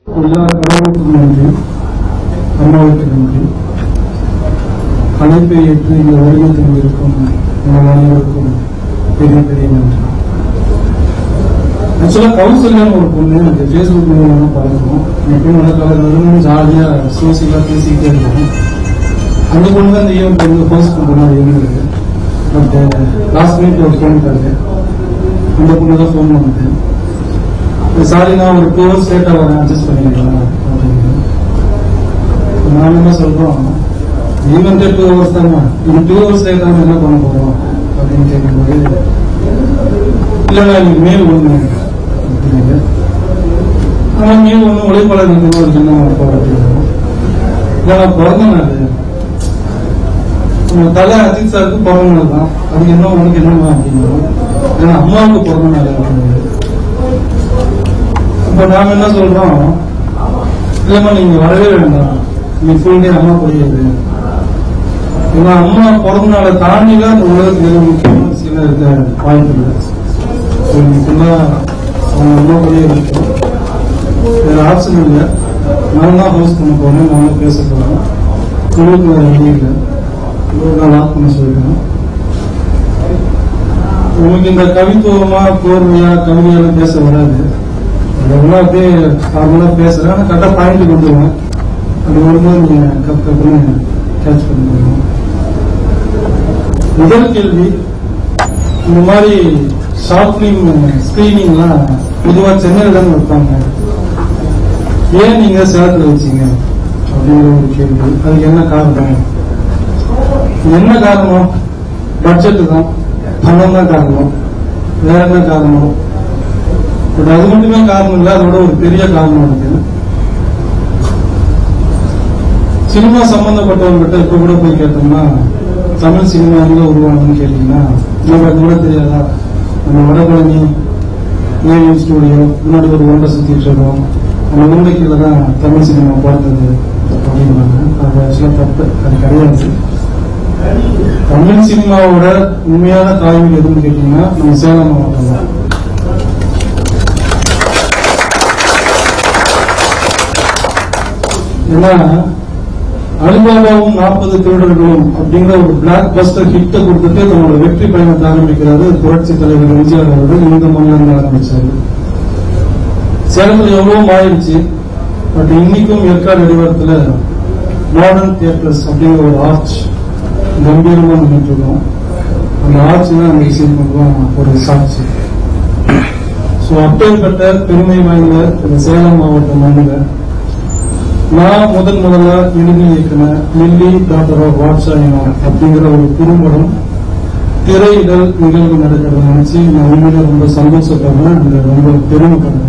எல்லா கடவுளுக்கும் நன்றி அம்மாவுக்கு நன்றி அழைப்பை ஏற்று இங்கு வருகை தந்திருக்கும் உங்கள் அனைவருக்கும் பெரிய பெரிய நன்றி ஆக்சுவலா கவுன்சிலர் ஒரு பொண்ணு எனக்கு ஃபேஸ்புக் மூலமா பழக்கம் எப்பயும் நடக்காத வெறும் ஜாலியா சோசியலா பேசிக்கிட்டே இருக்கும் அந்த பொண்ணு தான் இந்த ஈவெண்ட் வந்து ஹோஸ்ட் பண்ற மாதிரி இருந்தது பட் லாஸ்ட் வீக் ஒரு ஃபோன் பண்ணு அந்த பொண்ணு தான் ஃபோன் பண்ணுது சாரி நான் ஒரு டூ ஹவர்ஸ் லேட்டா வரேன் அட்ஜஸ்ட் பண்ணிக்கலாம் அப்படின்னு நாம என்ன சொல்றோம் ஈவெண்ட் டூ ஹவர்ஸ் தானே இன்னும் டூ ஹவர்ஸ் லேட்டா என்ன பண்ண போறோம் அப்படின்னு கேட்கும்போது இல்லைண்ணா எனக்கு மேல் ஒண்ணு அப்படிங்க ஆனா மேல் ஒண்ணு உழைப்பாளர் வந்து ஒரு சின்ன அப்பா அப்படின்னு ஏன்னா பிறந்த நாள் உங்க தலை அஜித் சாருக்கு பிறந்த நாள் தான் அதுக்கு என்ன உனக்கு என்னமா அப்படின்னா ஏன்னா அம்மாவுக்கு பிறந்த நாள் அப்படின்னு இப்ப நாம என்ன சொல்றோம் இல்லம்மா நீங்க வரவே வேண்டாம் நீ ஃபுல் டே அம்மா புரியாது ஏன்னா அம்மா பிறந்த நாளை தாண்டி தான் இந்த உலகத்துக்கு ஏதோ முக்கியமான விஷயம் இருக்க வாய்ப்பு இல்லை So, இன்னைக்குன்னா அவங்க அம்மா புரிய இருக்கும் வேற ஆப்ஷன் இல்லை நான் தான் ஹோஸ்ட் பண்ண போறேன் நான் தான் பேச போறேன் உங்களுக்கு வேற வழி இல்லை உங்களுக்கு நான் லாக் பண்ண சொல்லிட்டேன் உங்களுக்கு இந்த கவித்துவமா கோர்வையா கவிதையெல்லாம் பேச வராது அதெல்லாம் அப்படியே நார்மலா பேசுறேன் ஆனா கரெக்டா பாயிண்ட் கொடுத்துருவேன் அது வரும்போது நீங்க கப் கப்புன்னு கேட்ச் பண்ணிக்கணும் முதல் கேள்வி இந்த மாதிரி ஷார்ட் பிலிம் ஸ்கிரீனிங்லாம் பொதுவா சென்னையில தான் வைப்பாங்க ஏன் நீங்க சேலத்துல வச்சீங்க அப்படிங்கிற ஒரு கேள்வி அதுக்கு என்ன காரணம் என்ன காரணம் பட்ஜெட் தான் பணம் தான் காரணம் வேற என்ன காரணம் பட் அது மட்டுமே காரணம் இல்லை அதோட ஒரு பெரிய காரணம் இருக்கு சினிமா சம்பந்தப்பட்டவங்ககிட்ட இப்ப கூட போய் கேட்டோம்னா தமிழ் சினிமா எங்க உருவானதுன்னு கேட்டீங்கன்னா நமக்கு அது கூட தெரியாதா நம்ம வடபழனி ஏவிஎம் ஸ்டூடியோ முன்னாடி ஒரு ஒன்றை சுத்திட்டு இருக்கோம் நம்ம மும்பைக்குள்ள தான் தமிழ் சினிமா பார்த்தது அப்படின்னாங்க அது ஆக்சுவலா தப்பு அது கிடையாது தமிழ் சினிமாவோட உண்மையான தாய்மொழி எதுன்னு கேட்டீங்கன்னா நம்ம சேலம் மாவட்டம் தான் ஏன்னா அலிபாபாவும் நாற்பது திருடர்களும் அப்படிங்கிற ஒரு பிளாக் பஸ்டர் ஹிட்ட கொடுத்துட்டு தன்னோட வெற்றி பயணத்தை ஆரம்பிக்கிறாரு புரட்சி தலைவர் எம்ஜிஆர் அவர்கள் இந்த மண்ணிலிருந்து ஆரம்பிச்சாரு சேலத்துல எவ்வளவு மாறிடுச்சு பட் இன்னைக்கும் ஏற்காடு அடிவாரத்துல மாடர்ன் தியேட்டர்ஸ் அப்படிங்கிற ஒரு ஆர்ச் கம்பீரமா நின்றுட்டு இருக்கோம் அந்த ஆர்ச் தான் அந்த விஷயத்துக்கும் ஒரு சாட்சி ஸோ அப்பேற்பட்ட பெருமை வாய்ந்த இந்த சேலம் மாவட்ட மண்ணில் நான் முதன் முதல்ல எழுதி இயக்கின மில்லி டாக்டர் ஆஃப் வாட்சாயனம் அப்படிங்கிற ஒரு குறும்படம் திரையிடல் நிகழ்வு நடக்கிறத நினைச்சு நான் உண்மையிலே ரொம்ப சந்தோஷப்படுறேன் அந்த ரொம்ப பெருமைப்படுறேன்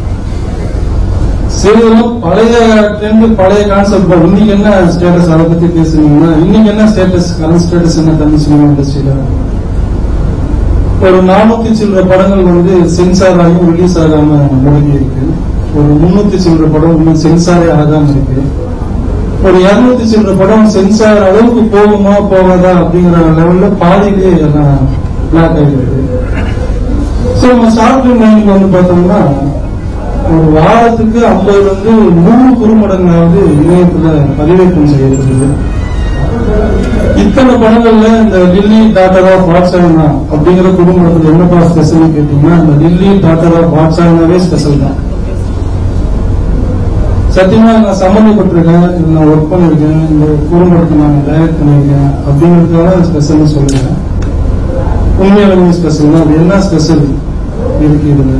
சிறிதும் பழைய ட்ரெண்ட் பழைய கான்செப்ட் இன்னைக்கு என்ன ஸ்டேட்டஸ் அதை பத்தி பேசுனீங்கன்னா இன்னைக்கு என்ன ஸ்டேட்டஸ் கரண்ட் ஸ்டேட்டஸ் என்ன தமிழ் சினிமா இண்டஸ்ட்ரியில ஒரு நானூத்தி சில்லற படங்கள் வந்து சென்சார் ஆகி ரிலீஸ் ஆகாம முடங்கி இருக்கு ஒரு முன்னூத்தி சில்லற படம் இன்னும் சென்சாரே ஆகாம இருக்கு ஒரு இருநூத்தி சில்லற படம் சென்சார் அளவுக்கு போகுமா போகாதா அப்படிங்கிற லெவல்ல பாதியிலே எல்லாம் பிளாக் ஆகிருக்கு சோ நம்ம ஷார்ட் ஃபிலிம் வந்து பார்த்தோம்னா ஒரு வாரத்துக்கு ஐம்பதுல இருந்து நூறு குறுமடங்காவது இணையத்துல பதிவேற்றம் செய்யப்படுது இத்தனை படங்கள்ல இந்த லில்லி டாட்டர் ஆஃப் வாட்ஸாயினா அப்படிங்கிற குடும்பத்துல என்னப்பா ஸ்பெஷல் கேட்டீங்கன்னா இந்த லில்லி டாட்டர் ஆஃப் வாட்ஸாயினாவே ஸ்பெஷல் தான் சத்தியமா நான் சம்மந்தப்பட்டிருக்கேன் இதுல நான் ஒர்க் பண்ணிருக்கேன் இந்த குறும்படத்தை நான் டைரக்ட் பண்ணிருக்கேன் அப்படிங்கிறதுக்காக ஸ்பெஷல்னு சொல்லுறேன் உண்மையாலுமே ஸ்பெஷல் தான் அது என்ன ஸ்பெஷல் இருக்கு இதுல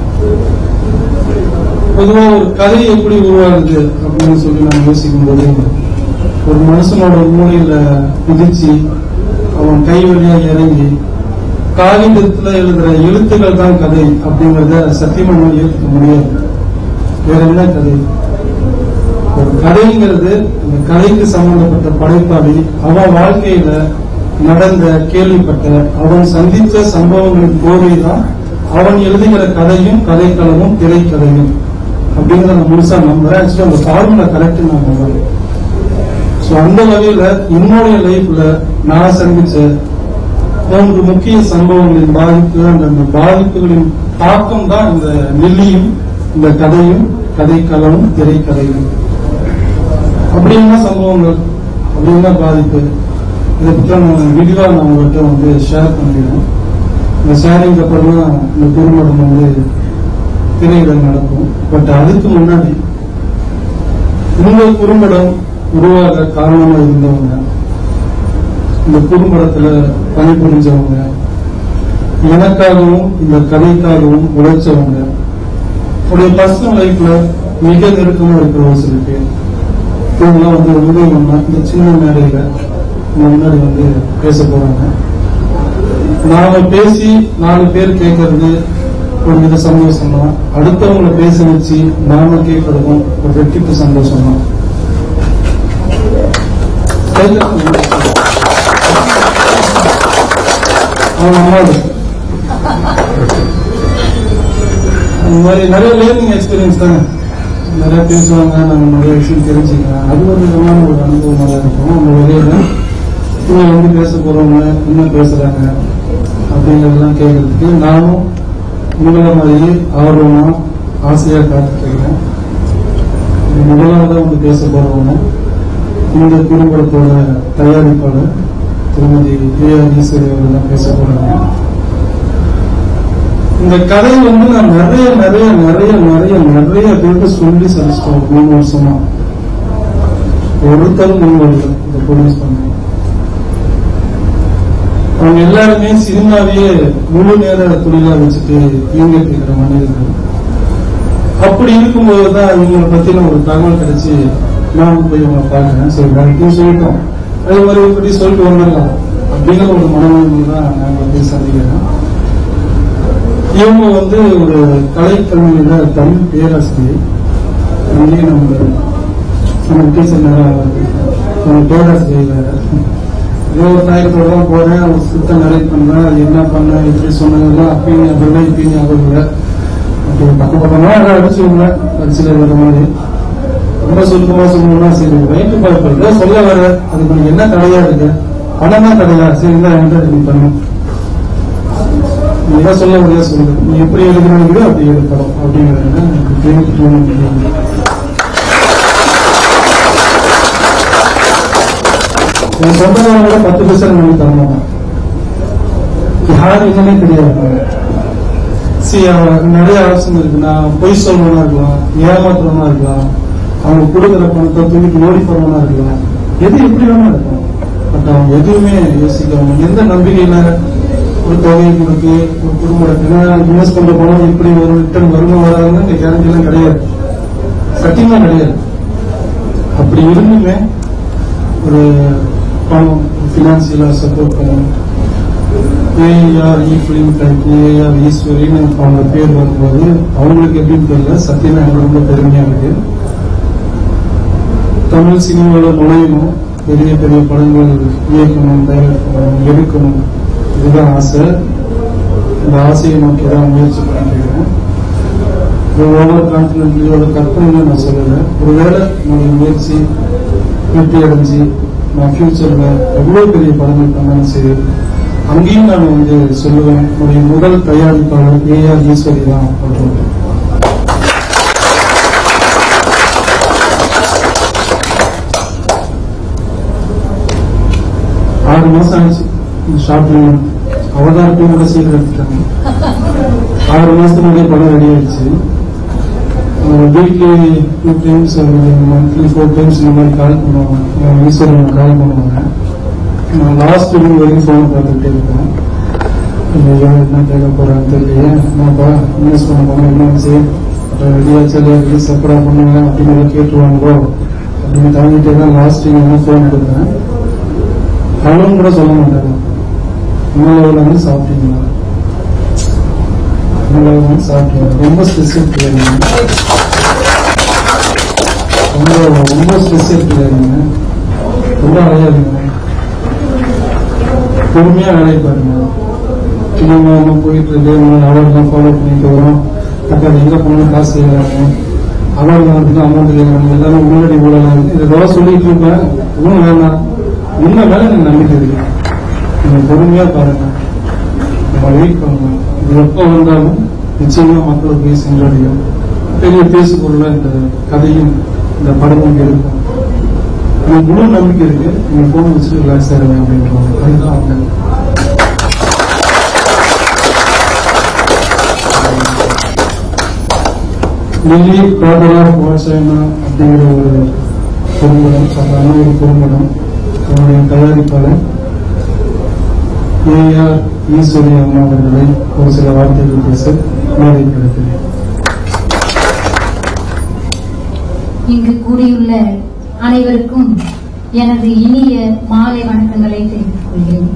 பொதுவா ஒரு கதை எப்படி உருவாகுது அப்படின்னு சொல்லி நான் யோசிக்கும் போது ஒரு மனுஷனோட மூளையில குதிச்சு அவன் கை வழியா இறங்கி காகிதத்துல எழுதுற எழுத்துக்கள் தான் கதை அப்படிங்கறத சத்தியமா நம்ம ஏற்றுக்க முடியாது வேற என்ன கதை ஒரு கதைங்கிறது அந்த கதைக்கு சம்பந்தப்பட்ட படைப்பாளி அவன் வாழ்க்கையில நடந்த கேள்விப்பட்ட அவன் சந்தித்த சம்பவங்களின் கோவை தான் அவன் எழுதுகிற கதையும் கதைக்களமும் திரைக்கதையும் அப்படிங்கறத நான் முழுசா நம்புறேன் ஆக்சுவலி அந்த ஃபார்முலா கரெக்ட் நான் நம்புறேன் சோ அந்த வகையில என்னுடைய லைஃப்ல நான் சந்திச்ச மூன்று முக்கிய சம்பவங்களின் பாதிப்பு அந்த அந்த பாதிப்புகளின் தாக்கம் தான் இந்த நெல்லியும் இந்த கதையும் கதைக்களமும் திரைக்கதையும் அப்படி என்ன சம்பவங்கள் அப்படி என்ன பாதிப்பு இதை பற்றி நான் விரிவாக நான் உங்கள்கிட்ட வந்து ஷேர் பண்ணிடுறேன் இந்த ஷேரிங் அப்புறம் தான் இந்த குறும்படம் வந்து திரையிடம் நடக்கும் பட் அதுக்கு முன்னாடி இந்த குறும்படம் உருவாக காரணமா இருந்தவங்க இந்த குறும்படத்துல பணிபுரிஞ்சவங்க எனக்காகவும் இந்த கதைக்காகவும் உழைச்சவங்க உடைய பர்சனல் லைஃப்ல மிக நெருக்கமா இருக்கிற ஒரு சில பேர் இவங்கெல்லாம் வந்து உதவி பண்ணா இந்த சின்ன மேடையில உங்க முன்னாடி வந்து பேச போறாங்க நாம பேசி நாலு பேர் கேட்கறது ஒரு வித சந்தோஷம் தான் அடுத்தவங்களை பேச வச்சு நாம கேட்கறதும் ஒரு வெற்றிக்கு சந்தோஷம் தான் அவன் அம்மாடு அந்த மாதிரி நிறைய லேர்னிங் எக்ஸ்பீரியன்ஸ் தானே நிறைய பேசுவாங்க நம்ம நிறைய விஷயம் தெரிஞ்சுக்கலாம் அது ஒரு விதமான ஒரு அனுபவமாக தான் இருக்கும் அந்த வகையில இவங்க வந்து பேச போறவங்க என்ன பேசுறாங்க அப்படிங்கறதெல்லாம் கேட்கறதுக்கு நானும் உங்களை மாதிரி ஆர்வமா ஆசையா காத்துட்டு இருக்கேன் முதலாவது வந்து பேச போறவங்க இந்த குடும்பத்தோட தயாரிப்பாளர் திருமதி பிரியா ஈஸ்வரி அவர்கள் தான் பேச போறாங்க இந்த கதை வந்து நான் நிறைய நிறைய நிறைய நிறைய நிறைய பேருக்கு சொல்லி சலிச்சிட்டோம் மூணு வருஷமா ஒருத்தரும் முன் வரல இந்த ப்ரொடியூஸ் பண்ண அவங்க எல்லாருமே சினிமாவையே முழு நேர தொழிலா வச்சுட்டு இயங்கிட்டு இருக்கிற மனிதர்கள் அப்படி இருக்கும்போது தான் இவங்களை பத்தின ஒரு தகவல் கிடைச்சு நான் போய் இவங்களை பார்க்கிறேன் சரி வேலைக்கும் சொல்லிட்டோம் அதே மாதிரி இப்படி சொல்லிட்டு வந்துடலாம் அப்படிங்கிற ஒரு மனநிலை தான் நாங்கள் போய் சந்திக்கிறோம் இவங்க வந்து ஒரு கலைக்கல்வியில தமிழ் பேராசிரியர் அங்கேயே நம்ம நம்ம டீச்சர் நேரம் நம்ம பேராசிரியர் வேற ஏதோ ஒரு தயக்கத்தோட தான் போறேன் ஒரு சுத்த நிறைய பண்றேன் அது என்ன பண்ண இப்படி சொன்னதெல்லாம் அப்பயும் அதெல்லாம் இப்பயும் ஞாபகம் இல்லை அப்படி பக்கம் பக்கமா அதை அடிச்சுங்க பரிசுல வர மாதிரி ரொம்ப சுருக்கமா சொல்லணும்னா சரி வயிற்று பார்ப்பு ஏதோ சொல்ல வர அதுக்கு உனக்கு என்ன தடையா இருக்கு பணம் தான் தடையா சரி தான் என்கிட்ட நீ பண்ணு நீ எதை சொல்ல முடியாது சொல்லு நீ எப்படி எழுதுறீங்களோ அப்படி எழுதப்படும் அப்படிங்கிறது எனக்கு தெரிஞ்சு தோணுது என் சொந்தக்காரங்களோட பத்து பைசா நமக்கு தரணும் யார் என்னன்னே தெரியாது சி நிறைய ஆப்ஷன் இருக்கு நான் பொய் சொல்றவனா இருக்கலாம் ஏமாத்துறவனா இருக்கலாம் அவங்க கொடுக்குற பணத்தை தூக்கிட்டு ஓடி போறவனா இருக்கலாம் எது எப்படி வேணா இருக்கும் பட் அவங்க எதுவுமே யோசிக்காம எந்த நம்பிக்கையில ஒரு தொகையை கொடுத்து ஒரு குடும்பத்துக்கு இன்வெஸ்ட் பண்ற பணம் எப்படி ஒரு ரிட்டர்ன் வருமா வராதுன்னு இந்த கேரண்டி எல்லாம் கிடையாது சத்தியமா கிடையாது அப்படி இருந்துமே ஒரு பணம் பினான்சியலா சப்போர்ட் பண்ணணும் AR E film type AR ஈஸ்வரின்னு அவங்க பேர் வரும்போது அவங்களுக்கு எப்படின்னு தெரியல சத்தியமா எனக்கு ரொம்ப பெருமையா இருக்கு தமிழ் சினிமாவில் நுழையணும் பெரிய பெரிய படங்கள் இயக்கணும் தயாரிக்கணும் எடுக்கணும் இதுதான் ஆசை இந்த ஆசையை நோக்கி தான் முயற்சி பண்ணிட்டு இருக்கேன் ஒவ்வொரு கான்டினென்ட்லயோட கற்பனை நான் சொல்லல ஒருவேளை என்னுடைய முயற்சி வெற்றி அடைஞ்சு நான் ஃபியூச்சர்ல எவ்வளவு பெரிய படங்கள் பண்ணாலும் சரி அங்கேயும் நான் வந்து சொல்லுவேன் என்னுடைய முதல் தயாரிப்பாளர் ஏஆர் ஈஸ்வரி தான் அப்படின்னு ஆறு மாசம் ஆச்சு ஷார்ட் ஃபிலிம் அவதாரத்தையும் கூட சீக்கிரம் எடுத்துட்டாங்க ஆறு மாசத்துக்கு முன்னாடியே படம் ரெடி ஆயிடுச்சு weekly two times monthly four times இந்த மாதிரி கால் பண்ணுவாங்க ஈஸ்வரன் கால் பண்ணுவாங்க நான் லாஸ்ட் வீக் வரைக்கும் ஃபோன் பார்த்துக்கிட்டே இருக்கேன் ஐயோ, என்ன கேட்க போறான்னு தெரியலையே என்னப்பா இன்வெஸ்ட் பண்ண போனா என்னாச்சு ரெடியாச்சு ரிலீஸ் எப்படா பண்ணுங்க அப்படின்னு கேட்டுருவாங்களோ அப்படின்னு தாங்கிட்டே தான் லாஸ்ட் வீக் ஃபோன் கொடுத்தேன் அவனும் கூட சொல்ல மாட்டாங்க உணவு வந்து சாப்பிட்டீங்களா உணவு வந்து சாப்பிட்டீங்களா ரொம்ப ஸ்பெஷல் பிள்ளைங்க ரொம்ப ரொம்ப ஸ்பெஷல் பிள்ளைங்க ரொம்ப அழையாதுங்க பொறுமையா வேலையை பாருங்க நம்ம நம்ம போயிட்டு இருக்கு அவர்தான் ஃபாலோ பண்ணிட்டு வரோம் அப்புறம் எங்க போகணும் காசு செய்யறாங்க அவர்கள் வந்து அமௌண்ட் கேட்கறாங்க எல்லாரும் முன்னாடி ஊழலாம் இருக்கு இதை சொல்லிட்டு இருப்பேன் ஒன்றும் வேணாம் உண்மை மேல எனக்கு நம்பிக்கை இருக்கு நீங்க பொறுமையா பாருங்க நம்ம வெயிட் பண்ணணும் இது எப்போ வந்தாலும் நிச்சயமா மக்களை போய் சென்றடையும் பெரிய பேசு பொருளா இந்த கதையும் இந்த படமும் இருக்கும் எனக்கு முழு நம்பிக்கை இருக்கு நீங்க போன் வச்சு ரிலாக்ஸ் ஆயிருவேன் அப்படின்ற அதுதான் அவங்க டெல்லி ப்ராப்பர் ஆஃப் வாட்ஸ்அப்னா அப்படிங்கிற ஒரு குறும்படம் சாதாரண ஒரு குறும்படம் அவருடைய தயாரிப்பாளர் ஏஆர் ஈஸ்வரி அம்மா அவர்களை ஒரு சில வார்த்தைகள் பேச மேடை கிடைத்தது இங்கு கூடியுள்ள அனைவருக்கும் எனது இனிய மாலை வணக்கங்களை தெரிவித்துக் கொள்கிறேன்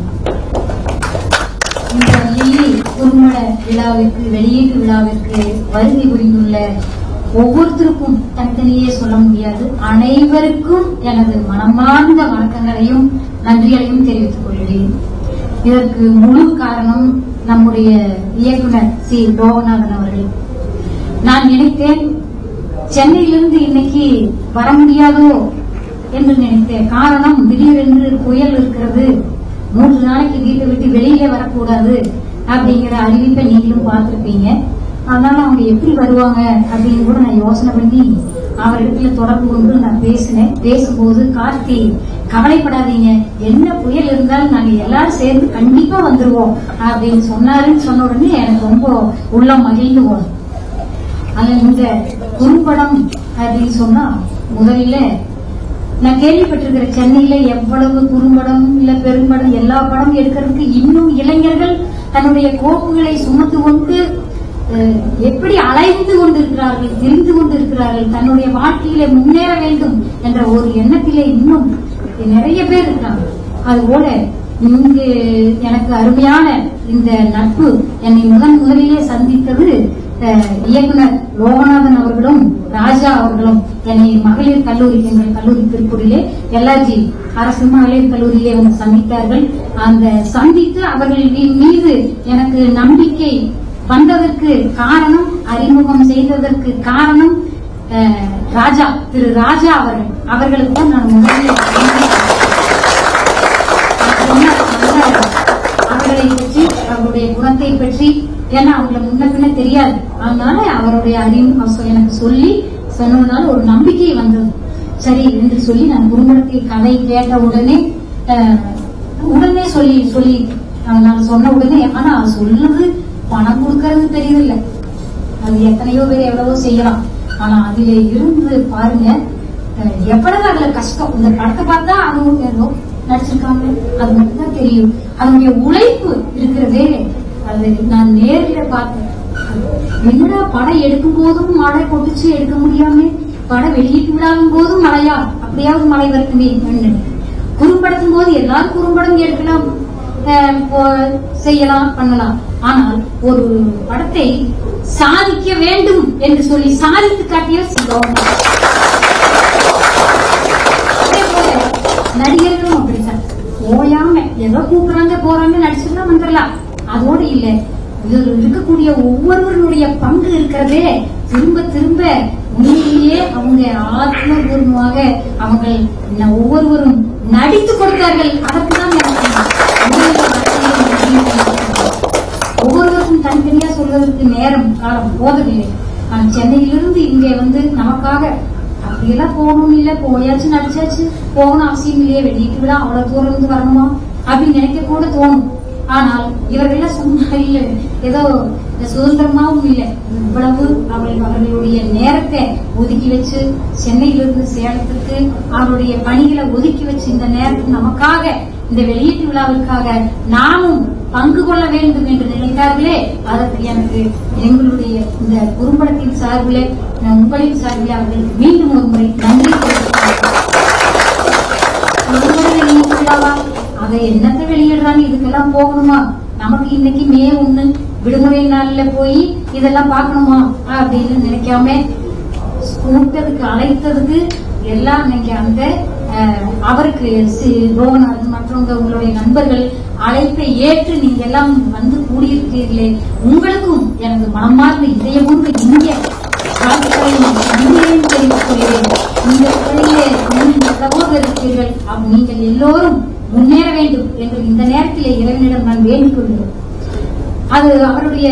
இந்த லில்லி குறும்பட விழாவிற்கு வெளியீட்டு விழாவிற்கு வருகை புரிந்துள்ள ஒவ்வொருத்தருக்கும் தனித்தனியே சொல்ல முடியாது அனைவருக்கும் எனது மனமார்ந்த வணக்கங்களையும் நன்றிகளையும் தெரிவித்துக் கொள்கிறேன் இதற்கு முழு காரணம் நம்முடைய இயக்குனர் சி லோகநாதன் அவர்கள் நான் நினைத்தேன் சென்னையிலிருந்து இன்னைக்கு வர முடியாதோ என்று நினைத்தேன் காரணம் திடீரென்று புயல் இருக்கிறது மூன்று நாளைக்கு வீட்டை விட்டு வெளியில வரக்கூடாது அப்படிங்கிற அறிவிப்பை நீங்களும் பார்த்திருப்பீங்க அதனால அவங்க எப்படி வருவாங்க அப்படின்னு கூட நான் யோசனை பண்ணி அவரிடத்துல தொடர்பு கொண்டு நான் பேசினேன் பேசும்போது கார்த்தி கவலைப்படாதீங்க என்ன புயல் இருந்தாலும் நாங்க எல்லாரும் சேர்ந்து கண்டிப்பா வந்துருவோம் அப்படின்னு சொன்னாருன்னு சொன்ன உடனே எனக்கு ரொம்ப உள்ளம் மகிழ்ந்து போனது ஆனா இந்த குறும்படம் அப்படின்னு சொன்னா முதல்ல நான் கேள்விப்பட்டிருக்கிற சென்னையில எவ்வளவு குறும்படம் இல்ல பெரும்படம் எல்லா படம் எடுக்கிறதுக்கு இன்னும் இளைஞர்கள் தன்னுடைய கோப்புகளை சுமந்து கொண்டு அஹ், எப்படி அலைந்து கொண்டிருக்கிறார்கள் தெரிந்து கொண்டிருக்கிறார்கள் தன்னுடைய வாழ்க்கையில முன்னேற வேண்டும் என்ற ஒரு எண்ணத்திலே இன்னும் நிறைய பேர் இருக்காங்க அதுபோல இங்கு எனக்கு அருமையான இந்த நட்பு என்னை முதன் முதலிலே சந்தித்தது அஹ், இயக்குனர் லோகநாதன் அவர்களும் ராஜா அவர்களும் என்னை மகளிர் கல்லூரி எங்கள் கல்லூரி திருப்பூரிலே எல்ஆர்ஜி அரசு மகளிர் கல்லூரியிலே வந்து சந்தித்தார்கள் அந்த சந்தித்து அவர்களின் மீது எனக்கு நம்பிக்கை வந்ததற்கு காரணம் அறிமுகம் செய்ததற்கு காரணம் அஹ், ராஜா திரு ராஜா அவர்கள் அவர்களுக்கு தான் நான் முதலில் நன்றி சொன்னார். அவர்களை பற்றி அவருடைய குணத்தை பற்றி ஏன்னா அவங்களை முன்ன பின்ன தெரியாது அதனால அவருடைய அறிவு எனக்கு சொல்லி சொன்னதுனால ஒரு நம்பிக்கை வந்தது சரி என்று சொல்லி நான் குறும்படத்தில் கதை கேட்ட உடனே அஹ், உடனே சொல்லி சொல்லி அஹ், நான் சொன்ன உடனே ஆனா அது சொல்லுறது பணம் கொடுக்கறது தெரியல அது எத்தனையோ பேர் எவ்வளவோ செய்யலாம் ஆனா அதுல இருந்து பாருங்க அஹ், எவ்வளவு அதுல கஷ்டம் இந்த படத்தை பார்த்தா அவங்க ஏதோ நடிச்சிருக்காங்க அது மட்டும் தான் தெரியும் அதனுடைய உழைப்பு இருக்கிறதே அது நான் நேர்ல பார்த்தேன் என்னடா படம் எடுக்கும் போதும் மழை கொட்டுச்சு எடுக்க முடியாம படம் வெளியிட்டு விடாகும் போதும் மழையா அப்படியாவது மழை வருத்துமே என்று குறும்படுத்தும் போது எல்லாரும் குறும்படம் எடுக்கலாம் அஹ், போ- செய்யலாம் பண்ணலாம் ஆனால் ஒரு படத்தை சாதிக்க வேண்டும் என்று சொல்லி சாதித்து காட்டிய சிவம் அதே போல நடிகர்களும் அப்படித்தான் ஓயாம ஏதோ கூப்பிடுறாங்க போறாங்க நடிச்சுலாம் வந்துடலாம் அதோடு இல்ல இதில் இருக்கக்கூடிய ஒவ்வொருவருடைய பங்கு இருக்கிறதே திரும்ப திரும்ப உண்மையிலேயே அவங்க ஆத்மபூர்வமாக அவங்க ந- ஒவ்வொருவரும் நடித்து கொடுத்தார்கள் அதற்குதான் எனக்கு உண்மையிலே வார்த்தைகள் நன்றி. ஒவ்வொருவருக்கும் தனித்தனியா சொல்வதற்கு நேரம் காலம் போதவில்லை நான் சென்னையிலிருந்து இங்கே வந்து நமக்காக அப்படியெல்லாம் போகணும் இல்ல போயாச்சு நடிச்சாச்சு போகணும் அவசியம் இல்லையே வெளியிட்டு விட அவ்வளவு தூரம் இருந்து வரணுமா அப்படின்னு நினைக்க கூட தோணும் ஆனால் இவர்கள்லாம் சும்மா இல்ல ஏதோ சுதந்திரமாவும் இல்லை இவ்வளவு அவர்கள் அவர்களுடைய நேரத்தை ஒதுக்கி வச்சு சென்னையிலிருந்து சேலத்துக்கு அவருடைய பணிகளை ஒதுக்கி வச்சு இந்த நேரத்துக்கு நமக்காக இந்த வெளியீட்டு விழாவிற்காக நாமும் பங்கு கொள்ள வேண்டும் என்று நினைத்தார்களே அதற்கு எனக்கு எங்களுடைய இந்த குறும்படத்தின் சார்பிலே நான் உங்களின் சார்பிலே அவர்களுக்கு மீண்டும் ஒரு முறை நன்றி தெரிவித்துக் குறும்பட வெளியீட்டு விழாவா அதை என்னத்தை வெளியிடுறாங்க இதுக்கெல்லாம் போகணுமா நமக்கு இன்னைக்கு மே ஒண்ணு விடுமுறை நாள்ல போய் இதெல்லாம் பார்க்கணுமா அப்படின்னு நினைக்காம கூப்பிட்டதுக்கு அழைத்ததுக்கு எல்லாம் இன்னைக்கு அந்த அஹ், அவருக்கு சி- லோகநாதன் மற்றவங்க உங்களுடைய நண்பர்கள் அழைப்பை ஏற்று நீங்க எல்லாம் வந்து கூடியிருக்கிறீர்களே உங்களுக்கும் எனது மனமார்ந்த இதயமுண்டு இந்திய வாழ்த்துக்களையும் நன்றியையும் தெரிவித்துக் கொள்கிறேன் இந்த துறையிலே இன்னும் எவ்வளவோ பேர் இருக்கிறீர்கள் அவ் நீங்கள் எல்லோரும் முன்னேற வேண்டும் என்று இந்த நேரத்திலே இறைவனிடம் நான் வேண்டிக் கொள்கிறேன் அது அவருடைய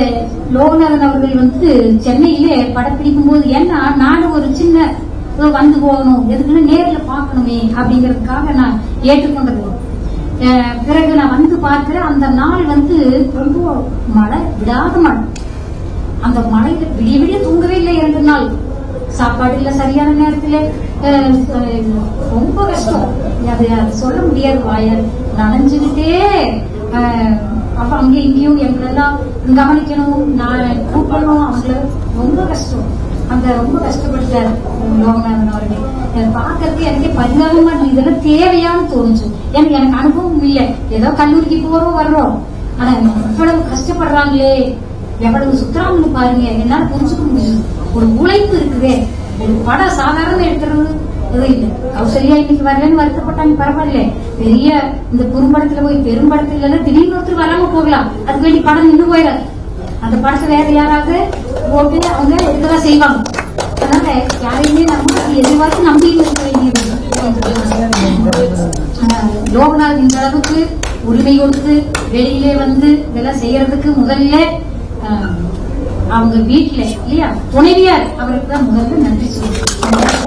லோகநாதன் அவர்கள் வந்து சென்னையிலே படப்பிடிக்கும் போது ஏன்னா நானும் ஒரு சின்ன ஒரு வந்து போகணும் எதுக்குன்னு நேர்ல பார்க்கணுமே அப்படிங்கறதுக்காக நான் ஏற்றுக்கொண்டது அஹ் பிறகு நான் வந்து பார்க்கிறேன் அந்த நாள் வந்து ரொம்ப மழை விடாத மழை அந்த மழையில விடிய விடிய தூங்கவே இல்லை இரண்டு நாள் சாப்பாடு இல்ல சரியான நேரத்துல அஹ், அஹ், ரொம்ப கஷ்டம் அது அது சொல்ல முடியாது வாயால் நனைஞ்சுக்கிட்டே அஹ், அப்ப அங்கே இங்கேயும் எங்களெல்லாம் கவனிக்கணும் நான் கூப்பிடணும் அவங்கள ரொம்ப கஷ்டம் அந்த ரொம்ப கஷ்டப்பட்டார் லோகநாதன் அவர்கள் எனக்கு பார்க்கறதுக்கு எனக்கே பரிதாபமா இருந்தது. இதெல்லாம் தேவையான்னு தோணுச்சு எனக்கு எனக்கு அனுபவம் இல்லை ஏதோ கல்லூரிக்கு போறோம் வர்றோம் ஆனா இவ்வளவு கஷ்டப்படுறாங்களே எவ்வளவு சுத்துறாங்கன்னு பாருங்க என்னால புரிஞ்சுக்க முடியுது ஒரு உழைப்பு இருக்குதே ஒரு படம் சாதாரண எடுக்கிறது இது இல்ல கௌசல்யா இன்னைக்கு வரலன்னு வருத்தப்பட்டாங்க பரவாயில்ல பெரிய இந்த குறும்படத்துல போய் பெரும்படத்துல எல்லாம் திடீர்னு ஒருத்தர் வராம போகலாம் அதுக்கு வேண்டி படம் நின்று போயிடாது அந்த படத்தை வேற யாராவது போட்டு அவங்க எடுக்கதான் செய்வாங்க அதனால யாரையுமே நம்ம எதிர்பார்த்து நம்பிக்கை இருக்க வேண்டியது ஆனா, லோகநாத் இந்த அளவுக்கு உரிமை கொடுத்து வெளியிலே வந்து இதெல்லாம் செய்யறதுக்கு முதல்ல ஆஹ், அவங்க வீட்டுல இல்லையா துணைவியார் அவருக்கு தான் முதல்ல நன்றி சொல்லணும்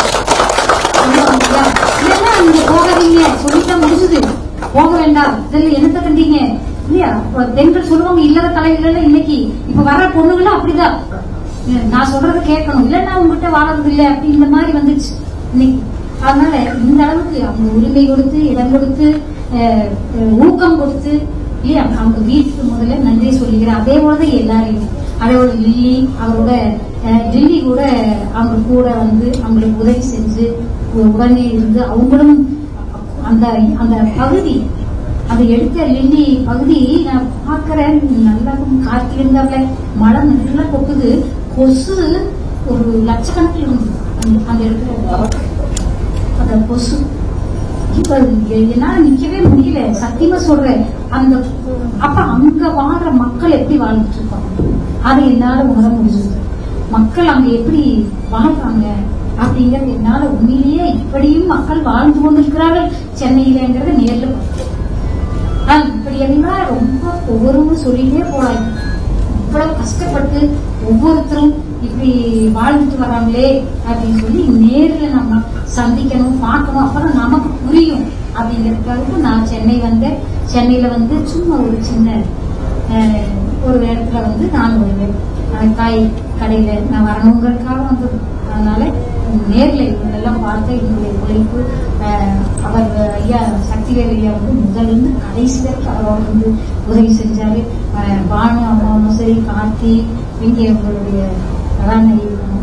இல்லைன்னா நீங்க போகாதீங்க சொல்லிட்டா முடிஞ்சது போக வேண்டாம் இதுல என்னத்த கண்டீங்க இல்லையா இப்ப பெண்கள் சொல்லுவாங்க இல்லற தலைவில இன்னைக்கு இப்ப வர்ற பொண்ணுங்களும் அப்படிதான் நான் சொல்றதை கேட்கணும் இல்லன்னா உங்ககிட்ட வாழறது இல்ல அப்படி இந்த மாதிரி வந்துச்சு இன்னைக்கு அதனால இந்த அளவுக்கு அவங்க உரிமை கொடுத்து இடம் கொடுத்து அஹ், அஹ், ஊக்கம் கொடுத்து இல்லையா அவங்க வீட்டுக்கு முதல்ல நன்றி சொல்லிக்கிறேன் அதே போலதான் எல்லாரையும் அதோட லில்லி அவரோட அஹ், லில்லி கூட அவங்க கூட வந்து அவங்களுக்கு உதவி செஞ்சு உடனே இருந்து அவங்களும் அந்த அந்த பகுதி அதை எடுத்த லில்லி பகுதி நான் பாக்குறேன் நல்லா காற்று இருந்தாப்ல மழை நல்லா கொட்டுது கொசு ஒரு லட்சக்கணக்கில் இருந்தது அந்த- அந்த இடத்துல அந்த கொசு இப்ப என்னால நிக்கவே முடியல சத்தியமா சொல்றேன் அந்த அப்ப அங்க வாழ்ற மக்கள் எப்படி வாழ்ந்துட்டு இருப்பாங்க அதை என்னால உணர முடிஞ்சது மக்கள் அங்க எப்படி வாழ்றாங்க அப்படிங்கறது என்னால உண்மையிலேயே இப்படியும் மக்கள் வாழ்ந்து கொண்டிருக்கிறார்கள் சென்னையிலங்கிறத நேர்ல பார்த்தேன். ஆனா, இப்படி எல்லாம் ரொம்ப ஒவ்வொருவரும் சொல்லிட்டே போறாங்க இவ்வளவு கஷ்டப்பட்டு ஒவ்வொருத்தரும் இப்படி வாழ்ந்துட்டு வராங்களே அப்படின்னு சொல்லி நேர்ல நம்ம சந்திக்கணும் பார்க்கணும் அப்பதான் நமக்கு புரியும் அப்படிங்கறதுக்காக நான் சென்னை வந்தேன் சென்னையில வந்து சும்மா ஒரு சின்ன அஹ், ஒரு இடத்துல வந்து நான் ஒரு அஹ், காய் கடையில நான் வரணுங்கிறதுக்காக வந்தது அதனால நேர்ல இவங்களெல்லாம் பார்த்து இவங்களுடைய உழைப்பு அஹ், அவர் ஐயா சக்திவேல் ஐயா வந்து முதல்ல இருந்து கடைசி வரைக்கும் அவர் வந்து உதவி செஞ்சாரு அஹ், பானு அம்மாவும் சரி கார்த்தி இங்க உங்களுடைய அதான் இருக்கணும்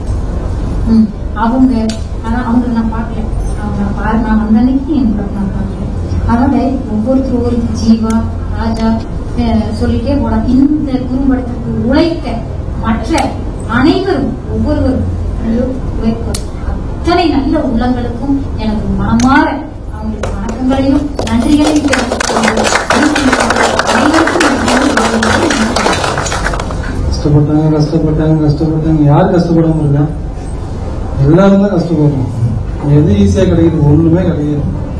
ம், அவங்க ஆனா அவங்களை நான் பார்க்கல அவங்க நான் பாரு நான் வந்த அன்னைக்கு எங்களை நான் பார்க்கல அதனால ஒவ்வொருத்தர் ஒவ்வொரு ஜீவா ராஜா அஹ், சொல்லிட்டே போலாம் இந்த குறும்படத்துக்கு உழைக்க மற்ற அனைவரும் ஒவ்வொருவரும் உழைப்பவர் அத்தனை நல்ல உள்ளங்களுக்கும் எனக்கு மனமாற அவங்களுக்கு வணக்கங்களையும் நன்றிகளையும் தெரிவித்துக் கொண்டு அனைவருக்கும் என்னுடைய நன்றி. கஷ்டப்பட்டாங்க கஷ்டப்பட்டாங்க கஷ்டப்பட்டாங்க யார் கஷ்டப்படாம இருக்கா எல்லாரும் தான் கஷ்டப்படுறோம் எது ஈஸியா கிடைக்குது ஒண்ணுமே கிடையாது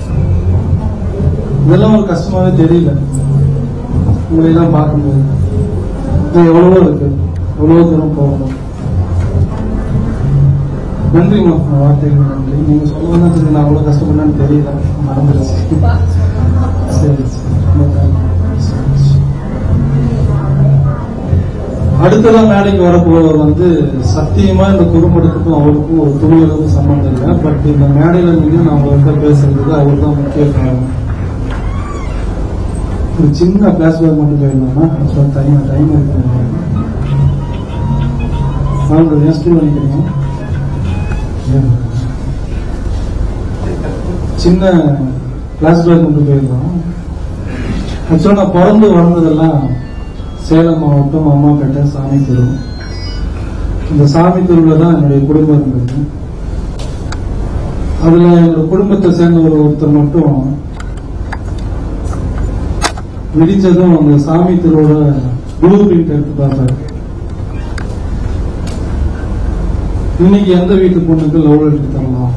இதெல்லாம் ஒரு கஷ்டமாவே தெரியல உங்களை எல்லாம் பார்க்கும்போது இது எவ்வளவோ இருக்கு எவ்வளவோ தூரம் போகணும் நன்றிம்மா உங்க வார்த்தைகள் நன்றி நீங்க சொல்லுவோம்னா சரி நான் அவ்வளவு கஷ்டப்பட்டேன்னு தெரியல மறந்துருச்சு சரி சரி ரொம்ப thanks. அடுத்ததா மேடைக்கு வரப்போவர் வந்து சத்தியமா இந்த குறும்படத்துக்கும் அவருக்கும் ஒரு துணிகளுக்கும் சம்பந்தம் இல்லை பட் இந்த மேடையில நின்று நான் உங்கள்கிட்ட பேசுறதுக்கு அவர் தான் முக்கிய காரணம் ஒரு சின்ன பிளாஷ்பேக் மட்டும் போயிருந்தோம்னா அப்புறம் தனியா டைம் இருக்கு வாங்க ஏன் ஸ்டூல் நினைக்கிறீங்க ஏன்? சின்ன பிளாஷ்பேக் மட்டும் போயிருந்தோம் ஆக்சுவலா நான் பிறந்து வளர்ந்ததெல்லாம் சேலம் மாவட்டம் அம்மாப்பேட்டை சாமி தெரு இந்த சாமி தெருவில் தான் என்னுடைய குடும்பம் இருந்தது அதுல என்னோட குடும்பத்தை சேர்ந்த ஒரு ஒருத்தர் மட்டும் விடிஞ்சதும் அந்த சாமி தெருவோட ப்ளூ பிரிண்ட் எடுத்து பார்த்தாரு இன்னைக்கு எந்த வீட்டு பொண்ணுக்கு லவ் லெட்டர் தரலாம்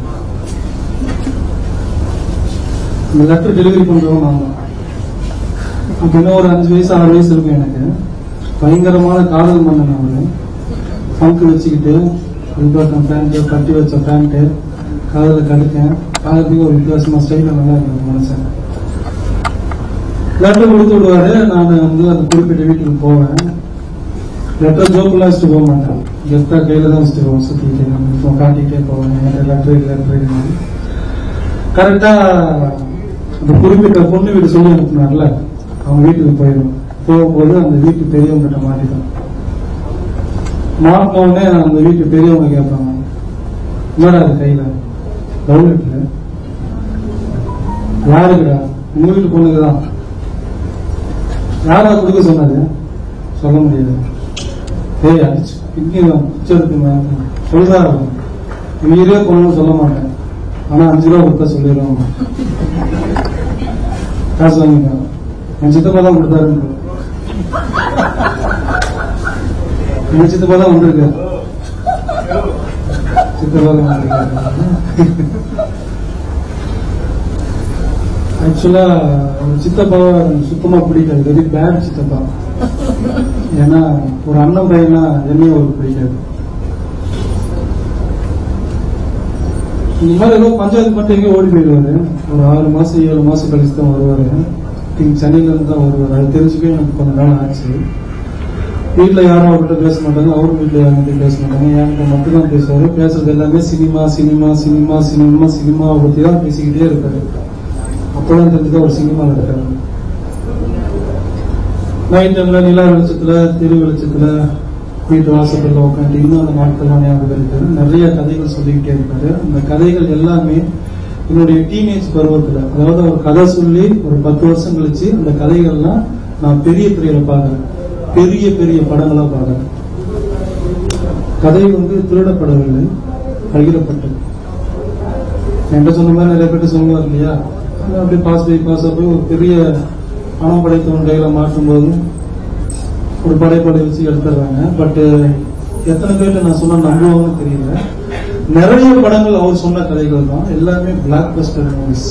இந்த லெட்டர் டெலிவரி பண்றவங்க நான் தான் அப்ப இன்னும் ஒரு அஞ்சு வயசு ஆறு வயசு இருக்கும் எனக்கு பயங்கரமான காதல் மன்னன் அவரு பங்கு வச்சுக்கிட்டு உள்பட்டம் பேண்ட்டு கட்டி வச்ச பேண்ட்டு காதில் கடுக்கேன் காதலுக்கு ஒரு வித்தியாசமா ஸ்டைல நல்லா இருக்கும் மனுஷன் லெட்டர் கொடுத்து விடுவாரு நான் வந்து அந்த குறிப்பிட்ட வீட்டுக்கு போவேன் லெட்டர் ஜோக்கெல்லாம் வச்சுட்டு போக மாட்டேன் கெத்தா கையில தான் வச்சுட்டு போவேன் சுத்திக்கிட்டே இப்போ காட்டிக்கிட்டே போவேன் என்கிட்ட லெட்டர் லெட்டர் கரெக்டா அந்த குறிப்பிட்ட பொண்ணு வீடு சொல்லி அனுப்புனார்ல அவங்க வீட்டுக்கு போயிடும் போகும்போது அந்த வீட்டு பெரியவங்க கிட்ட மாட்டிடும் மாட்டினவுடனே அந்த வீட்டு பெரியவங்க கேட்பாங்க என்னடா அது கையில லவ் லெட்டர் யாருக்குடா உங்க வீட்டு பொண்ணுக்கு தான் யாரா கொடுக்க சொன்னது சொல்ல முடியாது ஏய் அடிச்சு பின்னிடும் பிச்சை இருக்குங்க சொல்றா உயிரே பொண்ணு சொல்ல மாட்டேன் ஆனா அஞ்சு ரூபா கொடுத்தா சொல்லிடுவோம் காசு வாங்கிங்க என் சித்தப்பா தான் கொடுத்தாரு என் சித்தப்பா தான் வந்திருக்கு சித்தப்பா தான் வந்திருக்காரு ஆக்சுவலா சித்தப்பாவை எனக்கு சுத்தமா பிடிக்காது வெரி பேட் சித்தப்பா ஏன்னா ஒரு அண்ணன் பையனா என்னையும் அவருக்கு பிடிக்காது இந்த மாதிரி ஏதோ பஞ்சாயத்து மட்டும் எங்கேயும் ஓடி போயிடுவாரு ஒரு ஆறு மாசம் ஏழு மாசம் கழிச்சு தான் வருவாரு திங்க் சென்னையில இருந்து தான் வருவாரு அது தெரிஞ்சுக்கவே எனக்கு கொஞ்ச நாள் ஆச்சு வீட்டுல யாரும் அவர்கிட்ட பேச மாட்டாங்க அவரும் வீட்டுல யார்கிட்ட பேச மாட்டாங்க என்கிட்ட மட்டும் தான் பேசுவாரு பேசுறது எல்லாமே சினிமா சினிமா சினிமா சினிமா சினிமாவை பத்தி தான் பேசிக்கிட்டே இருக்காரு அப்பதான் தெரிஞ்சது ஒரு சினிமாவில் இருக்காரு நைட் டைம்ல நிலா வெளிச்சத்துல தெரு வெளிச்சத்துல வீட்டு வாசத்துல உட்காந்து இன்னும் அந்த நாட்கள்லாம் ஞாபகம் இருக்கு நிறைய கதைகள் சொல்லிக்கிட்டே இருப்பாரு அந்த கதைகள் எல்லாமே என்னுடைய டீனேஜ் பருவத்துல அதாவது ஒரு கதை சொல்லி ஒரு பத்து வருஷம் கழிச்சு அந்த கதைகள்லாம் நான் பெரிய திரையில பாக்குறேன் பெரிய பெரிய படங்களா பாக்குறேன் கதை வந்து திருடப்படவில்லை பகிரப்பட்டது என்கிட்ட சொன்ன மாதிரி நிறைய பேர் சொல்லுவார் இல்லையா அது அப்படியே பாஸ் பை பாஸ் போய் ஒரு பெரிய பணம் படைத்தவன் கையில மாற்றும் போது ஒரு படைப்படை வச்சு எடுத்துடுறாங்க பட் எத்தனை பேர்ட்ட நான் சொன்ன நம்புவாங்கன்னு தெரியல நிறைய படங்கள் அவர் சொன்ன கதைகள் தான் எல்லாமே பிளாக் பஸ்டர் மூவிஸ்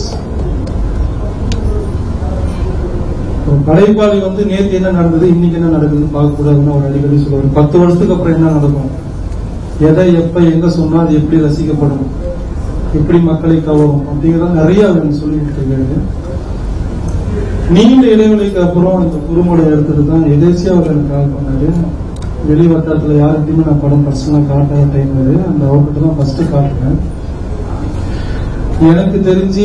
ஒரு படைப்பாளி வந்து நேத்து என்ன நடந்தது இன்னைக்கு என்ன நடக்குதுன்னு பார்க்க கூடாதுன்னு அவர் அடிக்கடி சொல்லுவார் பத்து வருஷத்துக்கு அப்புறம் என்ன நடக்கும் எதை எப்ப எங்க சொன்னா அது எப்படி ரசிக்கப்படும் எப்படி மக்களை கவரும் அப்படிங்கறத நிறைய அவர் சொல்லிட்டு இருக்காரு நீண்ட இடைவெளிக்கு அப்புறம் இந்த குறும்படம் எடுத்துட்டு தான் எதேச்சியா அவர் எனக்கு கால் பண்ணாரு வெளி வட்டாரத்துல யார்கிட்டயுமே நான் படம் பர்சனலா காட்டாத டைம் அது அந்த அவர்கிட்ட தான் ஃபர்ஸ்ட் காட்டுறேன் எனக்கு தெரிஞ்சு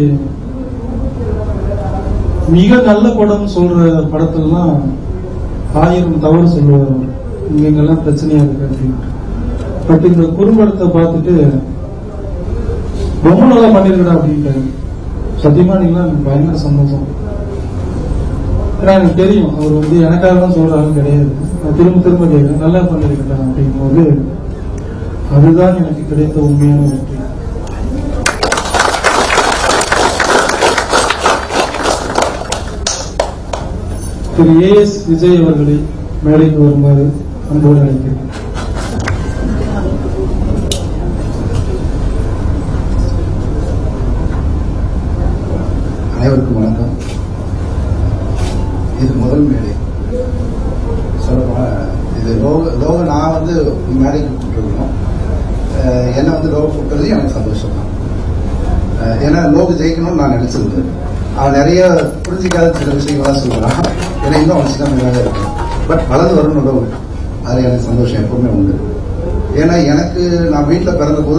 மிக நல்ல படம் சொல்ற படத்தெல்லாம் ஆயிரம் தவறு சொல்லுவார் அவர் இங்க இங்கெல்லாம் பிரச்சனையா இருக்கு அப்படின்னு பட் இந்த குறும்படத்தை பார்த்துட்டு ரொம்ப நல்லா பண்ணிருக்கடா அப்படின்ட்டாரு சத்தியமா நீங்களாம் எனக்கு பயங்கர சந்தோஷம் ஏன்னா எனக்கு தெரியும் அவர் வந்து எனக்காக தான் சொல்றாருன்னு கிடையாது நான் திரும்ப திரும்ப கேட்கிறேன் நல்லா பண்ணிருக்கேன் அப்படிங்கும்போது அதுதான் எனக்கு கிடைத்த உண்மையான வெற்றி திரு ஏ எஸ் விஜய் அவர்களை மேடைக்கு வருமாறு அன்போடு அழைக்கிறேன் அனைவருக்கும் வணக்கம் இது முதல் மேடை சொல்லப்போனா இது லோக லோக நான் வந்து மேடைக்கு கூப்பிட்டுருக்கணும் அஹ் என்னை வந்து லோக கூப்பிட்டது எனக்கு சந்தோஷம் தான் அஹ் ஏன்னா லோக ஜெயிக்கணும்னு நான் நினைச்சிருந்தேன் அவன் நிறைய புரிஞ்சிக்காத சில விஷயங்கள்லாம் சொல்லுவான் ஏன்னா இன்னும் அவன் சின்ன மேலாக இருக்கும் பட் வளர்ந்து வரணும் லோக அது எனக்கு சந்தோஷம் எப்பவுமே உண்டு ஏன்னா எனக்கு நான் வீட்டில் பிறந்த போது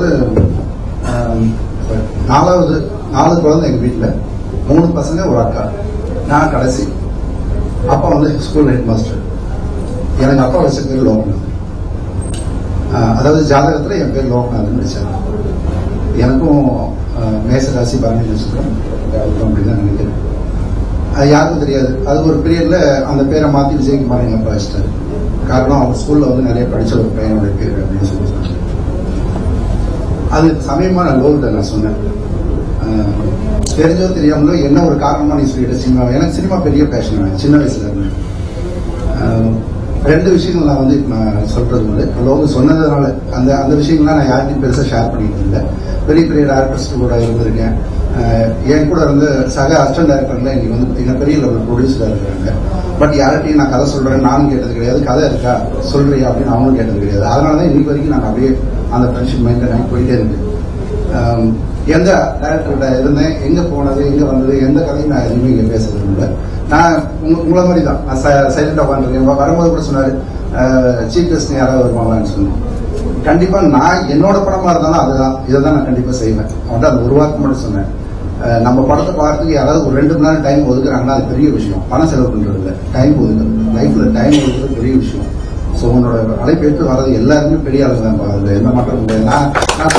நாலாவது நாலு குழந்தை எங்கள் வீட்டில் மூணு பசங்க ஒரு அக்கா நான் கடைசி அப்பா வந்து ஸ்கூல் ஹெட் மாஸ்டர் எனக்கு அப்பா வச்ச பேர் லோகநாத் ஆஹ் அதாவது ஜாதகத்தில் என் பேர் லோகநாத்னு வச்சாங்க எனக்கும் ஆஹ் மேசராசி பரணி நட்சத்திரம் அதுக்கும் அப்படிதான் நினைக்கிறேன் அது யாருக்கும் தெரியாது அது ஒரு பீரியட்ல அந்த பேரை மாத்தி விஜயகுமார் எங்க அப்பா வச்சிட்டாரு காரணம் அவங்க ஸ்கூல்ல வந்து நிறைய படிச்ச ஒரு பையனோட பேர் அப்படின்னு சொல்லி சொன்னாங்க அது சமயமா நான் லோகிட்ட நான் சொன்னேன் ஆஹ் தெரிஞ்சோ தெரியாமலோ என்ன ஒரு காரணமா நீ சொல்லிட்ட சினிமா எனக்கு சினிமா பெரிய பேஷன் சின்ன வயசுல இருந்து ஆஹ் ரெண்டு விஷயங்கள் நான் வந்து இப்ப நான் சொல்றது வந்து லோக சொன்னதுனால அந்த அந்த விஷயங்கள்லாம் நான் யார்கிட்டையும் பெருசா ஷேர் பண்ணிட்டு இல்லை பெரிய பெரிய டேரக்டர்ஸ் கூட இருந்திருக்கேன் ஆஹ் என் கூட இருந்த சக அசிஸ்டன்ட் டேரக்டர்ல இன்னைக்கு வந்து இன்னும் பெரிய லெவல் ப்ரொடியூசரா இருக்காங்க பட் யார்கிட்டயும் நான் கதை சொல்றேன் நானும் கேட்டது கிடையாது கதை இருக்கா சொல்றியா அப்படின்னு அவங்களும் கேட்டது கிடையாது அதனாலதான் இன்னைக்கு வரைக்கும் நாங்கள் அப்படியே அந்த ஃப்ரெண்ட்ஷிப் மைண்ட் ஆகி போயிட்டே இருக்கு ஆம், எந்த டேரக்டர்கிட்ட இருந்தேன் எங்க போனது எங்க வந்தது எந்த கதையும் நான் எதுவுமே இங்க பேசுறது இல்லை நான் உங்க- உங்களை மாதிரி தான் நான் சைலண்டா உட்காந்துருக்கேன் வரும்போது கூட சொன்னாரு சீஃப் கெஸ்ட் யாராவது வருவாங்கன்னு சொன்னேன் கண்டிப்பா நான் என்னோட படமா இருந்தாலும் அதுதான் இதை தான் நான் கண்டிப்பா செய்வேன் அவன்கிட்ட அந்த ஒரு வாக்கு மட்டும் சொன்னேன் அஹ் நம்ம படத்தை பார்க்கறதுக்கு யாராவது ஒரு ரெண்டு மணி நேரம் டைம் ஒதுக்குறாங்கன்னா அது பெரிய விஷயம் பணம் செலவு பண்றது இல்லை டைம் ஒதுக்குறது லைஃப்ல டைம் ஒதுக்குறது பெரிய விஷயம் ஸோ உன்னோட அழைப்பு எடுத்து வர்றது எல்லாருமே பெரிய ஆளுங்க தான் அதுல என்ன மாற்றம் முடியாது நான் நான்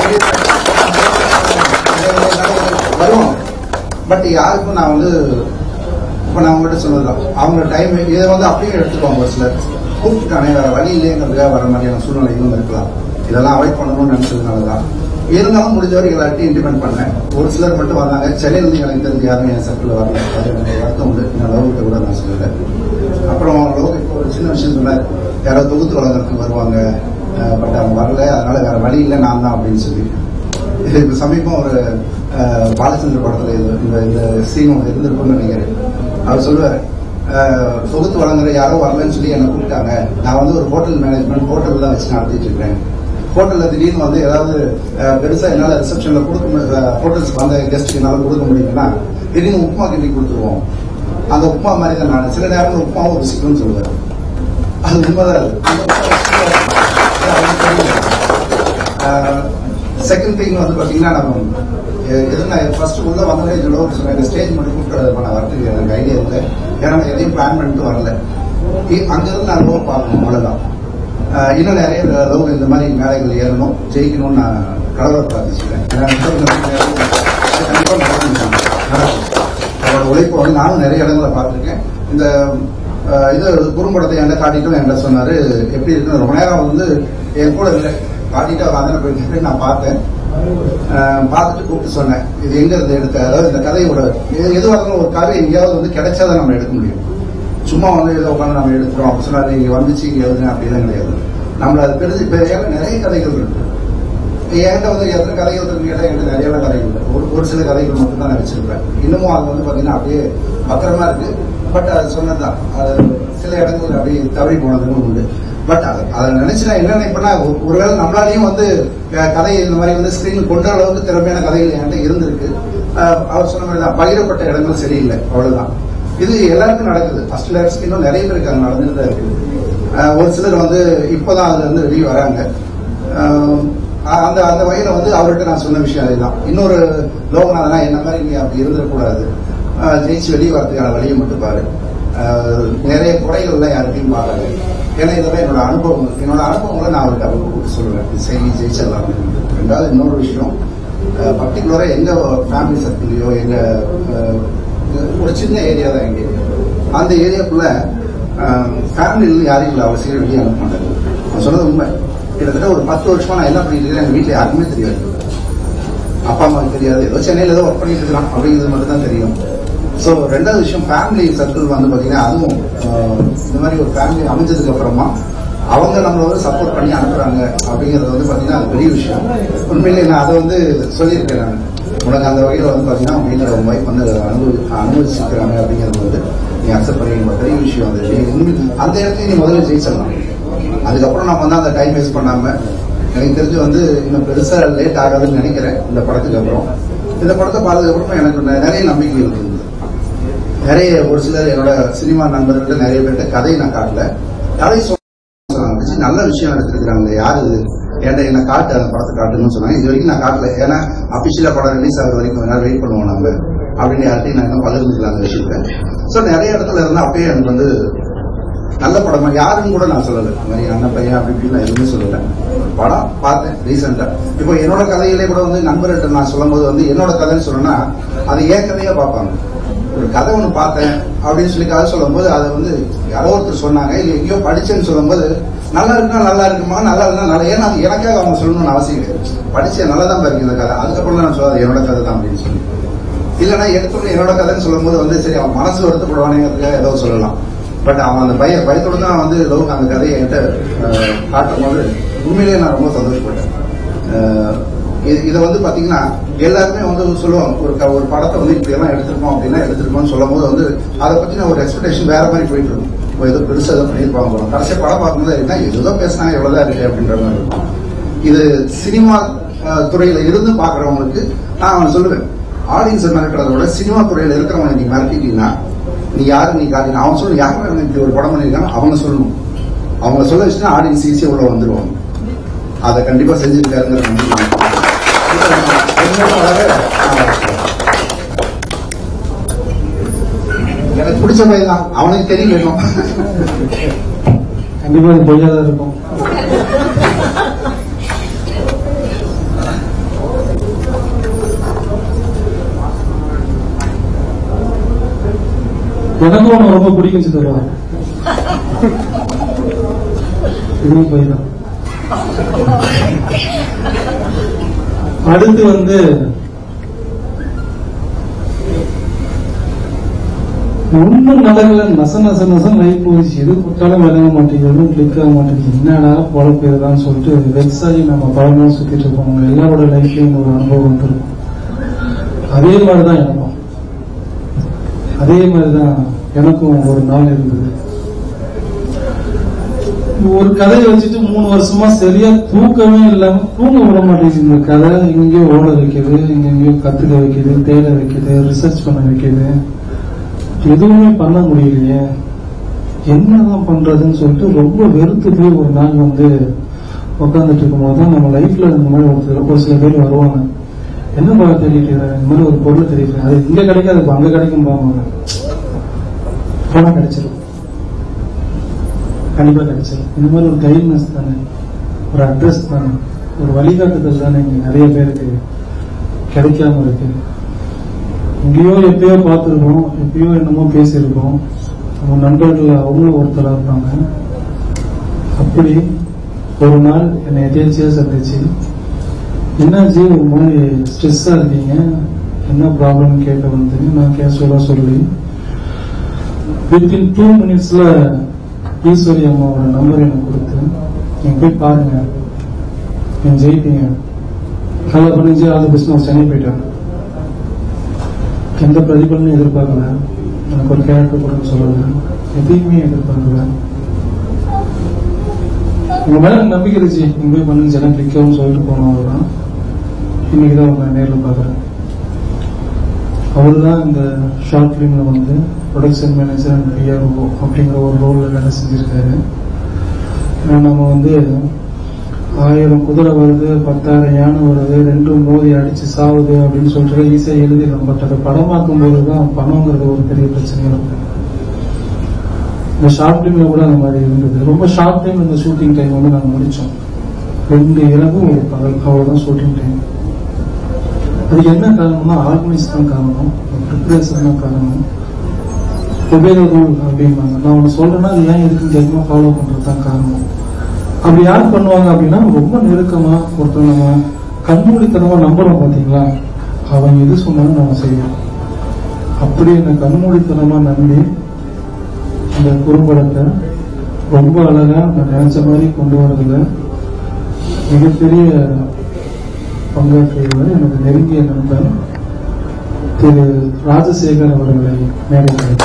சொல்லியிருக்கேன். வருவோம் பட் யாருக்கும் நான் வந்து இப்ப நான் உங்ககிட்ட சொன்னதுதான் அவங்க டைம் இதை வந்து அப்படியே எடுத்துக்குவாங்க ஒரு சிலர் கூப்பிட்டுட்டானே வேற வழி இல்லைங்கிறதுக்காக வர மாதிரியான சூழ்நிலைகளும் இருக்கலாம் இதெல்லாம் அவாய்ட் பண்ணணும்னு நினைச்சதுனால தான் இருந்தாலும் முடிஞ்ச வரை எல்லார்ட்டையும் இன்டிமெண்ட் பண்ணேன் ஒரு சிலர் மட்டும் வந்தாங்க சென்னையில இருந்து எனக்கு தெரிஞ்ச யாருமே என் சர்க்கிள் வரல அது எனக்கு வருத்தம் உண்டு நான் லவ்கிட்ட கூட நான் சொல்லல அப்புறம் லவ் இப்போ ஒரு சின்ன விஷயம் சொன்னார் யாராவது தொகுத்து வழங்குறதுக்கு வருவாங்க பட் அவங்க வரல அதனால வேற வழி இல்லை நான் தான் அப்படின்னு சொல்லி இது இப்ப சமீபம் ஒரு அஹ், பாலச்சந்திர படத்துல இது இந்த இந்த சீன் ஒன்று இருந்திருக்கும்னு நினைக்கிறேன் அவர் சொல்லுவார் அஹ், தொகுத்து வழங்குற யாரோ வரலன்னு சொல்லி என்னை கூப்பிட்டாங்க நான் வந்து ஒரு ஹோட்டல் மேனேஜ்மெண்ட் ஹோட்டல் தான் வச்சு நடத்திட்டு இருக்கிறேன் ஹோட்டல்ல திடீர்னு வந்து ஏதாவது அஹ், பெருசா என்னால ரிசப்ஷன்ல கொடுக்க ஹோட்டல்ஸ் வந்த கெஸ்ட்டுக்கு என்னால கொடுக்க முடியும்னா திடீர்னு உப்புமா கிண்டி கொடுத்துருவோம் அந்த உப்புமா மாதிரி தான் நான் சில நேரம் உப்புமாவும் ருசிக்கும்னு சொல்லுவேன் அது உண்மைதான் அது. அந்த உப்புமா செகண்ட் திங் வந்து பாத்தீங்கன்னா நம்ம எ- எது நான் ஃபர்ஸ்ட் உள்ள வந்ததே இதோட சொன்னேன் ஸ்டேஜ் மட்டும் கூப்பிட்டு நான் வரதுக்கு எனக்கு ஐடியா இல்லை ஏன்னா நான் எதையும் பிளான் பண்ணிட்டு வரல இ- அங்கிருந்து நான் லோ பார்க்கணும் அவ்வளவுதான் அஹ் இன்னும் நிறைய லவ் இந்த மாதிரி மேடைகள் ஏறணும் ஜெயிக்கணும்னு நான் கடவுளை பிரார்த்திச்சுக்கிறேன் ஏன்னா முப்பது நிமிஷம் அது கண்டிப்பா நடக்கும். நடக்கும். அவரோட உழைப்பு வந்து நானும் நிறைய இடங்களை பார்த்திருக்கேன் இந்த அஹ், இது குறும்படத்தை என்கிட்ட காட்டிட்டும் என்கிட்ட சொன்னாரு எப்படி இருக்குன்னு ரொம்ப நேரம் வந்து என் கூட இல்லை காட்டிட்டு அவர் அந்த போய் நான் பார்த்தேன் அஹ், பார்த்துட்டு கூப்பிட்டு சொன்னேன் இது எங்க இருந்து எடுத்த அதாவது இந்த கதையோட எது- எதுவாக இருந்தாலும் ஒரு கதை எங்கேயாவது வந்து கிடைச்சாதான் நம்ம எடுக்க முடியும் சும்மா வந்து ஏதோ உட்காந்து நம்ம எடுக்கிறோம் அப்படி சொன்னாரு இங்க வந்துச்சு இங்க எழுதுங்க அப்படிலாம் கிடையாது நம்மள அது பெருசு இப்ப ஏன்னா நிறைய கதைகள் இருக்கு என்கிட்ட வந்து எத்தனை கதைகள் இருக்குன்னு கேட்டா என்கிட்ட நிறைய கதைகள் இல்லை ஒரு ஒரு சில கதைகள் மட்டும் தான் நான் வச்சிருப்பேன் இன்னமும் அது வந்து பாத்தீங்கன்னா அப்படியே பத்திரமா இருக்கு பட் அது சொன்னதுதான் அது சில இடங்கள் அப்படியே தவறி போனதுன்னு உண்டு பட் அதை அதை நினைச்சு நான் என்ன நினைப்பேன்னா ஒரு- ஒருவேளை நம்மளாலையும் வந்து அஹ், கதை இந்த மாதிரி வந்து ஸ்கிரீன் கொண்ட அளவுக்கு திறமையான கதைகள் என்கிட்ட இருந்திருக்கு அஹ், அவர் சொன்ன மாதிரி தான் பகிரப்பட்ட இடங்கள் சரியில்லை அவ்வளவுதான் இது எல்லாருக்கும் நடக்குது ஃபர்ஸ்ட் லேயர்ஸ்க்கு இன்னும் நிறைய பேருக்கு அது நடந்துட்டு தான் இருக்கு அஹ், ஒரு சிலர் வந்து இப்பதான் அதுல இருந்து வெளியே வராங்க அஹ், அந்த அந்த வகையில வந்து அவர்கிட்ட நான் சொன்ன விஷயம் அதுதான் இன்னொரு லோகநாதனா என்ன மாதிரி நீ அப்படி இருந்துடக்கூடாது அஹ், ஜெயிச்சு வெளியே வரதுக்கான வழியை மட்டும் பாரு அஹ், நிறைய குறைகள்லாம் யார்கிட்டையும் பாருங்க ஏன்னா இதெல்லாம் என்னோட அனுபவம் என்னோட அனுபவங்களை நான் அவருக்கு அவங்க கூப்பிட்டு சொல்லுவேன் இது சரி ஜெயிச்சிடலாம் அப்படின்னு. ரெண்டாவது இன்னொரு விஷயம் பர்டிகுலரா எங்க ஃபேமிலி சர்க்கிள்லயோ எங்க அஹ், ஒரு சின்ன ஏரியா தான் எங்க அந்த ஏரியாக்குள்ள ஃபேமிலியில யாரையும் இல்லை அவசியம் வெளியே அனுப்ப மாட்டாங்க நான் சொன்னது உண்மை கிட்டத்தட்ட ஒரு பத்து வருஷமா நான் என்ன பண்ணிட்டு இருக்கேன் எங்க வீட்டுல யாருக்குமே தெரியாது அப்பா அம்மாவுக்கு தெரியாது ஏதோ சென்னையில ஏதோ ஒர்க் பண்ணிட்டு இருக்கான் அப்படிங்கிறது மட்டும் தான் தெரியும் ஸோ ரெண்டாவது விஷயம் ஃபேமிலி சர்க்கிள் வந்து பாத்தீங்கன்னா அதுவும் ஆஹ், இந்த மாதிரி ஒரு ஃபேமிலி அமைஞ்சதுக்கு அப்புறமா அவங்க நம்மள வந்து சப்போர்ட் பண்ணி அனுப்புறாங்க அப்படிங்கிறது வந்து பாத்தீங்கன்னா அது பெரிய விஷயம் உண்மையிலேயே நான் அதை வந்து சொல்லியிருக்கேன் நான் உனக்கு அந்த வகையில வந்து பாத்தீங்கன்னா உங்க வீட்டில் உங்க ஒய்ஃப் வந்து அதை அனுபவி அனுபவிச்சிருக்கிறாங்க அப்படிங்கிறது வந்து நீ அக்செப்ட் பண்ணிக்க பெரிய விஷயம் அது நீ உண்மை- அந்த இடத்துல நீ முதல்ல ஜெயிச்சிடலாம் அதுக்கப்புறம் நம்ம வந்து அந்த டைம் வேஸ்ட் பண்ணாம எனக்கு தெரிஞ்சு வந்து இன்னும் பெருசா லேட் ஆகாதுன்னு நினைக்கிறேன் இந்த படத்துக்கு அப்புறம் இந்த படத்தை பார்த்ததுக்கு அப்புறம் எனக்கு நெ- நிறைய நம்பிக்கை இருக்குது நிறைய ஒரு சிலர் என்னோட சினிமா நண்பர்கள் நிறைய பேர்ட்ட கதையை நான் காட்டல கதை சொன்னாங்க "சி, நல்ல விஷயம் எடுத்துருக்காங்க யாரு இது ஏன்டா என்ன காட்டு அந்த படத்தை காட்டுன்னு சொன்னாங்க இது வரைக்கும் நான் காட்டல ஏன்னா அபிஷியலா படம் ரிலீஸ் ஆகிற வரைக்கும் கொஞ்ச நேரம் வெயிட் பண்ணுவோம் நம்ம அப்படின்னு யார்ட்டையும் நான் இன்னும் பகிர்ந்துக்கல அந்த விஷயத்த ஸோ நிறைய இடத்துல இருந்து அப்பயே எனக்கு வந்து நல்ல படமா யாருன்னு கூட நான் சொல்லல இந்த மாதிரி அண்ணன் பையன் அப்படி இப்படின்னு நான் எதுவுமே சொல்லல படம் பார்த்தேன் ரீசெண்டா இப்போ என்னோட கதையிலே கூட வந்து நண்பர்கிட்ட நான் சொல்லும்போது வந்து என்னோட கதைன்னு சொன்னா அது ஏன் கதையா பார்ப்பாங்க ஒரு கதை ஒன்று பார்த்தேன் அப்படின்னு சொல்லி கதை சொல்லும்போது அதை வந்து யாரோ ஒருத்தர் சொன்னாங்க இல்லை எங்கேயோ படிச்சேன்னு சொல்லும்போது நல்லா இருக்குன்னா நல்லா இருக்குமா நல்லா இருந்தா நல்லா ஏன்னா அது எனக்காக அவங்க சொல்லணும்னு அவசியம் கிடையாது படிச்சேன் நல்லா தான் இருக்கு இந்த கதை அதுக்கப்புறம் நான் சொல்லுவேன் என்னோட கதை தான் அப்படின்னு சொல்லி இல்லைன்னா எடுத்தோடனே என்னோட கதைன்னு சொல்லும்போது வந்து சரி அவன் மனசு வருத்தப்படுவானேங்கிறதுக்காக ஏதோ சொல்லலாம் பட் அவன் அந்த பய பயத்தோட தான் வந்து லோக் அந்த கதையை என்கிட்ட அஹ், காட்டும் போது உண்மையிலேயே நான் ரொம்ப சந்தோஷப்பட்டேன் அஹ், இது- இதை வந்து பாத்தீங்கன்னா எல்லாருமே வந்து சொல்லுவாங்க ஒரு க- ஒரு படத்தை வந்து இப்படி எல்லாம் எடுத்திருக்கோம் அப்படின்னா எடுத்திருக்கோம்னு சொல்லும் போது வந்து அதை பத்தின ஒரு எக்ஸ்பெக்டேஷன் வேற மாதிரி போயிட்டு இருக்கும் இப்போ ஏதோ பெருசா ஏதோ பண்ணியிருப்பாங்க போல. கடைசியா படம் பார்க்கும்போது என்ன ஏதோ பேசினாங்க எவ்வளவுதான் இருக்கு அப்படின்ற மாதிரி இருக்கும் இது சினிமா அஹ், துறையில இருந்து பாக்குறவங்களுக்கு நான் அவன் சொல்லுவேன் ஆடியன்ஸ் மிரட்டுறத விட சினிமா துறையில இருக்கிறவங்க நீ மிரட்டிட்டீங்கன்னா நீ யாரு நீ காட்டினா அவன் சொல்லணும் யாரும் எனக்கு இப்படி ஒரு படம் பண்ணியிருக்காங்க அவங்க சொல்லணும் அவங்க சொல்ல வச்சுன்னா ஆடியன்ஸ் ஈஸியா உள்ள வந்துருவாங்க அதை கண்டிப்பா செஞ்சிருக்காருங்கிற நம்பிக்கை எனக்கு. எனக்கு பிடிச்ச பையன் தான் அவனுக்கு தெரியல இன்னும் கண்டிப்பா இது பொய்யா தான் இருக்கும் எனக்கும் உன்னை ரொம்ப பிடிக்கும் சித்தப்பா இதுவும் பொய் தான் அடுத்து வந்து ஒன்றும் நடக்கல நச நச நசம் லைஃப் போயிடுச்சு எது போட்டாலும் விளங்க மாட்டேங்குது எதுவும் கிளிக் ஆக மாட்டேங்குது என்னடா பொழப்பு இதுதான் சொல்லிட்டு வெப்சாயி நம்ம பழமா சுத்திட்டு இருப்போம் அவங்க எல்லாரோட லைஃப்லயும் ஒரு அனுபவம் வந்துருக்கும் அதே மாதிரிதான் எனக்கும் அதே மாதிரிதான் எனக்கும் ஒரு நாள் இருந்தது ஒரு கதையை வச்சுட்டு மூணு வருஷமா சரியா தூக்கமே இல்லாம தூங்க விட மாட்டேங்குது இந்த கதை இங்கேயோ ஓட வைக்குது இங்கெங்கேயோ கத்துக்க வைக்குது தேட வைக்குது ரிசர்ச் பண்ண வைக்குது எதுவுமே பண்ண முடியலையே என்னதான் பண்றதுன்னு சொல்லிட்டு ரொம்ப வெறுத்து போய் ஒரு நாள் வந்து உட்காந்துட்டு இருக்கும்போது தான் நம்ம லைஃப்ல இந்த மாதிரி ஒருத்தர் ஒரு சில பேர் வருவாங்க என்ன பா தேடிட்டு இருக்க? இந்த மாதிரி ஒரு பொருள் தெரியுது அது இங்க கிடைக்காது இப்ப அங்க கிடைக்கும் பாங்க போனா கிடைச்சிடும் கண்டிப்பா கிடைச்சிடும் இந்த மாதிரி ஒரு கைட்னஸ் தானே ஒரு அட்ரஸ் தானே ஒரு வழிகாட்டுதல் தானே இங்க நிறைய பேருக்கு கிடைக்காம இருக்கு எங்கேயோ எப்பயோ பார்த்துருக்கோம் எப்பயோ என்னமோ பேசியிருக்கோம் நம்ம நண்பர்கள் அவங்களும் ஒருத்தரா இருப்பாங்க அப்படி ஒரு நாள் என்னை எதேச்சியா சந்திச்சு என்னாச்சு ஒரு மாதிரி ஸ்ட்ரெஸ்ஸா இருக்கீங்க என்ன ப்ராப்ளம் கேட்க வந்து நான் கேஷுவலா சொல்லி வித்தின் டூ மினிட்ஸ்ல ஈஸ்வரி அம்மாவோட நம்பர் எனக்கு கொடுத்து நீங்க போய் பாருங்க நீங்க ஜெயிப்பீங்க நல்லா பண்ணிச்சு ஆல் பிஸ்னஸ் சென்னை போயிட்டாங்க எந்த பிரதிபலனும் எதிர்பார்க்கல எனக்கு ஒரு கேரக்டர் கூட சொல்லல எதையுமே எதிர்பார்க்கல உங்க மேல எனக்கு நம்பிக்கை இருந்துச்சு நீங்க போய் பண்ணுங்க எல்லாம் கிளிக்கவும் சொல்லிட்டு போனோம் அவர்தான் இன்னைக்கு தான் உங்களை நேரில் பார்க்குறேன் அவர் தான் இந்த ஷார்ட் ஃபிலிம்ல வந்து ப்ரொடக்ஷன் மேனேஜர் அண்ட் பிஆர்ஓ அப்படிங்கிற ஒரு ரோல்ல வேலை செஞ்சிருக்காரு ஏன்னா நம்ம வந்து ஆயிரம் குதிரை வருது பத்தாயிரம் யானை வருது ரெண்டும் மோதி அடிச்சு சாவுது அப்படின்னு சொல்லிட்டு ஈஸியா எழுதிடலாம் பட் அதை படமாக்கும் போது தான் பணங்கிறது ஒரு பெரிய பிரச்சனையா இருக்கும் இந்த ஷார்ட் ஃபிலிம்ல கூட அந்த மாதிரி இருந்தது ரொம்ப ஷார்ட் டைம் இந்த ஷூட்டிங் டைம் வந்து நாங்க முடிச்சோம் ரெண்டு இரவு ஒரு பகல் அவ்வளவுதான் ஷூட்டிங் டைம் அதுக்கு என்ன காரணம்னா ஆர்கனைஸ் தான் காரணம் ப்ரிப்பரேஷன் தான் காரணம் ஒபேத ரூல் அப்படிம்பாங்க நான் ஒன்று சொல்றேன்னா அது ஏன் இருக்குன்னு கேட்கணும் ஃபாலோ பண்றது தான் காரணம் அப்படி யார் பண்ணுவாங்க அப்படின்னா ரொம்ப நெருக்கமா ஒருத்தர் நம்ம கண்மூடித்தனமா நம்புறோம் பாத்தீங்களா அவன் எது சொன்னாலும் நம்ம செய்வோம் அப்படி என்ன கண்மூடித்தனமா நம்பி இந்த குறும்படத்தை ரொம்ப அழகா நான் நினைச்ச மாதிரி கொண்டு வரதுல மிகப்பெரிய பங்காற்றியவர் எனது நெருங்கிய நண்பர் திரு ராஜசேகர் அவர்களை மேடையில்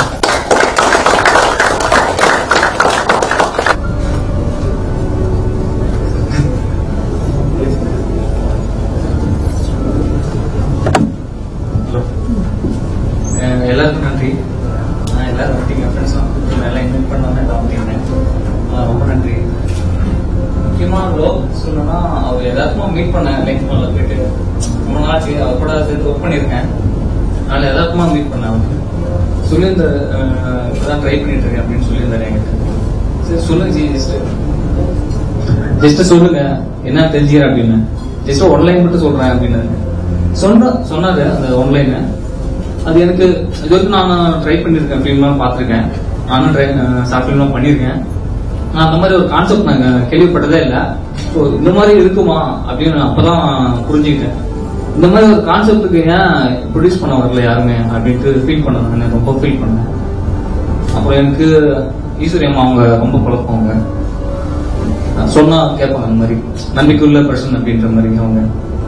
ஹலோ அஹ் எல்லாருக்கும் நன்றி நான் எல்லாரும் மீட்டிங் ஃப்ரெண்ட்ஸும் எல்லாம் இன்வைட் பண்ணாங்க எல்லாம் வந்தீங்க அஹ் ரொம்ப நன்றி முக்கியமாக லோக் சொல்லணும்னா அவர் எல்லாருக்கும் மீட் பண்ணேன் லைஃப் மேல போயிட்டு ரொம்ப நாளாச்சு அவர் கூட சேர்ந்து ஒர்க் பண்ணியிருக்கேன் அதனால எல்லாருக்குமா மீட் பண்ணேன் அவருக்கு சொல்லியிருந்தாரு அஹ் இப்பதான் ட்ரை பண்ணிட்டு இருக்கேன் அப்படின்னு சொல்லியிருந்தாரு என்கிட்ட சரி சொல்லுங்க ஜி ஜஸ்ட் ஜஸ்ட் சொல்லுங்க என்ன தெரிஞ்சுக்கிறேன் அப்படின்னு ஜஸ்ட் ஒன்லைன் மட்டும் சொல்றேன் அப்படின்னு சொன்ன சொன்னாரு அந்த ஒன்லைன் அது எனக்கு இது வரைக்கும் நான் ட்ரை பண்ணியிருக்கேன் ஃபிலிம்லாம் பார்த்துருக்கேன் நானும் ட்ரை ஷார்ட் ஃபிலிம்லாம் பண்ணியிருக்கேன் நான் அந்த மாதிரி ஒரு கான்செப்ட் நாங்கள் கேள்விப்பட்டதே இல்லை ஸோ இந்த மாதிரி இருக்குமா அப்படின்னு நான் அப்பதான் புரிஞ்சுக்கிட்டேன் இந்த மாதிரி ஒரு கான்செப்டுக்கு ஏன் ப்ரொடியூஸ் பண்ண வரல யாருமே அப்படின்ட்டு ஃபீல் பண்ணேன் நான் ரொம்ப ஃபீல் பண்ணேன் அப்புறம் எனக்கு ஈஸ்வரி அம்மா அவங்க ரொம்ப குழப்பம் அவங்க சொன்னா கேட்பாங்க அந்த மாதிரி நம்பிக்கையுள்ள பர்சன் அப்படின்ற மாதிரி அவங்க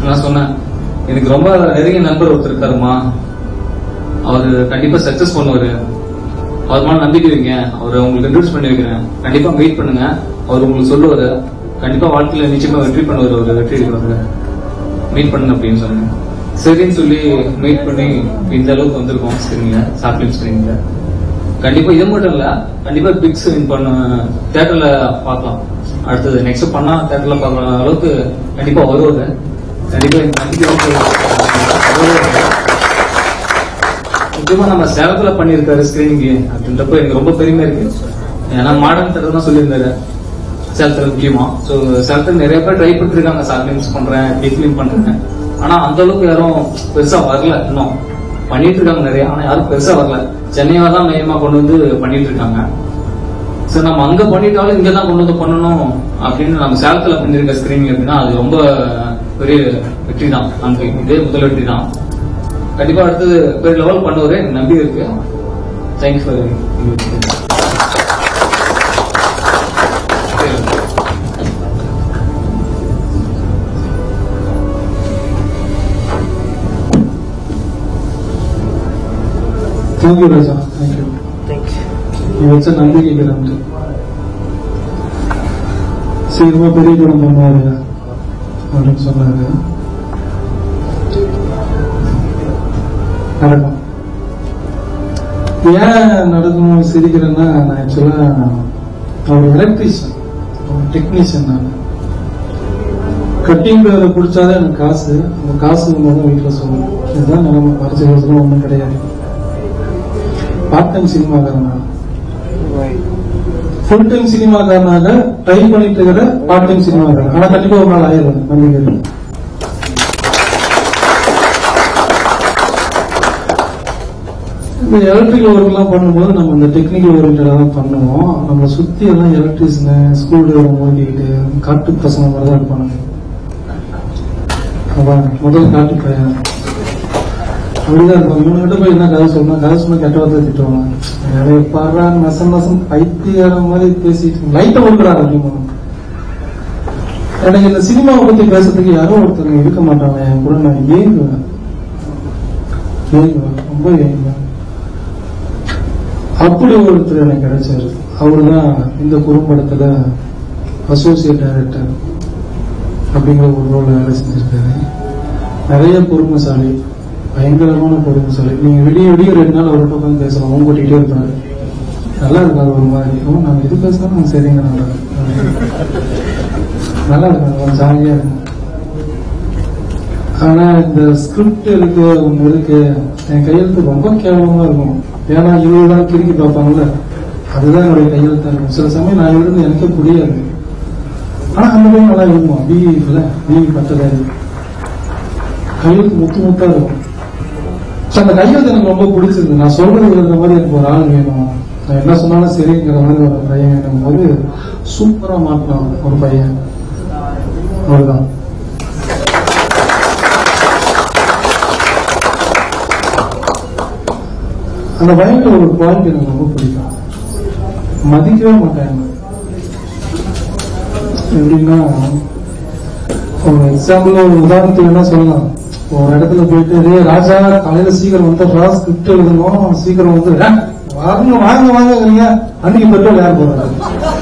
நான் சொன்னேன் எனக்கு ரொம்ப நெருங்கிய நண்பர் ஒருத்தர் இருக்காருமா அவர் கண்டிப்பா சக்சஸ் பண்ணுவாரு அவர் மேல நம்பிக்கை வைங்க அவரை உங்களுக்கு இன்ட்ரூஸ் பண்ணி வைக்கிறேன் கண்டிப்பா வெயிட் பண்ணுங்க அவர் உங்களுக்கு சொல்லுவாரு கண்டிப்பா வாழ்க்கையில நிச்சயமா வெற்றி பண்ணுவார் அவர் வெற்றி எடுக்கிறாரு மீட் பண்ணுங்க அப்படின்னு சொன்னேன் சரின்னு சொல்லி மீட் பண்ணி இந்த அளவுக்கு வந்திருக்கோம் ஸ்கிரீன்ல ஷார்ட் ஃபிலிம் ஸ்கிரீன்ல கண்டிப்பா இது மட்டும் இல்ல கண்டிப்பா பிக் ஸ்கிரீன் பண்ண தியேட்டர்ல பார்க்கலாம் அடுத்தது நெக்ஸ்ட் பண்ணா தியேட்டர்ல பார்க்கலாம் அளவுக்கு கண்டிப்பா வருவாரு கண்டிப்பா இந்த நம்பிக்கை வருவாரு. முக்கியமா நம்ம சேலத்துல பண்ணியிருக்காரு ஸ்கிரீனிங் அப்படின்றப்ப எனக்கு ரொம்ப பெருமையா இருக்கு ஏன்னா மாடர்ன் தேட்டர் தான் சொல்லியிருந்தாரு சேலத்துல முக்கியமா சோ சேலத்துல நிறைய பேர் ட்ரை பண்ணிருக்காங்க ஷார்ட் ஃபிலிம்ஸ் பண்றேன் பிக் ஃபிலிம் பண்றேன் ஆனா அந்த அளவுக்கு யாரும் பெருசா வரல இன்னும் பண்ணிட்டு இருக்காங்க நிறைய ஆனா யாரும் பெருசா வரல சென்னையா தான் மையமா கொண்டு வந்து பண்ணிட்டு இருக்காங்க சோ நம்ம அங்க பண்ணிட்டாலும் இங்க தான் கொண்டு வந்து பண்ணணும் அப்படின்னு நம்ம சேலத்துல பண்ணிருக்க ஸ்கிரீனிங் அப்படின்னா அது ரொம்ப பெரிய வெற்றி தான் அங்க இதே முதல் வெற்றி தான் கண்டிப்பா அடுத்தது பெரிய லெவல் பண்ணுவாரு எனக்கு நம்பி இருக்கு thanks for thank you Raja thank you நீ வச்ச நம்பிக்கைக்கு நன்றி சீக்கிரமா பெரிய படம் பண்ணுவாரு அப்படின்னு சொன்னாரு நடக்கும் ஏன் நடக்கணும் சிரிக்கிறேன்னா நான் ஆக்சுவலா அவர் எலக்ட்ரீஷியன் டெக்னீஷியன் நான் கட்டிங் பேரை பிடிச்சாதான் எனக்கு காசு அந்த காசு வந்து வீட்டில் சொல்லணும் இதுதான் நிலைமை பரிச்சை வசதிலாம் ஒன்றும் கிடையாது பார்ட் டைம் சினிமாக்காரன் ஃபுல் டைம் சினிமாக்காரனாக ட்ரை பண்ணிட்டு இருக்கிற பார்ட் டைம் சினிமாக்காரன் ஆனா கண்டிப்பா ஒரு நாள் ஆயிரும் நம்பிக்கை இருக்கு. இந்த எலக்ட்ரிக்கல் ஒர்க் எல்லாம் பண்ணும்போது நம்ம இந்த டெக்னிக்கல் ஓரியன்டா தான் பண்ணுவோம் நம்ம சுத்தி எல்லாம் எலக்ட்ரிஷியன் ஸ்கூல் ஓட்டிக்கிட்டு காட்டு பசங்க மாதிரி தான் இருப்பானுங்க அதான் முதல் காட்டு பையன் அப்படிதான் இருக்கும் இவங்க கிட்ட போய் என்ன கதை சொன்னா கதை சொன்னா கெட்ட வார்த்தை திட்டுவாங்க நிறைய பாடுறா நசம் நசம் பைத்தியார மாதிரி பேசிட்டு லைட்டை கொடுக்குறா அப்படிமா எனக்கு இந்த சினிமாவை பத்தி பேசுறதுக்கு யாரோ ஒருத்தர் இருக்க மாட்டாங்க என் கூட நான் ஏங்குவேன் ஏங்குவேன் ரொம்ப ஏங்குவேன் அப்படி ஒருத்தர் எனக்கு கிடைச்சாரு அவருதான் இந்த குறும்படத்துல அசோசியேட் டைரக்டர் அப்படிங்கிற ஒரு ரோல் வேலை செஞ்சிருக்காரு நிறைய பொறுமைசாலி பயங்கரமான பொறுமைசாலி நீங்க விடிய விடிய ரெண்டு நாள் அவர்கிட்ட உட்காந்து பேசலாம் அவங்க கூட்டிகிட்டே இருப்பாரு நல்லா இருக்காரு ஒரு மாதிரி ஓ நாங்க இது பேசினா நாங்க சரிங்க நல்லா நல்லா இருக்காங்க கொஞ்சம் ஜாலியா இருக்கும் ஆனா இந்த ஸ்கிரிப்ட் இருக்கு ஒண்ணு இருக்கு என் கையெழுத்து ரொம்ப கேவலமா இருக்கும் ஏன்னா இவங்கதான் கிறுக்கி பார்ப்பாங்கல்ல அதுதான் என்னுடைய கையெழுத்தா இருக்கும் சில சமயம் நான் எழுதுறது எனக்கே புரியாது ஆனா அந்த டைம் நல்லா எழுதுவோம் பிஇ இருக்குல்ல பிஇ பட்டதாரி கையெழுத்து முத்து முத்தா இருக்கும் So, அந்த கையெழுத்து எனக்கு ரொம்ப பிடிச்சிருக்கு நான் சொல்றது எழுதுற மாதிரி எனக்கு ஒரு ஆள் வேணும் நான் என்ன சொன்னாலும் சரிங்கிற மாதிரி ஒரு பையன் வேணும் போது சூப்பரா மாட்டினான் ஒரு பையன் அவ்வளவுதான் அந்த பையன்ல ஒரு பாயிண்ட் எனக்கு ரொம்ப பிடிக்கும் மதிக்கவே மாட்டாங்க எப்படின்னா ஒரு எக்ஸாம்பிள் ஒரு உதாரணத்துக்கு என்ன சொல்லலாம் ஒரு இடத்துல போயிட்டு "டேய் ராஜா காலையில சீக்கிரம் வந்துடுறா ஸ்கிரிப்ட் எழுதணும் சீக்கிரம் வந்து "ஆ, வாங்க வாங்க வாங்கங்கிறீங்க அன்னைக்கு பெட்ரோல் யார் போடுறாரு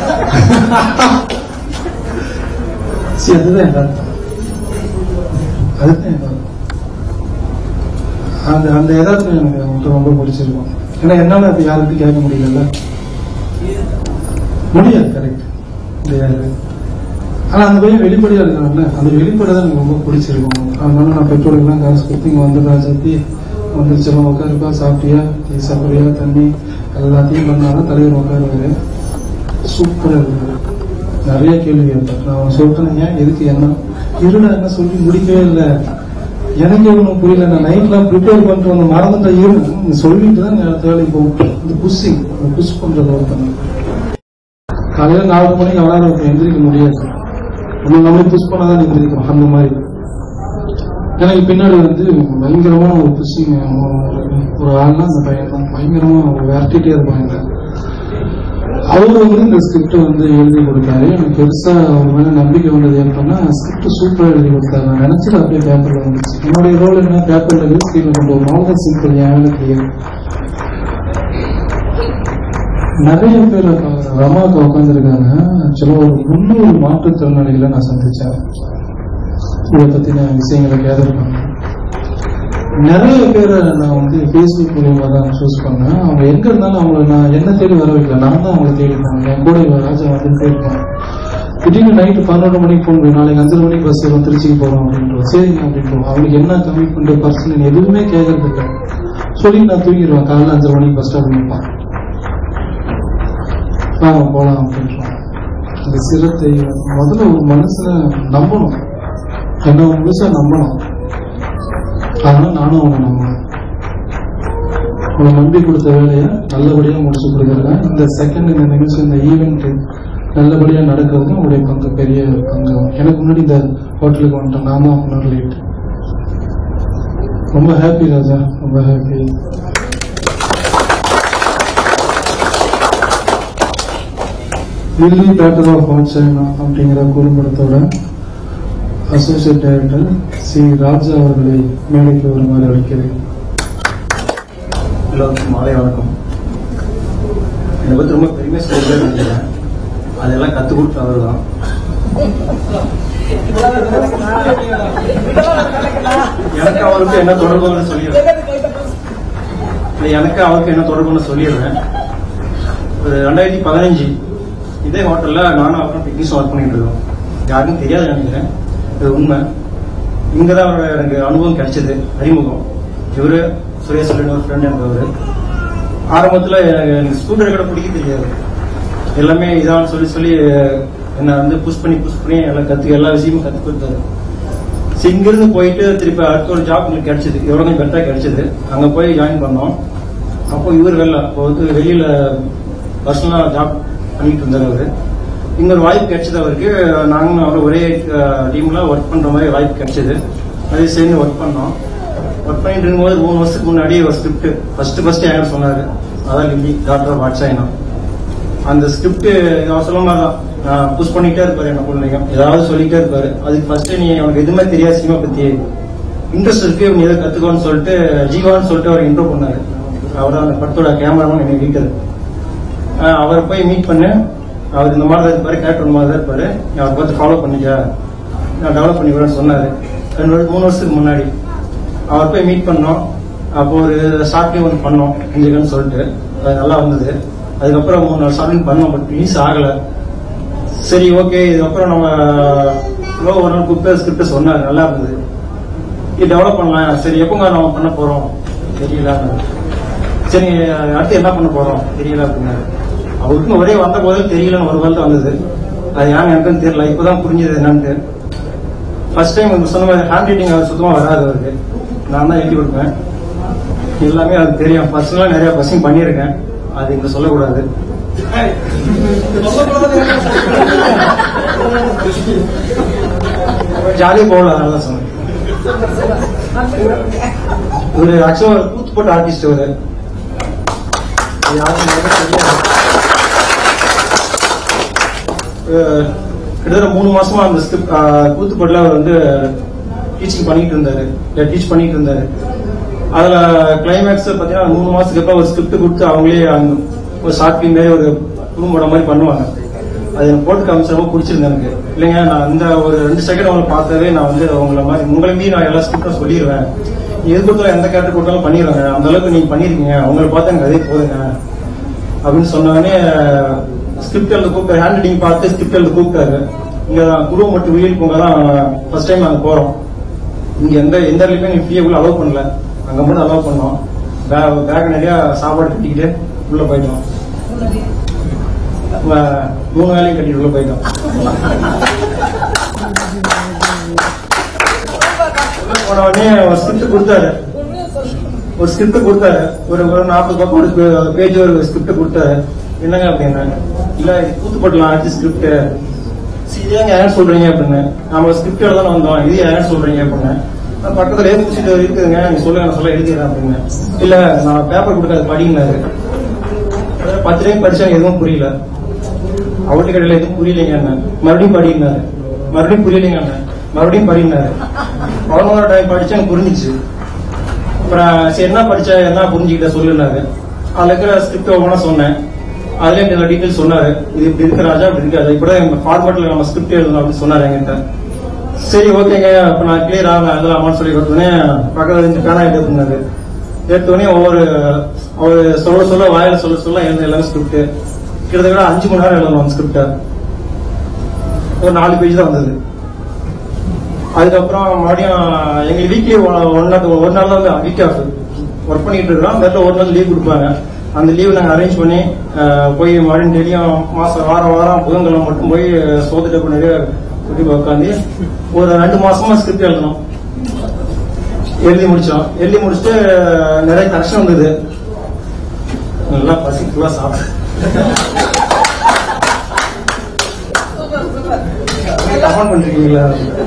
சரி அதுதான் என் அர்த்தம் அதுதான் என் அர்த்தம் அந்த அந்த யதார்த்தம் எனக்கு அவன்கிட்ட ரொம்ப பிடிச்சிருக்கும் ஏன்னா என்னால அது யாருக்கும் கேட்க முடியல முடியாது கரெக்ட் முடியாது ஆனா அந்த பையன் வெளிப்படையா இருக்காங்கல்ல அந்த வெளிப்படை தான் எனக்கு ரொம்ப பிடிச்சிருக்கும் அதனால நான் பெட்ரோலுக்குலாம் காசு கொடுத்து இங்க வந்துடுறா சத்தி வந்துருச்செல்லாம் உட்காருப்பா சாப்பிட்டியா டீ சாப்பிடுறியா தண்ணி எல்லாத்தையும் பண்ணாதான் தலைவர் உட்காருவாரு சூப்பரா இருக்கு நிறைய கேள்வி கேட்பேன் நான் அவன் சொல்லிட்டேன் ஏன் எதுக்கு என்ன இருடா என்ன சொல்லி முடிக்கவே இல்லை எனக்கு ஒன்றும் புரியல நான் நைட்லாம் ப்ரிப்பேர் பண்ணிட்டு வந்து மறந்துட்டேன் இரு நீ சொல்லிட்டு தான் நான் அடுத்த வேலைக்கு போகும் இந்த புஷ்ஷிங் புஷ் பண்றது ஒருத்தன் காலையில நாலு மணிக்கு அலாரம் இருக்கும் எந்திரிக்க முடியாது நம்ம நம்மளே புஷ் பண்ணாதான் எந்திரிக்கும் அந்த மாதிரி எனக்கு பின்னாடி வந்து பயங்கரமான ஒரு புஷிங் ஒரு ஆள்னா அந்த பையன் தான் பயங்கரமா ஒரு விரட்டிட்டே இருப்பாங்க அவர் வந்து இந்த ஸ்கிரிப்ட் வந்து எழுதி கொடுத்தாரு எனக்கு பெருசா அவர் மேல நம்பிக்கை வந்தது எப்படின்னா ஸ்கிரிப்ட் சூப்பரா எழுதி கொடுத்தாரு நான் நினைச்சது அப்படியே பேப்பர்ல வந்துச்சு என்னுடைய ரோல் என்ன பேப்பர்ல இருந்து ஸ்கிரீன்ல கொண்டு வரும் அவ்வளவு சிம்பிள் என் வேலை clear. நிறைய பேர் ரமாக்கு உட்காந்துருக்காங்க ஆக்சுவலா ஒரு முன்னூறு மாற்றுத்திறனாளிகளை நான் சந்திச்சேன் இதை பத்தின விஷயங்களை கேதர் பண்ணேன் நிறைய பேரை நான் வந்து ஃபேஸ்புக் மூலியமா தான் சூஸ் பண்ணேன் அவங்க எங்க இருந்தாலும் அவங்கள நான் என்ன தேடி வர வைக்கல நான் தான் அவங்களை தேடி போனேன் என் கூட இவன் ராஜா வந்து தேடிப்பேன் திடீர்னு நைட்டு பன்னெண்டு மணிக்கு ஃபோன் பண்ணி நாளைக்கு அஞ்சரை மணிக்கு பஸ் வரும் திருச்சிக்கு போறோம் அப்படின்றோம் சரிங்க அப்படின்றோம் அவங்களுக்கு என்ன கமிட்மெண்ட் பர்சனல் எதுவுமே கேட்கறது இல்லை சொல்லி நான் தூங்கிடுவேன் காலைல அஞ்சரை மணிக்கு பஸ் ஸ்டாப் நிற்பான் வாங்க போலாம் அப்படின்றோம் அந்த சிரத்தை முதல்ல ஒரு மனுஷனை நம்பணும் என்ன முழுசா நம்பணும் அதனால நானும் அவனை நம்புறேன் அவனை நம்பி கொடுத்த வேலையை நல்லபடியா முடிச்சு கொடுக்குறேன் இந்த செகண்ட் இந்த நிமிஷம் இந்த ஈவெண்ட் நல்லபடியா நடக்கிறது உங்களுடைய பங்கு பெரிய பங்கு எனக்கு முன்னாடி இந்த ஹோட்டலுக்கு வந்துட்டேன் நான் தான் ஒன் லேட் ரொம்ப ஹாப்பி ராஜா ரொம்ப ஹாப்பி தில்லி பேட்டர் ஆஃப் ஹாட் சைனா அப்படிங்கிற குறும்படத்தோட அசோசியேட் டைரக்டர் சி ராஜா அவர்களை மேடைக்கு வருமாறு அழைக்கிறேன் எல்லோருக்கும் மாலை வணக்கம் என்னை பற்றி ரொம்ப பெருமையாக சொல்லிட்டு நினைக்கிறேன் அதெல்லாம் கற்றுக் கொடுத்த அவர் தான் எனக்கு அவருக்கு என்ன தொடர்புன்னு சொல்லிடுறேன் இல்லை எனக்கு அவருக்கு என்ன தொடர்புன்னு சொல்லிடுறேன் ஒரு ரெண்டாயிரத்தி பதினஞ்சு இதே ஹோட்டல்ல நானும் அப்புறம் டெக்னீஷியன் ஒர்க் பண்ணிட்டு இருக்கோம் யாருக்கும் தெரியாது நினைக்கிறேன் இது உண்மை இங்க தான் அவரோட எனக்கு அனுபவம் கிடைச்சது அறிமுகம் இவரு சுரேஷ் ஒரு ஃப்ரெண்ட் எனக்கு அவரு ஆரம்பத்துல எனக்கு எனக்கு ஸ்கூட்டர் கூட பிடிக்க தெரியாது எல்லாமே இதான் சொல்லி சொல்லி என்ன வந்து புஷ் பண்ணி புஷ் பண்ணி எல்லாம் கத்து எல்லா விஷயமும் கத்து கொடுத்தாரு சரி, இங்கிருந்து போயிட்டு திருப்பி அடுத்த ஒரு ஜாப் எனக்கு கிடைச்சது எவ்வளவு கொஞ்சம் பெட்டரா கிடைச்சது அங்க போய் ஜாயின் பண்ணோம் அப்போ இவர் வெளில அப்போ வந்து வெளியில பர்சனலா ஜாப் பண்ணிட்டு இருந்தார் அவரு இங்க ஒரு வாய்ப்பு கிடைச்சது அவருக்கு நாங்களும் அவர் ஒரே டீம்ல ஒர்க் பண்ற மாதிரி வாய்ப்பு கிடைச்சது அதே சேர்ந்து ஒர்க் பண்ணோம் ஒர்க் பண்ணிட்டு இருக்கும்போது மூணு வருஷத்துக்கு முன்னாடி ஒரு ஸ்கிரிப்ட் ஃபர்ஸ்ட் ஃபர்ஸ்ட் என்கிட்ட சொன்னாரு அதான் லில்லி டாக்டர் வாட்சாயினா அந்த ஸ்கிரிப்ட் அவர் சொல்ல மாதிரி தான் புஷ் பண்ணிட்டே இருப்பாரு என்ன குழந்தைங்க ஏதாவது சொல்லிட்டே இருப்பாரு அதுக்கு ஃபர்ஸ்ட் நீ அவனுக்கு எதுவுமே தெரியாது சினிமா பத்தி இன்ட்ரெஸ்ட் இருக்கு நீ எதை கத்துக்கோன்னு சொல்லிட்டு ஜீவான்னு சொல்லிட்டு அவர் இன்ட்ரோ பண்ணாரு அவர் தான் அந்த படத்தோட கேமராமேன் என்ன வீட்டது அவரை போய் மீட் பண்ணு அவர் இந்த மாதிரி தான் இருப்பாரு கேரக்டர் மாதிரி தான் இருப்பாரு நீ அவரை பார்த்து ஃபாலோ பண்ணிக்க நான் டெவலப் பண்ணி விடுறேன்னு சொன்னாரு ரெண்டு வருஷம் மூணு வருஷத்துக்கு முன்னாடி அவர் போய் மீட் பண்ணோம் அப்போ ஒரு ஷார்ட்லேயே ஒன்று பண்ணோம் இன்ஜிகன்னு சொல்லிட்டு அது நல்லா வந்தது அதுக்கப்புறம் மூணு நாள் ஷார்ட்லிங் பண்ணோம் பட் ரிலீஸ் ஆகல சரி ஓகே இதுக்கப்புறம் நம்ம லோ ஒரு நாள் குப்பை ஸ்கிரிப்ட் சொன்னாரு நல்லா இருந்தது இது டெவலப் பண்ணலாம் சரி எப்போங்க நம்ம பண்ண போறோம் தெரியல சரி அடுத்து என்ன பண்ண போறோம் தெரியல அப்படின்னாரு அவருக்கும் ஒரே வந்த போதே தெரியலன்னு ஒரு வார்த்தை வந்தது அது ஏன் எனக்கும் தெரியல இப்பதான் புரிஞ்சது என்னன்ட்டு ஃபர்ஸ்ட் டைம் சொன்ன மாதிரி ஹேண்ட் ரைட்டிங் அவர் சுத்தமா வராது அவருக்கு நான் தான் எழுதி கொடுப்பேன் எல்லாமே அது தெரியும் பர்சனலா நிறைய பசங்க பண்ணியிருக்கேன் அது இங்க சொல்லக்கூடாது ஜாலியா போகல அதனால சொன்னேன் ஒரு ஆக்சுவலா ஒரு கூத்து போட்ட ஆர்டிஸ்ட் ஒரு யாருக்கும் எனக்கு தெரியாது. அஹ் கிட்டத்தட்ட மூணு மாசமா அந்த ஸ்கிரிப்ட் கூத்துப்பட்டில் அவர் வந்து டீச்சிங் பண்ணிட்டு இருந்தாரு டீச் பண்ணிட்டு இருந்தாரு அதுல கிளைமேக்ஸ் பாத்தீங்கன்னா மூணு மாசத்துக்கு அப்புறம் ஒரு ஸ்கிரிப்ட் கொடுத்து அவங்களே அந்த ஒரு ஷார்ட் ஃபிலிம் மாதிரி ஒரு குறும்படம் மாதிரி பண்ணுவாங்க அது எனக்கு போட்டு காமிச்ச ரொம்ப பிடிச்சிருந்தது எனக்கு இல்லைங்க நான் இந்த ஒரு ரெண்டு செகண்ட் அவங்களை பார்த்தாவே நான் வந்து அவங்கள மாதிரி உங்களை மீறி நான் எல்லா ஸ்கிரிப்டும் சொல்லிடுவேன் நீ எது கொடுத்தாலும் எந்த கேரக்டர் கொடுத்தாலும் பண்ணிடுறாங்க அந்த அளவுக்கு நீங்க பண்ணிருக்கீங்க அவங்கள பார்த்து எனக்கு அதே போதுங்க அப்படின்னு சொன்னோடனே ஸ்கிரிப்ட் எழுத கூப்பிட்டாரு ஹேண்ட் ரைட்டிங் பார்த்து ஸ்கிரிப்ட் எழுத கூப்பிட்டாரு இங்க குரு மட்டும் உயிர் பூங்கா தான் ஃபர்ஸ்ட் டைம் நாங்க போறோம் இங்க எந்த எந்த இடத்துலயுமே நீ ஃப்ரீயா உள்ள அலோவ் பண்ணல அங்க மட்டும் அலோவ் பண்ணோம் பேக் நிறைய சாப்பாடு கட்டிக்கிட்டு உள்ள போயிட்டோம் வ- மூணு வேலையும் கட்டிட்டு உள்ள போயிட்டோம் உள்ள போன உடனே ஒரு ஸ்கிரிப்ட் கொடுத்தாரு ஒரு ஸ்கிரிப்ட் கொடுத்தாரு ஒரு ஒரு நாற்பது பக்கம் ஒரு பேஜ் ஒரு ஸ்கிரிப்ட் கொடுத்தாரு என்னங்க அப்படின்னா இல்ல இது கூத்துப்பட்டலாம் ஆச்சு ஸ்கிரிப்ட் இது ஏங்க யார் சொல்றீங்க அப்படின்னு நம்ம ஸ்கிரிப்ட் எழுதான வந்தோம் இது யார் சொல்றீங்க அப்படின்னு நான் பக்கத்துல ஏபிசிட்டு இருக்குதுங்க நீங்க சொல்லுங்க நான் சொல்ல எழுதிடுறேன் அப்படின்னு இல்ல நான் பேப்பர் கொடுக்காது படிங்கனாரு அதாவது பத்து டைம் படிச்சா எதுவும் புரியல அவர்கிட்ட கடையில் எதுவும் புரியலைங்க என்ன மறுபடியும் படினாரு மறுபடியும் புரியலைங்க என்ன மறுபடியும் படினாரு பதினோரா டைம் படிச்சு எனக்கு புரிஞ்சிச்சு அப்புறம் சரி என்ன படிச்ச என்ன புரிஞ்சுக்கிட்ட சொல்லுனாரு அதுல இருக்கிற ஸ்கிரிப்ட் ஒவ்வொன்றா சொன்னேன் அதுல இந்த டீட்டெயில் சொன்னாரு இது இப்படி இருக்கு ராஜா இப்படி இருக்கு ராஜா இப்படிதான் ஃபார்மேட்ல நம்ம ஸ்கிரிப்ட் எழுதணும் அப்படின்னு சொன்னாரு என்கிட்ட சரி ஓகேங்க அப்ப நான் கிளியர் ஆகலாம் எழுதலாமான்னு சொல்லி கொடுத்தோடனே பக்கத்துல இருந்து பேனா எடுத்துனாரு எடுத்தோடனே ஒவ்வொரு அவர் சொல்ல சொல்ல வாயில சொல்ல சொல்ல எழுந்த எல்லாமே ஸ்கிரிப்ட் கிட்டத்தட்ட அஞ்சு மணி நேரம் எழுதணும் அந்த ஸ்கிரிப்ட ஒரு நாலு பேஜ் தான் வந்தது அதுக்கப்புறம் மறுபடியும் எங்க வீக்லி ஒன் நாள் ஒரு நாள் தான் வீக் ஆஃப் ஒர்க் பண்ணிட்டு இருக்கிறோம் அந்த இடத்துல ஒரு நாள் லீவ் கொடுப்பாங்க அந்த லீவ் நாங்க அரேஞ்ச் பண்ணி அஹ், போய் மறுபடியும் டெய்லியும் மாசம் வாரம் வாரம் புதன்கிழமை மட்டும் போய் சோதனை நிறைய குட்டி உட்காந்து ஒரு ரெண்டு மாசமா ஸ்கிரிப்ட் எழுதணும் எழுதி முடிச்சோம் எழுதி முடிச்சுட்டு அஹ், நிறைய கரெக்ஷன் வந்தது நல்லா பசி ஃபுல்லா சாப்பிட்டு கமெண்ட் பண்ணிருக்கீங்களா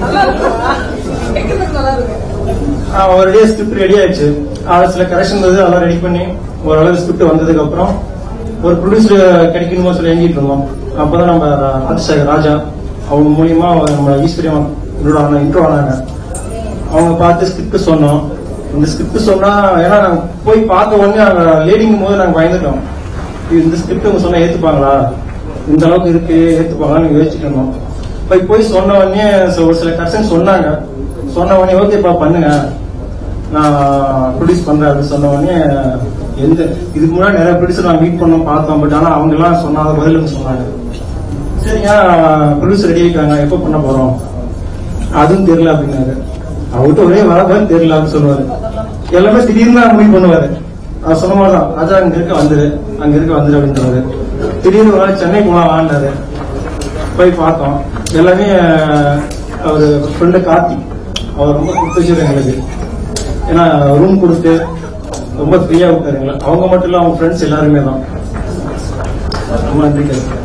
ஒரு டே ஸ்கிரிப்ட் ரெடி ஆயிடுச்சு அது சில கரெக்ஷன் இருந்தது அதெல்லாம் ரெடி பண்ணி ஓரளவு ஸ்கிரிப்ட் வந்ததுக்கு அப்புறம் ஒரு ப்ரொடியூசர் கிடைக்கணுமோ சொல்லி எங்கிட்டு இருந்தோம் அப்பதான் நம்ம ராஜசேகர் ராஜா அவங்க மூலியமா நம்ம ஈஸ்வரியம் இன்ட்ரோ ஆனாங்க அவங்க பார்த்து ஸ்கிரிப்ட் சொன்னோம் இந்த ஸ்கிரிப்ட் சொன்னா ஏன்னா நாங்க போய் பார்த்த உடனே அங்க லேடிங்கும் போது நாங்க பயந்துட்டோம் இந்த ஸ்கிரிப்ட் அவங்க சொன்னா ஏத்துப்பாங்களா இந்த அளவுக்கு இருக்கு ஏத்துப்பாங்களான்னு யோசிச்சுட்டு இருந்தோம் போய் போய் சொன்ன உடனே ச- ஒரு சில கரெக்ஷன் சொன்னாங்க சொன்ன உடனே ஓகேப்பா பண்ணுங்க நான் ப்ரொடியூஸ் பண்றேன் அப்படின்னு சொன்ன உடனே எந்த இதுக்கு முன்னாடி நிறைய ப்ரொடியூசர் நான் மீட் பண்ணோம் பார்த்தோம் பட் ஆனா அவங்க எல்லாம் சொன்னாத பதிலுன்னு சொன்னாங்க சரிங்க ப்ரொடியூசர் ரெடி ஆயிட்டாங்க எப்போ பண்ண போறோம் அதுவும் தெரியல அப்படின்னாரு அவர்கிட்ட ஒரே வரப்போன்னு தெரியல அப்படின்னு சொல்லுவாரு எல்லாமே திடீர்னு தான் முடிவு பண்ணுவாரு அவர் சொன்ன மாதிரி தான் ராஜா அங்க இருக்க வந்துரு அங்க இருக்க வந்துரு அப்படின்றாரு திடீர்னு ஒரு நாள் சென்னை போலாம் வாண்டாரு போய் பார்த்தோம் எல்லாமே அஹ், அவரு ஃப்ரெண்டு கார்த்தி அவர் ரொம்ப கொடுத்து வச்சிருக்காரு எங்களுக்கு ஏன்னா ரூம் கொடுத்து ரொம்ப ஃப்ரீயா விட்டாரு எங்களை அவங்க மட்டும் இல்ல அவங்க ஃப்ரெண்ட்ஸ் எல்லாருமே தான் ரொம்ப நன்றி சார்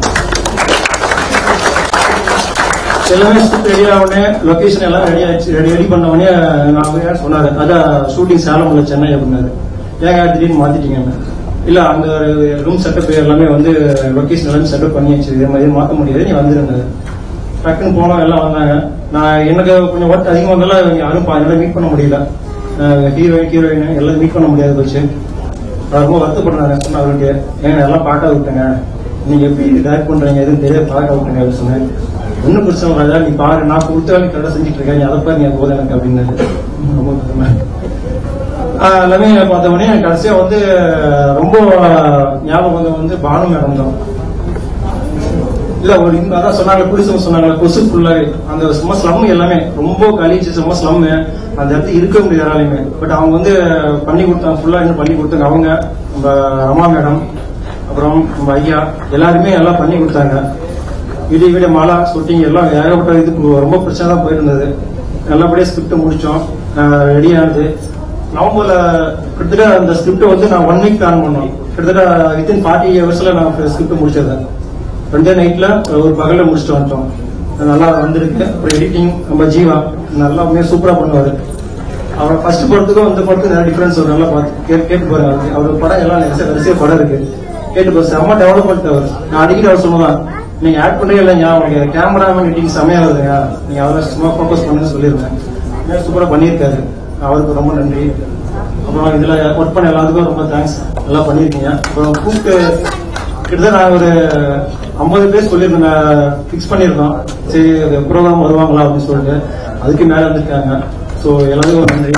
எல்லாமே ஸ்கிரிப்ட் ரெடி ஆகனே லொகேஷன் எல்லாம் ரெடி ஆயிடுச்சு ரெடி ரெடி பண்ண உடனே நான் போய் யார் சொன்னாரு அதான் ஷூட்டிங் சேலம்ல சென்னை அப்படின்னாரு ஏங்க திடீர்னு மாத்திட்டீங்க இல்ல அங்க ரூம் செட்டப் எல்லாமே வந்து லொகேஷன் எல்லாமே செட்டப் பண்ணியாச்சு இதே மாதிரி மாத்த முடியாது நீ வந்துருந்தாரு டக்குன்னு போனோம் எல்லாம் வந்தாங்க நான் எனக்கு கொஞ்சம் ஒர்க் அதிகமா இருந்தாலும் இவங்க யாரும் பா- எல்லாம் மீட் பண்ண முடியல ஹீரோயின் ஹீரோயின் எல்லாம் மீட் பண்ண முடியாது போச்சு அவர் ரொம்ப வருத்தப்படுறாங்க சொன்ன அவருக்கு ஏங்க எல்லாம் பார்க்க விட்டுங்க நீங்க எப்படி டேரக்ட் பண்றீங்க எதுவும் தெரியாது பார்க்க விட்டுங்க அப்படின்னு சொன்னேன் ஒன்னும் பிரச்சனை இல்லை ராஜா, நீ பாரு நான் கொடுத்த வேலை கரெக்டாக செஞ்சுட்டு இருக்கேன் நீ அதை பாரு நீ அது போதும் எனக்கு அப்படின்னு ரொம்ப பெருமை. ஆஹ் எல்லாமே பார்த்த உடனே எனக்கு கடைசியா வந்து ரொம்ப ஞாபகம் வந்தது வந்து பானு மேடம் தான் இல்ல ஒரு இந்த அதான் சொன்னாங்க புடிசம் சொன்னாங்க கொசு ஃபுல்லாவே அந்த சும்மா ஸ்லம் எல்லாமே ரொம்ப கழிச்சு சும்மா ஸ்லம் அந்த இடத்துல இருக்க முடியாது யாராலையுமே பட் அவங்க வந்து பண்ணி கொடுத்தாங்க ஃபுல்லா இன்னும் பண்ணி கொடுத்தாங்க அவங்க நம்ம ரமா மேடம் அப்புறம் நம்ம ஐயா எல்லாருமே எல்லாம் பண்ணி கொடுத்தாங்க விடிய விடிய மாலா ஷூட்டிங் எல்லாம் ஏகப்பட்ட இது ரொம்ப பிரச்சனை தான் போயிருந்தது நல்லபடியா ஸ்கிரிப்ட் முடிச்சோம் ரெடி ஆனது நவம்பர்ல கிட்டத்தட்ட அந்த ஸ்கிரிப்ட் வந்து நான் ஒன் வீக் பிளான் பண்ணோம் கிட்டத்தட்ட வித்தின் ஃபார்ட்டி ஹவர்ஸ்ல நான் ஸ்கிரிப்ட் முடிச்சிருந்தேன் ரெண்டே நைட்ல ஒரு பகல்ல முடிச்சுட்டு வந்துட்டோம் நல்லா வந்திருக்கு அப்புறம் எடிட்டிங் நம்ம ஜீவா நல்லா சூப்பரா பண்ணுவாரு அவர் ஃபர்ஸ்ட் படத்துக்கும் இந்த படத்துக்கு நிறைய டிஃபரன்ஸ் வரும் நல்லா பார்த்து கேட்டு கேட்டு பாருங்க அவருக்கு அவர் படம் எல்லாம் நிறைய வரிசையா படம் இருக்கு கேட்டு பாரு செம்ம டெவலப்மெண்ட் அவர் நான் அடிக்கடி அவர் சொல்லுவேன் நீங்க ஆட் பண்றீங்க இல்லைங்க உங்களுக்கு கேமராமேன் எடிட்டிங் செம்மையா வருதுங்க நீங்க அவரை சும்மா ஃபோக்கஸ் பண்ணுன்னு சொல்லியிருந்தேன் சூப்பரா பண்ணியிருக்காரு அவருக்கு ரொம்ப நன்றி அப்புறம் இதுல ஒர்க் பண்ண எல்லாத்துக்கும் ரொம்ப தேங்க்ஸ் எல்லாம் பண்ணியிருக்கீங்க அப்புறம் கூப்பிட்டு கிட்டத்தட்ட நான் ஒரு ஐம்பது பேர் சொல்லியிருந்தேன் ஃபிக்ஸ் பண்ணியிருந்தோம் சரி ப்ரோக்ராம் வருவாங்களா அப்படின்னு சொல்லிட்டு அதுக்கு மேல வந்திருக்காங்க ஸோ எல்லாத்துக்கும் நன்றி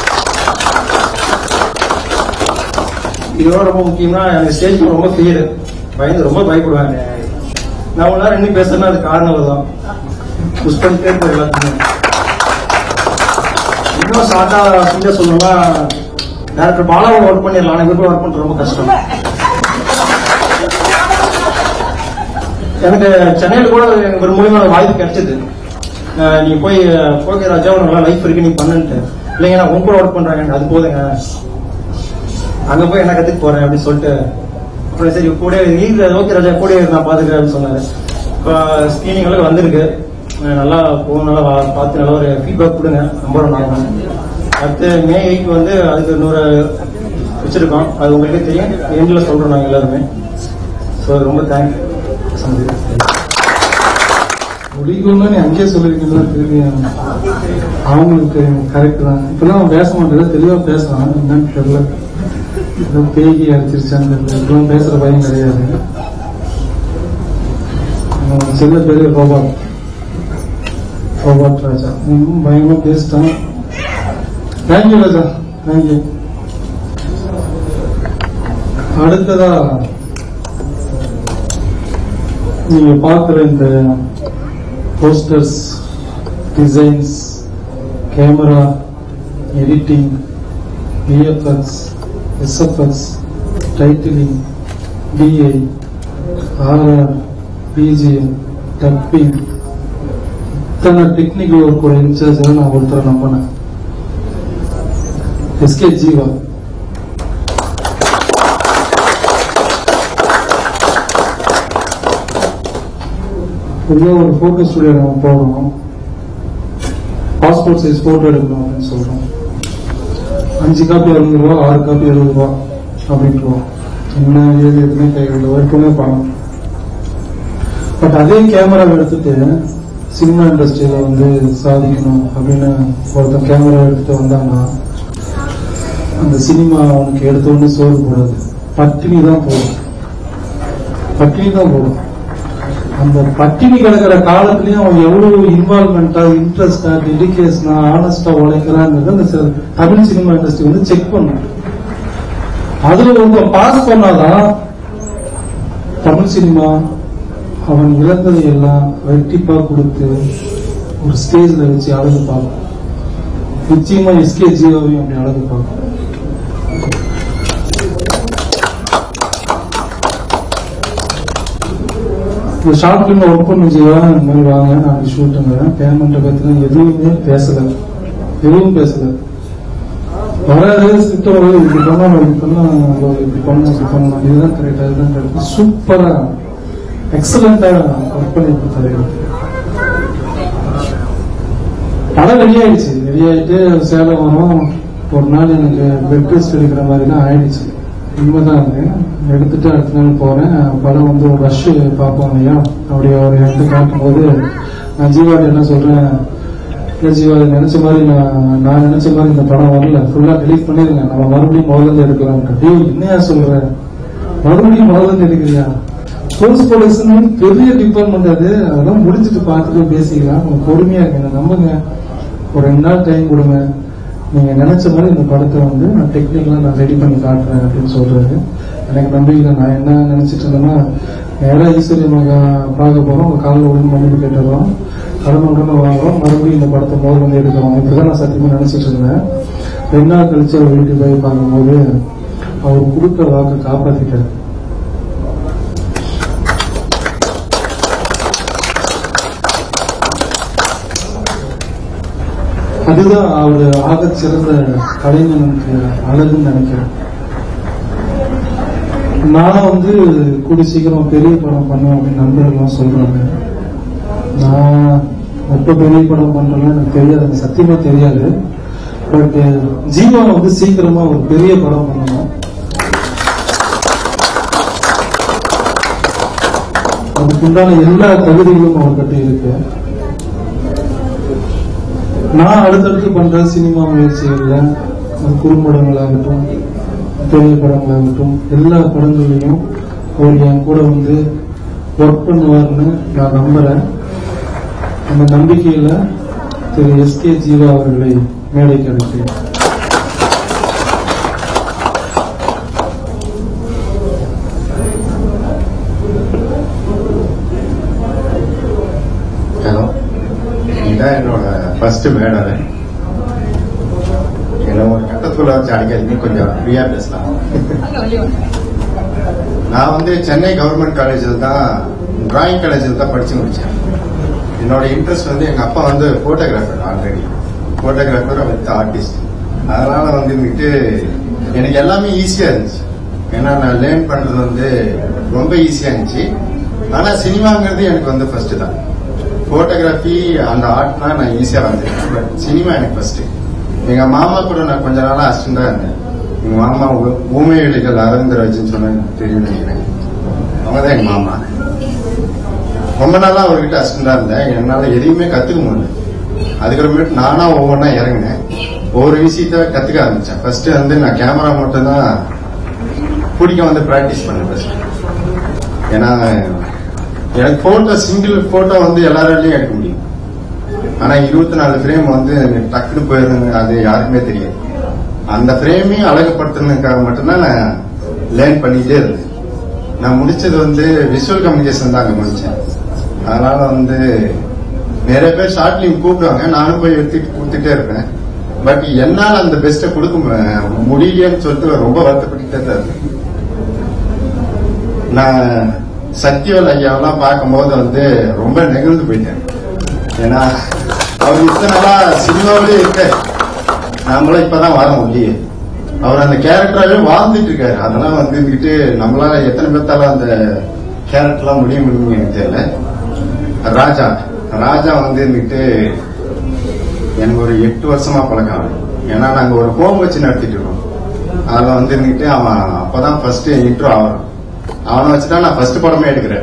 இதோட ரொம்ப முக்கியமா எனக்கு ஸ்டேஜ் ரொம்ப ஃபியர் பயந்து ரொம்ப பயப்படுவாங்க நான் ஒரு நேரம் இன்னும் பேசுறேன்னா அது காரணம் தான் புஷ் பண்ணிட்டே இருப்பேன் எல்லாத்துக்குமே இன்னும் ஷார்ட்டா சிங்க சொல்லணும்னா டேரக்டர் பாலாவோட ஒர்க் பண்ணிடலாம் ஆனா இவருக்கு ஒர்க் பண்றது ரொம்ப கஷ்டம் எனக்கு சென்னையில கூட ஒரு மூலியமா ஒரு வாய்ப்பு கிடைச்சது அஹ் நீ போய் போகே ராஜா உனக்கு நல்லா லைஃப் இருக்கு நீ பண்ணுன்ட்டு இல்லைங்க நான் உங்க கூட ஒர்க் பண்றாங்க அது போதுங்க அங்க போய் என்ன கத்துக்க போறேன் அப்படின்னு சொல்லிட்டு அப்புறம் சரி கூட லீவ்ல ஓகே ராஜா கூட இரு, நான் பாத்துக்கிறேன் அப்படின்னு சொன்னாரு இப்போ ஸ்கிரீனிங் எல்லாம் வந்திருக்கு அஹ் நல்லா போகும் நல்லா வா- பார்த்து நல்லா ஒரு ஃபீட்பேக் கொடுங்க நம்புறோம் நாங்க அடுத்து மே எயிட் வந்து அதுக்கு இன்னொரு வச்சிருக்கோம் அது உங்களுக்கு தெரியும் எண்ட்ல சொல்றோம் நாங்க எல்லாருமே ஸோ ரொம்ப தேங்க்யூ முடிக்கணும்னு நீ அங்கேயே சொல்லிருக்கீங்களா திரும்பி அவங்களுக்கு கரெக்ட் தான் இப்பெல்லாம் அவன் பேச மாட்டேன் தெளிவா பேசுறான் என்னன்னு தெரியல ஏதோ பேகி அடிச்சிருச்சான்னு தெரியல இப்பெல்லாம் பேசுற பையன் கிடையாது அவன் சின்ன பேரு ரோபாட் ரோபாட் ராஜா இன்னும் பயங்கரமா பேசிட்டான் தேங்க்யூ ராஜா தேங்க்யூ அடுத்ததா நீங்க பார்க்குற இந்த posters designs camera editing VFX SFX titling DI RR BGM dubbing இத்தனை டெக்னிக்கல் ஒர்க்கோட இன்சார்ஜ் நான் ஒருத்தரை நம்பினேன் எஸ்கே ஜீவா பொதுவாக ஒரு ஃபோட்டோ ஸ்டுடியோ நம்ம போகிறோம் பாஸ்போர்ட் சைஸ் ஃபோட்டோ எடுக்கணும் அப்படின்னு சொல்கிறோம் அஞ்சு காப்பி அறுபது ரூபா ஆறு காப்பி எழுபது ரூபா அப்படின்றோம் என்ன ஏது எதுவுமே கைகளில் வரைக்குமே பணம் பட் அதே கேமரா எடுத்துட்டு சினிமா இண்டஸ்ட்ரியில வந்து சாதிக்கணும் அப்படின்னு ஒருத்தன் கேமரா எடுத்துட்டு வந்தாங்கன்னா அந்த சினிமா அவனுக்கு எடுத்தோன்னு சோறு போடாது பட்டினி தான் போடும் பட்டினி தான் போடும் அந்த பட்டினி கிடக்கிற காலத்துலயும் அவன் எவ்வளவு இன்வால்மெண்டா இன்ட்ரெஸ்டா டெடிகேஷனா ஆனஸ்டா உழைக்கிறாங்கிறது அந்த சி- தமிழ் சினிமா இண்டஸ்ட்ரி வந்து செக் பண்ணும் அதுல ஒருத்தன் பாஸ் பண்ணாதான் தமிழ் சினிமா அவன் இழந்ததை எல்லாம் வெட்டிப்பா கொடுத்து ஒரு ஸ்டேஜ்ல வச்சு அழகு பார்க்கும் நிச்சயமா எஸ்கே ஜீவாவையும் அப்படி அழகு பார்க்கும் இந்த ஷார்ட் ஃபிலிம் ஒர்க் பண்ண ஜீவா இந்த மாதிரி வாங்க நான் ஷூட்டுங்க பேமெண்ட்டை பத்தி எதுவுமே பேசல எதுவும் பேசல வராது ஸ்கிரிப்ட் வராது இப்படி பண்ணா இப்படி பண்ணா இப்படி பண்ணணும் இப்படி பண்ணணும் இதுதான் கரெக்டா இதுதான் கரெக்ட் சூப்பரா எக்ஸலண்டா ஒர்க் பண்ணி கொடுத்தாரு எனக்கு. படம் வெளியாயிடுச்சு வெளியாயிட்டு சேலம் வரும் ஒரு நாள் எனக்கு பெட் ரெஸ்ட் எடுக்கிற மாதிரிலாம் ஆயிடுச்சு உண்மைதான் அது எடுத்துட்டு அடுத்த நாள் போறேன் படம் வந்து ஒரு ரஷ் பார்ப்போம் இல்லையா அப்படி ஒரு எடுத்து காட்டும்போது நான் ஜீவாட்ட என்ன சொல்றேன் இல்ல ஜீவா இது நினைச்ச மாதிரி நான் நான் நினைச்ச மாதிரி இந்த படம் வரல ஃபுல்லா delete பண்ணிருங்க நம்ம மறுபடியும் முதல்ல இருந்து எடுக்கலாம் டேய் என்னையா சொல்ற மறுபடியும் முதல்ல இருந்து எடுக்கிறியா போஸ்ட் ப்ரொடக்ஷன் பெரிய டிபார்ட்மெண்ட் அது அதெல்லாம் முடிஞ்சிட்டு பார்த்துட்டு பேசிக்கலாம் கொஞ்சம் பொறுமையா இருங்க நம்புங்க ஒரு ரெண்டு நாள் டைம் கொடுங்க நீங்க நினைச்ச மாதிரி இந்த படத்தை வந்து நான் டெக்னிக்கலா நான் ரெடி பண்ணி காட்டுறேன் அப்படின்னு சொல்றாரு எனக்கு நம்பிக்கை நான் என்ன நினைச்சிட்டு இருந்தேன்னா நேரா ஈஸ்வரி மகா பார்க்க போறோம் உங்க காலில் விழுந்து மன்னிப்பு கேட்டுறோம் கடமங்கன்னு வாங்குறோம் மறுபடியும் இந்த படத்தை முதல்ல வந்து எடுக்கிறோம் இப்படிதான் நான் சத்தியமா நினைச்சிட்டு இருந்தேன் ரெண்டு நாள் கழிச்சு அவர் வீட்டுக்கு போய் பார்க்கும்போது அவர் கொடுத்த வாக்கை காப்பாத்திட்டாரு அதுதான் அவர் ஆகச் சிறந்த கலைஞனுக்கு அழகுன்னு நினைக்கிறேன் நான் வந்து கூடி சீக்கிரம் பெரிய படம் பண்ணுவேன் அப்படின்னு நண்பர்கள்லாம் சொல்றாங்க நான் எப்ப பெரிய படம் பண்றேன்னு எனக்கு தெரியாது எனக்கு சத்தியமா தெரியாது பட் ஜீவா வந்து சீக்கிரமா ஒரு பெரிய படம் பண்ணணும் அதுக்குண்டான எல்லா தகுதிகளும் அவர்கிட்ட இருக்கு நான் அடுத்தடுத்து பண்ற சினிமா முயற்சிகள்ல அது குறும்படங்களாகட்டும் பெரிய படங்களாகட்டும் எல்லா படங்கள்லையும் அவர் என் கூட வந்து ஒர்க் பண்ணுவார்னு நான் நம்புறேன் அந்த நம்பிக்கையில திரு எஸ் கே ஜீவா அவர்களை மேடைக்கு அழைக்கிறேன் ஹலோ இதான் என்னோட ஃபர்ஸ்ட் மேடர் என்ன ஒரு கட்டத்துக்குள்ள வச்சு அடிக்காதீங்க கொஞ்சம் ஃப்ரீயா பேசலாம் நான் வந்து சென்னை கவர்மெண்ட் காலேஜில் தான் டிராயிங் காலேஜில் தான் படிச்சு முடிச்சேன் என்னோட இன்ட்ரெஸ்ட் வந்து எங்க அப்பா வந்து photographer already photographer with artist அதனால வந்துட்டு எனக்கு எல்லாமே ஈஸியா இருந்துச்சு ஏன்னா நான் லேர்ன் பண்றது வந்து ரொம்ப ஈஸியா இருந்துச்சு ஆனா சினிமாங்கிறது எனக்கு வந்து ஃபர்ஸ்ட் தான் போட்டோகிராஃபி அந்த ஆர்ட்னா நான் ஈஸியா வந்தேன் பட் சினிமா எனக்கு ஃபர்ஸ்ட் எங்க மாமா கூட நான் கொஞ்ச நாளா அசிஸ்டண்டா இருந்தேன் எங்க மாமா ஊ- ஊமை விழிகள் அரவிந்தராஜன் சொன்ன தெரியும் நினைக்கிறேன் அவங்க தான் எங்க மாமா ரொம்ப நாளா அவர்கிட்ட அசிஸ்டண்டா இருந்தேன் என்னால எதையுமே கத்துக்க முடியல அதுக்கப்புறமேட்டு நானா ஒவ்வொன்றா இறங்கினேன் ஒவ்வொரு விஷயத்த கத்துக்க ஆரம்பிச்சேன் ஃபர்ஸ்ட் வந்து நான் கேமரா மட்டும் தான் பிடிக்க வந்து பிராக்டிஸ் பண்ணேன் ஃபர்ஸ்ட் ஏன்னா எனக்கு போட்டோ சிங்கிள் போட்டோ வந்து எல்லாராலையும் எடுக்க முடியும் ஆனா இருபத்தி நாலு ஃப்ரேம் வந்து எனக்கு டக்குன்னு போயிருங்க அது யாருக்குமே தெரியாது அந்த ஃப்ரேமையும் அழகுபடுத்துறதுக்காக மட்டும்தான் நான் லேர்ன் பண்ணிட்டே இருந்தேன் நான் முடிச்சது வந்து விஷுவல் கம்யூனிகேஷன் தான் அங்க முடிச்சேன் அதனால வந்து நிறைய பேர் ஷார்ட் ஃபிலிம் கூப்பிடுவாங்க நானும் போய் எடுத்துட்டு கொடுத்துட்டே இருப்பேன் பட் என்னால அந்த பெஸ்ட்டை கொடுக்க மு- முடியலையேன்னு சொல்லிட்டு ரொம்ப வருத்தப்பட்டுட்டே தான் இருக்கேன் நான் சத்யவல் ஐயாவெல்லாம் பார்க்கும்போது வந்து ரொம்ப நெகிழ்ந்து போயிட்டேன் ஏன்னா அவர் இத்தனை நாளா சினிமாவிலே இருக்காரு நாமளும் இப்பதான் வரோம் உள்ளே அவர் அந்த கேரக்டராகவே வாழ்ந்துட்டு இருக்காரு அதெல்லாம் வந்து இருந்துகிட்டு நம்மளால எத்தனை பேர்த்தால அந்த கேரக்டர்லாம் முடிய முடியும்னு எனக்கு தெரியல ராஜா ராஜா வந்து இருந்துகிட்டு எனக்கு ஒரு எட்டு வருஷமா பழக்கம் அவன். ஏன்னா நாங்க ஒரு ஹோம் வச்சு நடத்திட்டு இருக்கோம் அதுல வந்து இருந்துகிட்டு அவன் அப்பதான் ஃபர்ஸ்ட் இன்ட்ரோ ஆகிறான் அவனை வச்சுதான் நான் ஃபர்ஸ்ட் படமே எடுக்கிறேன்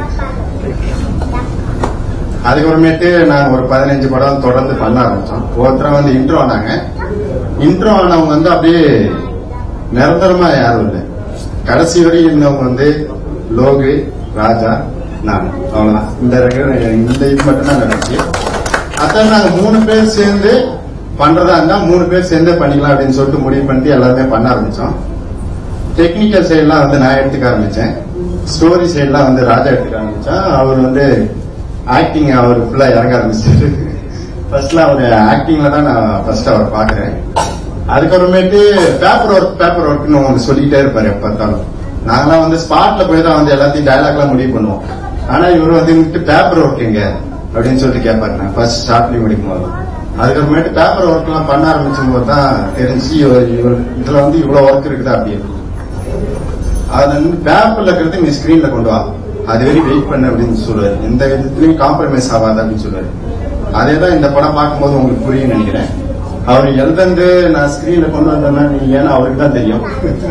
அதுக்கப்புறமேட்டு நான் ஒரு பதினஞ்சு படம் தொடர்ந்து பண்ண ஆரம்பிச்சோம் ஒருத்தர வந்து இன்ட்ரோ ஆனாங்க இன்ட்ரோ ஆனவங்க வந்து அப்படியே நிரந்தரமா யாரும் இல்லை கடைசி வரையும் இருந்தவங்க வந்து லோகு ராஜா நான் அவ்வளவுதான் இந்த ரெகு- இந்த இது மட்டும் தான் நடந்துச்சு அதான் நாங்க மூணு பேர் சேர்ந்து பண்றதா இருந்தா மூணு பேர் சேர்ந்தே பண்ணிக்கலாம் அப்படின்னு சொல்லிட்டு முடிவு பண்ணிட்டு எல்லாருமே பண்ண ஆரம்பிச்சோம் டெக்னிக்கல் சைட்லாம் வந்து நான் எடுத்துக்க ஆரம்பிச்சேன் ஸ்டோரி சைட்லாம் வந்து ராஜா எடுத்துக்க ஆரம்பிச்சேன் அவர் வந்து ஆக்டிங் அவர் ஃபுல்லா இறங்க ஆரம்பிச்சாரு ஃபர்ஸ்ட்ல அவர் ஆக்டிங்ல தான் நான் ஃபர்ஸ்ட் அவர் பாக்குறேன் அதுக்கப்புறமேட்டு பேப்பர் ஒர்க் பேப்பர் ஒர்க்னு ஒன்று சொல்லிக்கிட்டே இருப்பாரு எப்ப பார்த்தாலும் நாங்களாம் வந்து ஸ்பாட்ல போய் தான் வந்து எல்லாத்தையும் டயலாக்லாம் முடிவு பண்ணுவோம் ஆனா இவர் வந்து பேப்பர் ஒர்க் எங்க அப்படின்னு சொல்லிட்டு கேட்பாரு நான் ஃபர்ஸ்ட் ஷார்ட்லி முடிக்கும் போது அதுக்கப்புறமேட்டு பேப்பர் ஒர்க் எல்லாம் பண்ண ஆரம்பிச்சும் போது தான் தெரிஞ்சு இவர் இவர் இதுல வந்து இவ்வளவு ஒர்க் இருக்குதா அப்படின்னு அது வந்து பேப்பர்ல இருக்கிறது நீ ஸ்கிரீன்ல கொண்டு வா அது வரையும் வெயிட் பண்ணு அப்படின்னு சொல்லுவாரு எந்த விதத்துலயும் காம்ப்ரமைஸ் ஆகாது அப்படின்னு சொல்லுவாரு அதே தான் இந்த படம் பார்க்கும்போது உங்களுக்கு புரியும் நினைக்கிறேன் அவர் எழுதந்து நான் ஸ்கிரீன்ல கொண்டு வந்தேன்னா நீ ஏன்னா அவருக்கு தான் தெரியும்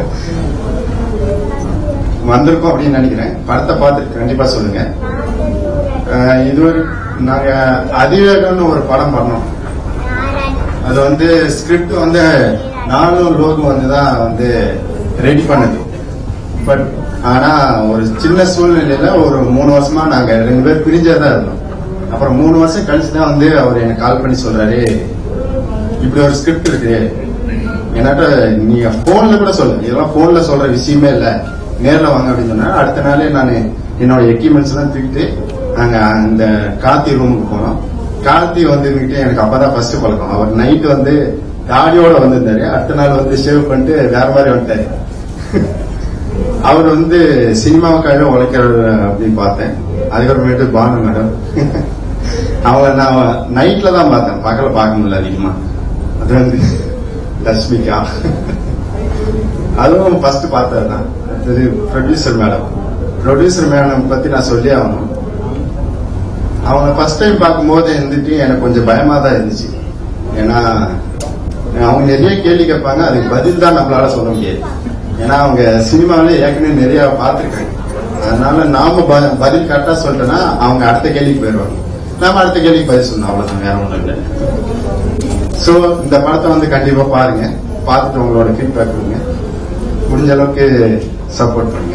வந்திருக்கோம் அப்படின்னு நினைக்கிறேன் படத்தை பார்த்துட்டு கண்டிப்பா சொல்லுங்க அஹ் இதுவரை நாங்க அதிவேகம்னு ஒரு படம் பண்ணோம் அது வந்து ஸ்கிரிப்ட் வந்து நானும் லோகு வந்து தான் வந்து ரெடி பண்ணது பட் ஆனா ஒரு சின்ன சூழ்நிலையில ஒரு மூணு வருஷமா நாங்க ரெண்டு பேர் பிரிஞ்சே தான் இருந்தோம் அப்புறம் மூணு வருஷம் கழிச்சு தான் வந்து அவர் எனக்கு கால் பண்ணி சொல்றாரு இப்படி ஒரு ஸ்கிரிப்ட் இருக்கு என்னாட்ட நீங்க போன்ல கூட சொல்லு இதெல்லாம் போன்ல சொல்ற விஷயமே இல்ல நேர்ல வாங்க அப்படின்னு சொன்னா அடுத்த நாளே நான் என்னோட எக்யூப்மெண்ட்ஸ் எல்லாம் தூக்கிட்டு நாங்க அந்த கார்த்தி ரூமுக்கு போனோம் கார்த்தி வந்து இருந்துட்டு எனக்கு அப்பதான் ஃபர்ஸ்ட் பழக்கம் அவர் நைட் வந்து தாடியோட வந்திருந்தாரு அடுத்த நாள் வந்து ஷேவ் பண்ணிட்டு வேற மாதிரி வந்துட்டாரு அவர் வந்து சினிமாவுக்காக உழைக்கிறாரு அப்படின்னு பார்த்தேன் அதுக்கப்புறமேட்டு பானு மேடம் அவங்க நான் நைட்ல தான் பார்த்தேன் பகல பார்க்க முடியல அதிகமா அது வந்து லட்சுமிகா அதுவும் ஃபர்ஸ்ட் பார்த்தது தான் அது ப்ரொடியூசர் மேடம் ப்ரொடியூசர் மேடம் பத்தி நான் சொல்லி ஆகணும் அவங்க ஃபர்ஸ்ட் டைம் பார்க்கும்போது இருந்துட்டு எனக்கு கொஞ்சம் பயமா தான் இருந்துச்சு ஏன்னா அவங்க நிறைய கேள்வி கேட்பாங்க அதுக்கு பதில் தான் நம்மளால சொல்ல முடியாது ஏன்னா அவங்க சினிமாவிலே ஏற்கனவே நிறைய பார்த்துருக்காங்க அதனால நாம ப- பதில் கரெக்டா சொல்லிட்டோம்னா அவங்க அடுத்த கேள்விக்கு போயிடுவாங்க நாம அடுத்த கேள்விக்கு பதில் சொல்லணும் அவ்வளவுதான் வேற ஒண்ணும் இல்லை சோ இந்த படத்தை வந்து கண்டிப்பா பாருங்க பார்த்துட்டு உங்களோட ஃபீட்பேக் கொடுங்க முடிஞ்ச அளவுக்கு சப்போர்ட் பண்ணுங்க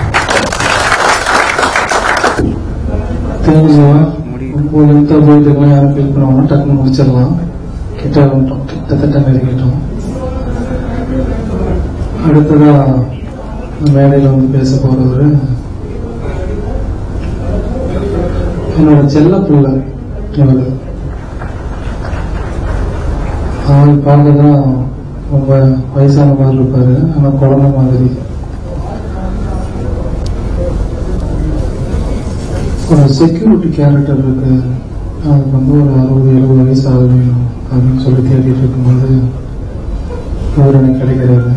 தெரிஞ்சுவா ரொம்ப லென்த்தா போயிட்டு இருக்கலாம் யாரும் ஃபீல் பண்ணுவாங்க டக்குன்னு முடிச்சிடலாம் கிட்ட வந்துட்டோம் கிட்டத்தட்ட நெருங்கிட்டோம் அடுத்ததா மேடையில வந்து பேச போறவரு என்னோட செல்ல பிள்ளை இவரு ஆள் பார்க்க தான் ரொம்ப வயசான மாதிரி இருப்பாரு ஆனா குழந்தை மாதிரி ஒரு செக்யூரிட்டி கேரக்டர் இருக்கு அதுக்கு வந்து ஒரு அறுபது எழுபது வயசு ஆக வேணும் அப்படின்னு சொல்லி தேடிட்டு இருக்கும்போது அவர் எனக்கு கிடைக்கிறாரு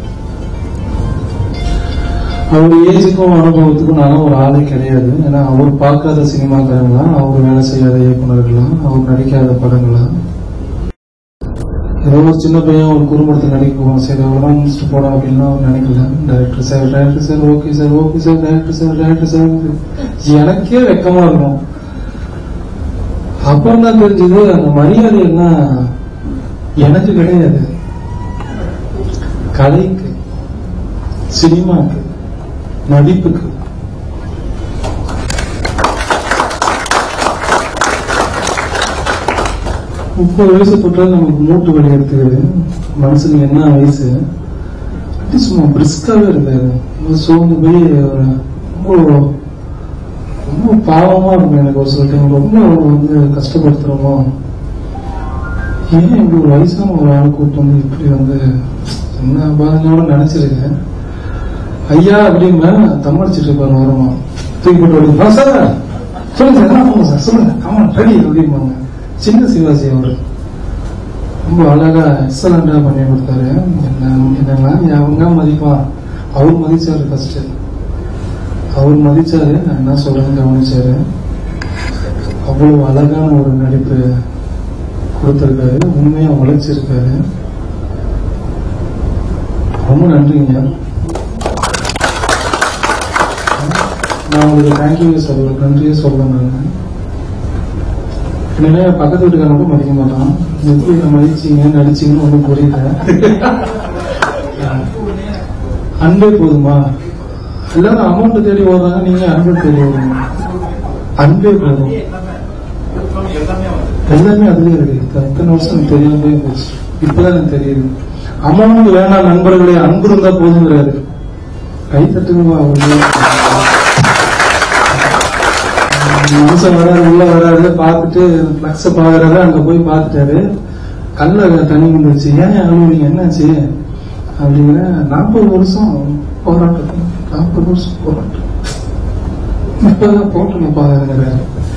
அவர் ஏஜுக்கும் அனுபவத்துக்கும் நானும் ஒரு ஆளே கிடையாது ஏன்னா அவர் பார்க்காத சினிமாக்காரங்களா அவர் வேலை செய்யாத இயக்குனர்களா அவர் நடிக்காத படங்களா ஏதோ ஒரு சின்ன பையன் ஒரு குறும்படத்தில் நடிக்க போவோம் சரி அவ்வளோதான் முடிச்சுட்டு போடா அப்படின்லாம் அவர் நினைக்கல director sir director sir okay sir okay sir director sir director sir எனக்கே வெக்கமா இருக்கும் அப்புறம் தான் தெரிஞ்சது அந்த மரியாதை எல்லாம் எனக்கு கிடையாது கலைக்கு சினிமாக்கு நடிப்புக்கு முப்பது வயசு தொட்டால் நமக்கு மூட்டு வலி எடுத்துக்குது மனசுக்கு என்ன வயசு அப்படி சும்மா பிரிஸ்காவே இருக்காரு ரொம்ப சோர்ந்து போய் ஒரு ரொம்ப ரொம்ப பாவமா இருக்கும் எனக்கு ஒரு சில டைம் ரொம்ப அவரை வந்து கஷ்டப்படுத்துறோமோ ஏன் இப்படி ஒரு வயசான ஒரு ஆள் கூட்டு வந்து இப்படி வந்து என்ன பாதனையோட நினைச்சிருக்கேன் ஐயா அப்படின்னா தம்மடிச்சிட்டு இருப்பாரு ஓரமா தூக்கி போட்டு ஓடி சார் சொல்லுங்க சார் என்ன பண்ணுங்க சார் சொல்லுங்க ஆமா ரெடி அப்படிம்பாங்க சின்ன சிவாஜி அவரு ரொம்ப அழகா எக்ஸலண்டா பண்ணி கொடுத்தாரு என்ன என்னெல்லாம் அவங்க மதிப்பான் அவர் மதிச்சாரு ஃபர்ஸ்ட் அவர் மதிச்சாரு நான் என்ன சொல்றேன்னு கவனிச்சாரு அவ்வளவு அழகான ஒரு நடிப்பு கொடுத்திருக்காரு உண்மையா உழைச்சிருக்காரு ரொம்ப நன்றிங்க நான் உங்களுக்கு தேங்க்யூ சொல்ல நன்றியே சொல்றேன் நான் என்னன்னா பக்கத்து வீட்டுக்காரன் கூட மதிக்க மாட்டான் எப்படி நான் மதிச்சீங்க நடிச்சீங்கன்னு ஒன்றும் புரியல அன்பே போதுமா எல்லாரும் அமௌண்ட் தேடி ஓடுறாங்க நீங்க அன்பை தேடி ஓடுங்க அன்பே போதும் எல்லாமே அதுலயே இருக்கு அத்தனை வருஷம் எனக்கு தெரியாமலே போச்சு இப்பதான் எனக்கு தெரியுது அமௌண்ட் வேணாம் நண்பர்களே அன்பு இருந்தா போதுங்கிறாரு கை தட்டுங்கம்மா அவரு மனுஷன் வராரு உள்ள வராரு பார்த்துட்டு பிளக்ஸ பாக்குறாரு அங்க போய் பார்த்துட்டாரு கல்ல தண்ணி வந்துருச்சு ஏன் அழுவுறீங்க என்னாச்சு அப்படிங்கிற நாற்பது வருஷம் போராட்டம் நாற்பது வருஷம் போராட்டம் இப்பதான் போட்டணும் பாருங்கிறாரு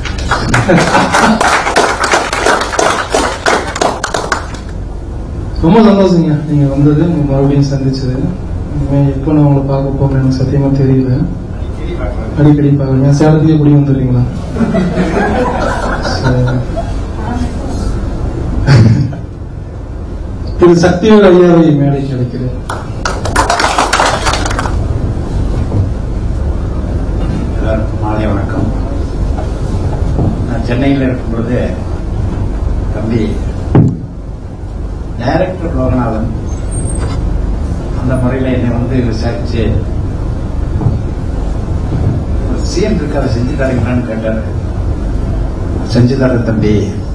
ரொம்ப சந்தோஷங்க நீங்க வந்தது உங்க மறுபடியும் சந்திச்சது இனிமே எப்போ நான் உங்களை பார்க்க போறேன் எனக்கு சத்தியமா தெரியல அடிக்கடி பாருங்க சேலத்துலயே குடி வந்துடுறீங்களா சரி. திரு சக்திவேல் ஐயாவை மேடைக்கு அழைக்கிறேன் எல்லாருக்கும் மாலை வணக்கம் நான் சென்னையில் இருக்கும் பொழுது தம்பி டைரக்டர் லோகநாதன் அந்த முறையில் என்னை வந்து விசாரிச்சு சீன் இருக்கு அதை செஞ்சு தரீங்களான்னு கேட்டாரு செஞ்சு தரேன் தம்பி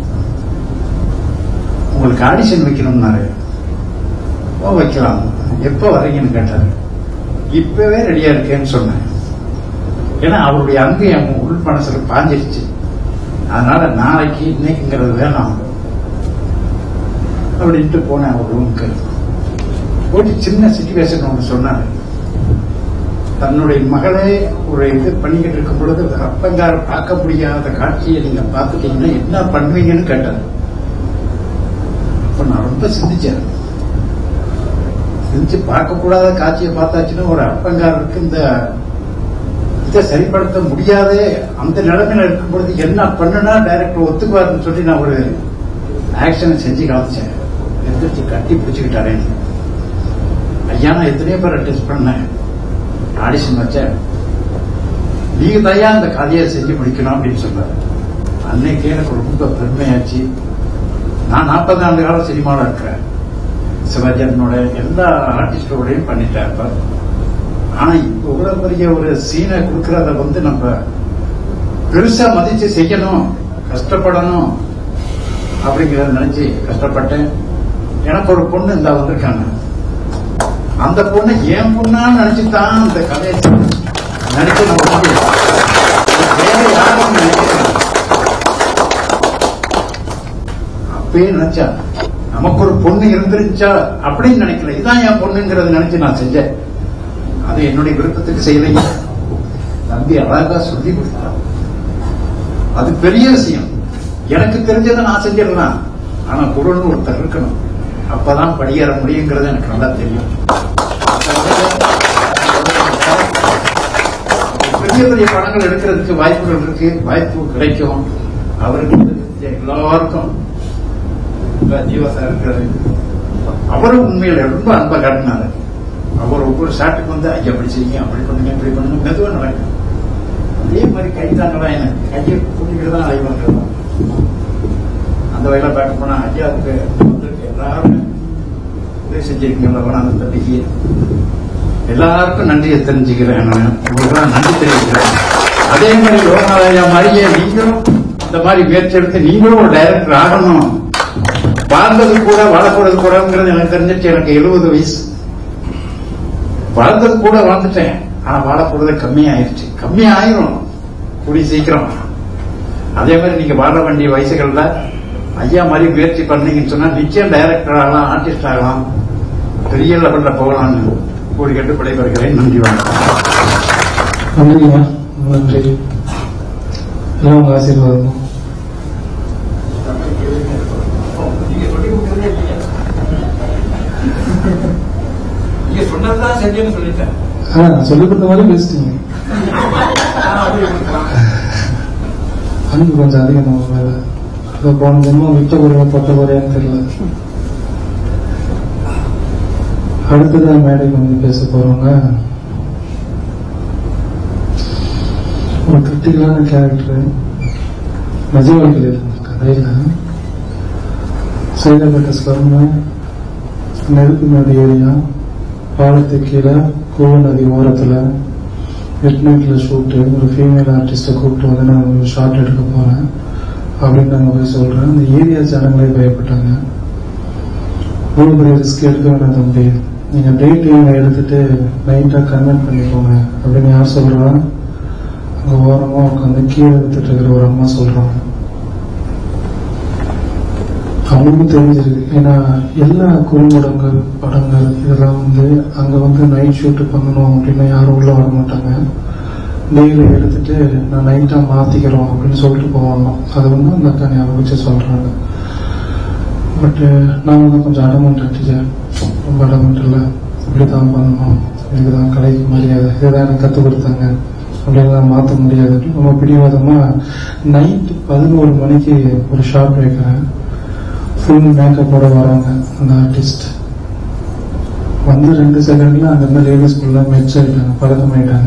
உங்களுக்கு ஆடிஷன் வைக்கணும்னாரு ஓ வைக்கலாம் எப்போ வர்றீங்கன்னு கேட்டாரு இப்பவே ரெடியா இருக்கேன்னு சொன்னேன் ஏன்னா அவருடைய அன்பு என் உள் மனசுல பாஞ்சிருச்சு அதனால நாளைக்கு இன்னைக்குங்கிறது வேணாம் அப்படின்ட்டு போனேன் அவர் ரூமுக்கு ஒரு சின்ன சுச்சுவேஷன் ஒன்று சொன்னாரு தன்னுடைய மகளே ஒரு இது பண்ணிக்கிட்டு இருக்கும் பொழுது அப்பங்கார பார்க்க முடியாத காட்சியை நீங்க பார்த்துட்டீங்கன்னா என்ன பண்ணுவீங்கன்னு கேட்டார் அப்ப நான் ரொம்ப சிந்திச்சேன் சிந்திச்சு பார்க்கக்கூடாத காட்சியை பார்த்தாச்சுன்னா ஒரு அப்பங்காரருக்கு இந்த இதை சரிப்படுத்த முடியாதே அந்த நிலைமையில இருக்கும் பொழுது என்ன பண்ணுனா டைரக்டர் ஒத்துக்குவாருன்னு சொல்லி நான் ஒரு ஆக்ஷனை செஞ்சு காமிச்சேன் எந்திரிச்சு கட்டி பிடிச்சுக்கிட்டாரே ஐயா நான் எத்தனையோ பேரை டெஸ்ட் பண்ணேன் ஆடிஷன் வச்சேன் நீங்க தயா அந்த கதையை செஞ்சு முடிக்கணும் அப்படின்னு சொன்னார் அன்னைக்கு எனக்கு ரொம்ப பெருமையாச்சு நான் நாற்பது ஆண்டு காலம் சினிமாவில் இருக்கிறேன் சிவாஜனோட எல்லா ஆர்டிஸ்டோடையும் பண்ணிட்டேன் அப்ப ஆனா இப்ப இவ்வளவு பெரிய ஒரு சீனை கொடுக்கறத வந்து நம்ம பெருசா மதிச்சு செய்யணும் கஷ்டப்படணும் அப்படிங்கறத நினைச்சு கஷ்டப்பட்டேன் எனக்கு ஒரு பொண்ணு இந்த வந்திருக்காங்க அந்த பொண்ணு என் பொண்ணா நினைச்சு தான் அந்த கதையை நினைச்சு நம்ம வந்து வேற யாரும் நினைக்கிறேன் அப்பயே நினைச்சா நமக்கு ஒரு பொண்ணு இருந்துருச்சா அப்படின்னு நினைக்கல இதான் என் பொண்ணுங்கிறத நினைச்சு நான் செஞ்சேன் அது என்னுடைய விருப்பத்துக்கு செய்யலைங்க தம்பி அழகா சொல்லி கொடுத்தான் அது பெரிய விஷயம் எனக்கு தெரிஞ்சதை நான் செஞ்சிடலாம் ஆனா குரல்னு ஒருத்தர் இருக்கணும் அப்பதான் படியேற முடியுங்கிறது எனக்கு நல்லா தெரியும் பெரிய பெரிய படங்கள் எடுக்கிறதுக்கு வாய்ப்புகள் இருக்கு வாய்ப்பு கிடைக்கும் அவருக்கு எல்லாருக்கும் இப்ப ஜீவா சார் இருக்காரு அவரும் உண்மையில ரொம்ப அன்பா காட்டினாரு அவர் ஒவ்வொரு ஷாட்டுக்கு வந்து ஐயா அப்படி செய்யுங்க அப்படி பண்ணுங்க இப்படி பண்ணுங்க மெதுவா நடக்கும் அதே மாதிரி கை தாங்களா எனக்கு கையை கூட்டிக்கிட்டு தான் அலைவாங்க அந்த வகையில பார்க்க போனா ஐயாவுக்கு வந்திருக்க எல்லாரும் உதவி செஞ்சிருக்கீங்களா வேணாம் அந்த தம்பிக்கு எல்லாருக்கும் நன்றியை தெரிஞ்சுக்கிறேன் நான் உங்களுக்கெல்லாம் நன்றி தெரிவிக்கிறேன் அதே மாதிரி லோகநாதையா மாதிரியே நீங்களும் இந்த மாதிரி முயற்சி எடுத்து நீங்களும் ஒரு டைரக்டர் ஆகணும் வாழ்ந்தது கூட வாழக்கூடாது கூடங்கிறது எனக்கு தெரிஞ்சிருச்சு எனக்கு எழுபது வயசு வாழ்ந்தது கூட வாழ்ந்துட்டேன் ஆனா வாழக்கூடாது கம்மியாயிருச்சு கம்மி ஆயிரும் கூடி சீக்கிரம் அதே மாதிரி நீங்க வாழ வேண்டிய வயசுகள்ல ஐயா மாதிரி முயற்சி பண்ணீங்கன்னு சொன்னா நிச்சயம் டைரக்டர் ஆகலாம் ஆர்டிஸ்ட் ஆகலாம் பெரிய லெவல்ல போகலாம்னு கூடி கட்டு விடைபெறுகிறேன் நன்றி வணக்கம் நன்றியா நன்றி எல்லாம் உங்க ஆசீர்வாதம் நீங்க சொன்னதுதான் செஞ்சேன்னு சொல்லிட்டேன் ஆ நான் சொல்லிக் கொடுத்த மாதிரி பேசிட்டீங்க அன்பு கொஞ்சம் அதிகம் நம்ம மேல இப்போ போன ஜென்மம் விட்ட குறையா பொட்ட குறையான்னு தெரியல அடுத்ததான் மேடைக்கு வந்து பேச போறவங்க ஒரு கிரிட்டிக்கலான கேரக்டர் நிஜ வாழ்க்கையில் இருந்த கதையில சைதாப்பேட்டை ஸ்லம்னு நெருப்பு நதி ஏரியா பாலத்துக்கு கீழே கோவ நதி ஓரத்தில் மிட் நைட்டில் ஷூட்டு ஒரு ஃபீமேல் ஆர்டிஸ்ட்டை கூப்பிட்டு வந்து நான் ஒரு ஷார்ட் எடுக்க போகிறேன் அப்படின்னு நாங்கள் போய் சொல்கிறேன் அந்த ஏரியா ஜனங்களே பயப்பட்டாங்க இவ்வளோ பெரிய ரிஸ்க் எடுக்க வேணாம் தம்பி நீங்கள் டே டைம் எடுத்துட்டு நைட்டாக கன்வெர்ட் பண்ணிக்கோங்க அப்படின்னு யார் சொல்கிறா அங்கே ஓரமாக உட்காந்து கீழே எடுத்துட்டு இருக்கிற ஒரு அம்மா சொல்கிறாங்க அவங்களுக்கும் தெரிஞ்சிருக்கு ஏன்னா எல்லா குறும்படங்கள் படங்கள் இதெல்லாம் வந்து அங்க வந்து நைட் ஷூட் பண்ணணும் அப்படின்னா யாரும் உள்ள வர மாட்டாங்க டெய்லி எடுத்துட்டு நான் நைட்டா மாத்திக்கிறோம் அப்படின்னு சொல்லிட்டு போவாங்க அது வந்து அந்த அக்கா ஞாபகம் வச்சு சொல்றாங்க பட் நான் வந்து கொஞ்சம் அடமெண்ட் டீச்சர் ரொம்ப அடமெண்ட் இல்லை இப்படிதான் பண்ணணும் இதுதான் கலைக்கு மரியாதை இதுதான் எனக்கு கற்றுக் கொடுத்தாங்க அப்படின்லாம் மாற்ற முடியாது ரொம்ப பிடிவாதமா நைட் பதினோரு மணிக்கு ஒரு ஷாப் வைக்கிறேன் ஃபுல் மேக்கப்போட வராங்க அந்த ஆர்டிஸ்ட் வந்து ரெண்டு செகண்ட்ல அங்க இருந்த லேடிஸ் ஃபுல்லா மெச் ஆயிட்டாங்க பழக்கம் ஆயிட்டாங்க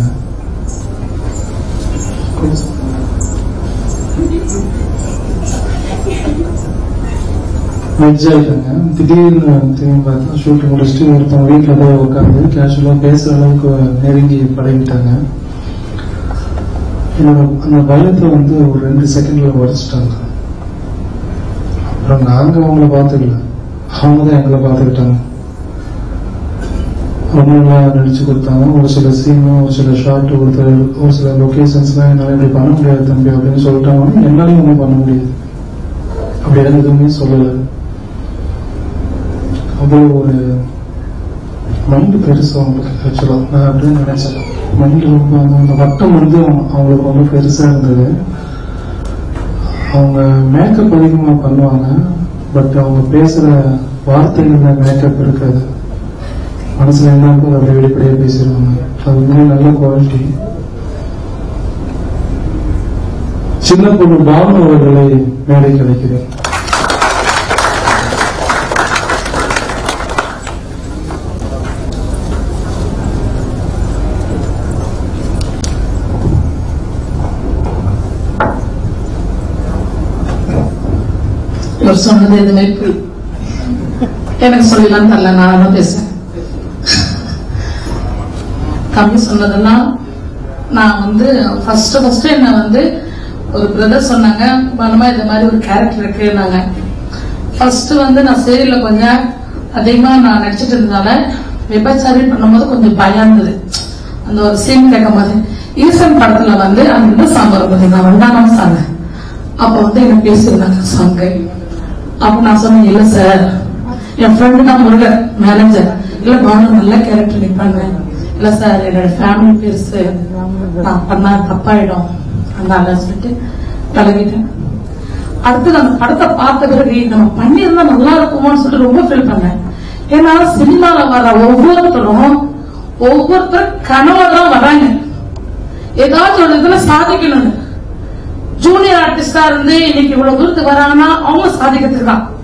மெச் ஆயிட்டாங்க திடீர்னு திரும்பி பார்த்தா ஷூட் முடிச்சுட்டு ஒருத்தவங்க வீட்டில் போய் உட்காந்து கேஷுவலா பேசுற அளவுக்கு நெருங்கி பழகிட்டாங்க என்னோட அந்த பயத்தை வந்து ஒரு ரெண்டு செகண்ட்ல உடச்சிட்டாங்க அப்புறம் நாங்க அவங்கள பார்த்துக்கல அவங்க தான் எங்களை பார்த்துக்கிட்டாங்க ரொம்ப நல்லா நடிச்சு கொடுத்தாங்க ஒரு சில சீன் ஒரு சில ஷார்ட் கொடுத்த ஒரு சில லொகேஷன்ஸ்லாம் என்னால இப்படி பண்ண முடியாது தம்பி அப்படின்னு சொல்லிட்டாங்க என்னாலையும் ஒன்றும் பண்ண முடியாது அப்படி எனக்கு எதுவுமே சொல்லல அவ்வளோ ஒரு மைண்டு பெருசு அவங்களுக்கு ஆக்சுவலா நான் அப்படின்னு நினைச்சேன் மைண்டு ரொம்ப அந்த- அந்த வட்டம் வந்து அவங்களுக்கு ரொம்ப பெருசா இருந்தது அவங்க மேக்கப் அதிகமா பண்ணுவாங்க பட் அவங்க பேசுற வார்த்தைகள்ல மேக்கப் இருக்காது மனசுல என்ன இருக்கோ அதை அப்படியே வெளிப்படையா பேசிடுவாங்க அது உண்மையிலே நல்ல குவாலிட்டி சின்ன பொண்ணு பாவன அவர்களை மேடை கிடைக்கிறேன் இவர் சொன்னது எதுவுமே புரி எனக்கு சொல்லலாம் தரல நான் தான் பேசுறேன் தம்பி சொன்னதெல்லாம் நான் வந்து ஃபர்ஸ்ட் ஃபர்ஸ்ட் என்ன வந்து ஒரு பிரதர் சொன்னாங்க மனமா இந்த மாதிரி ஒரு கேரக்டர் இருக்குன்னாங்க ஃபர்ஸ்ட் வந்து நான் சீரியல்ல கொஞ்சம் அதிகமா நான் நடிச்சிட்டு இருந்ததால விபச்சாரி பண்ணும்போது கொஞ்சம் பயம் இருந்தது அந்த ஒரு சீன் கேட்கும் போது ஈசன் படத்துல வந்து அந்த இந்த சாங் வரும்போது நான் வந்தானம் சாங்க அப்ப வந்து என்ன பேசியிருந்தாங்க சாங்கு அப்ப நான் சொன்னேன் இல்ல சார் என் ஃப்ரெண்டு தான் முருகன் மேனேஜர் இல்ல பானு நல்ல கேரக்டர் நிப்பாங்க இல்ல சார் என்னோட ஃபேமிலி பெருசு நான் பண்ணா தப்பாயிடும் அதனால சொல்லிட்டு பழகிட்டேன் அடுத்து அந்த படத்தை பார்த்த பிறகு நம்ம பண்ணியிருந்தா நல்லா இருக்குமோன்னு சொல்லிட்டு ரொம்ப ஃபீல் பண்ணேன் ஏன்னா சினிமால வர ஒவ்வொருத்தரும் ஒவ்வொருத்தரும் கனவோட தான் வர்றாங்க ஏதாச்சும் ஒரு இதுல சாதிக்கணும்னு ஜூனியர் ஆர்டிஸ்டா இருந்து இன்னைக்கு இவ்வளவு தூரத்துக்கு வராங்கன்னா அவங்க சாதிக்கிறதுக்கு தான்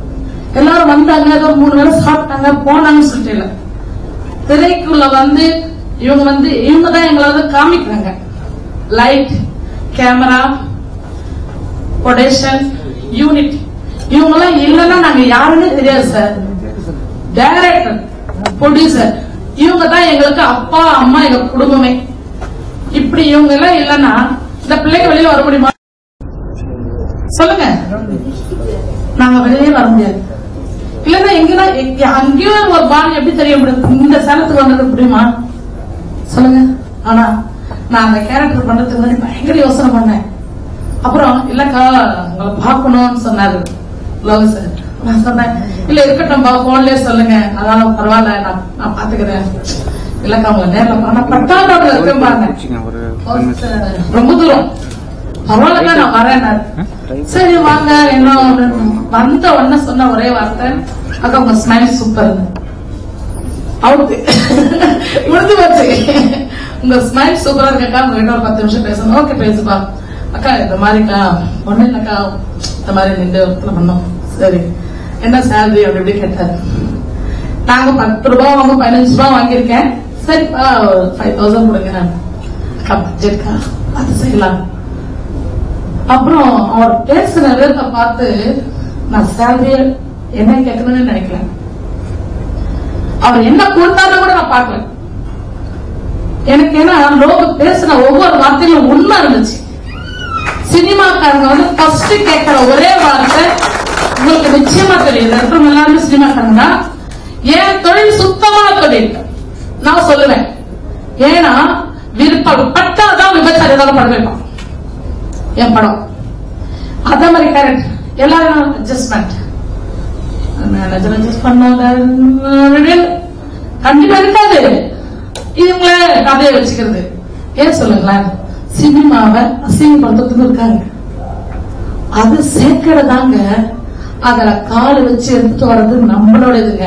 எல்லாரும் வந்தாங்க ஏதோ மூணு வேளை சாப்பிட்டாங்க போனாங்கன்னு சொல்லிட்டு இல்ல திரைக்குள்ள வந்து இவங்க வந்து இவங்க தான் எங்களை வந்து காமிக்கிறாங்க லைட் கேமரா ப்ரொடக்ஷன் யூனிட் இவங்க எல்லாம் இல்லைன்னா நாங்க யாருன்னே தெரியாது சார் டைரக்டர் ப்ரொடியூசர் இவங்க தான் எங்களுக்கு அப்பா அம்மா எங்க குடும்பமே இப்படி இவங்க எல்லாம் இல்லைன்னா இந்த பிள்ளைங்க வெளியில வர முடியுமா சொல்லுங்க நாங்க வெளியே வர முடியாது இல்லன்னா எங்கன்னா எங்க- அங்கேயும் ஒரு பால் எப்படி தெரிய முடியும் இந்த சேலத்துக்கு வந்தது முடியுமா சொல்லுங்க ஆனா நான் அந்த கேரக்டர் பண்றதுக்கு முன்னாடி பயங்கர யோசனை பண்ணேன் அப்புறம் இல்லக்கா உங்களை பார்க்கணும்னு சொன்னாரு லவ் சார் நான் சொன்னேன் இல்ல இருக்கட்டும் பா போன்லயே சொல்லுங்க அதனால பரவாயில்ல நான் நான் பாத்துக்கிறேன் இல்லக்கா உங்களை நேர்ல பண்ண பட்டாண்டோட இருக்கேன் பாருங்க ரொம்ப தூரம் பரவாயில்லக்கா நான் வரேன் சரி வாங்க என்ன ஒண்ணு. வந்த உடனே சொன்ன ஒரே வார்த்தை அக்கா உங்க ஸ்மைல் சூப்பர் அவுட்டு முடிஞ்சு போச்சு உங்க ஸ்மைல் சூப்பரா இருக்கக்கா உங்ககிட்ட ஒரு பத்து நிமிஷம் பேசணும் ஓகே பேசுப்பா அக்கா இந்த மாதிரிக்கா ஒண்ணு இல்லக்கா இந்த மாதிரி நின்று ஒர்க்ல பண்ணோம் சரி என்ன சேலரி அப்படி இப்படி கேட்டாரு நாங்க பத்து ரூபாய் வாங்க பதினஞ்சு ரூபாய் வாங்கியிருக்கேன் சரிப்பா ஃபைவ் தௌசண்ட் கொடுங்க அக்கா பட்ஜெட்க்கா அது செய்யலாம் அப்புறம் அவர் பேசுற விதத்தை பார்த்து நான் சேலரிய என்ன கேட்கணும்னு நினைக்கல அவர் என்ன கொடுத்தாருன்னு கூட நான் பார்க்கல எனக்கு ஏன்னா லோக பேசின ஒவ்வொரு வார்த்தையிலும் உண்மை இருந்துச்சு சினிமாக்காரங்க வந்து ஃபர்ஸ்ட் கேட்கிற ஒரே வார்த்தை உங்களுக்கு நிச்சயமா தெரியும் ரெண்டும் எல்லாருமே சினிமாக்காரங்க தான் என் தொழில் சுத்தமான தொழில் நான் சொல்லுவேன் ஏன்னா விருப்பம் பட்டாதான் விபச்சாரி ஏதாவது படம் வைப்பான் என் படம் அதே மாதிரி கரெக்ட் எல்லாரும் அட்ஜஸ்ட்மெண்ட் மேனேஜர் அட்ஜஸ்ட் பண்ணாங்க கண்டிப்பா இருக்காது இவங்கள கதையை வச்சுக்கிறது ஏன் சொல்லுங்களேன் சினிமாவை அசிங்கப்படுத்துறதுக்கு இருக்காங்க அது சேர்க்கிறதாங்க அதுல கால் வச்சு எடுத்துட்டு வர்றது நம்மளோட இதுங்க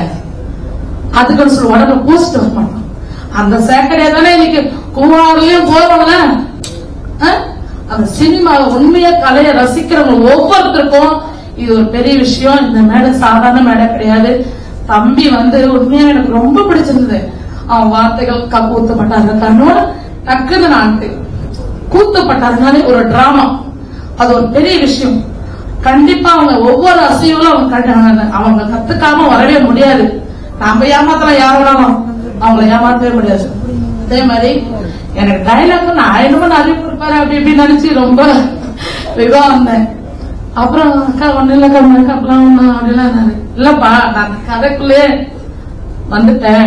அதுக்கு சொல்ல உடனே போஸ்ட் வர மாட்டோம் அந்த சேக்கடையா தானே இன்னைக்கு கூவாறுலயும் போறோம்ல ஆ? அந்த சினிமாவை உண்மையா கலையை ரசிக்கிறவங்க ஒவ்வொருத்தருக்கும் இது ஒரு பெரிய விஷயம் இந்த மேடை சாதாரண மேடை கிடையாது தம்பி வந்து உண்மையா எனக்கு ரொம்ப பிடிச்சிருந்தது அவன் வார்த்தைகள் க- கூத்தப்பட்டாங்க கண்ணோட டக்குன்னு நான் கூத்தப்பட்டாருனாலே ஒரு டிராமா அது ஒரு பெரிய விஷயம் கண்டிப்பா அவங்க ஒவ்வொரு அசைவுகளும் அவங்க கண்டு- அவங்க கத்துக்காம வரவே முடியாது நாம ஏமாத்தலாம் யாரோனாலும் அவங்கள ஏமாத்தவே முடியாது அதே மாதிரி எனக்கு டைலாக் நான் ஆயிரம் நிறைய கொடுப்பாரு அப்படி இப்படி நினைச்சு ரொம்ப இதுவா வந்தேன் அப்புறம் அக்கா ஒண்ணு இல்லக்கா மேக்கப்லாம் ஒண்ணு அப்படிலாம் நான் இல்லப்பா நான் அந்த கதைக்குள்ளே வந்துட்டேன்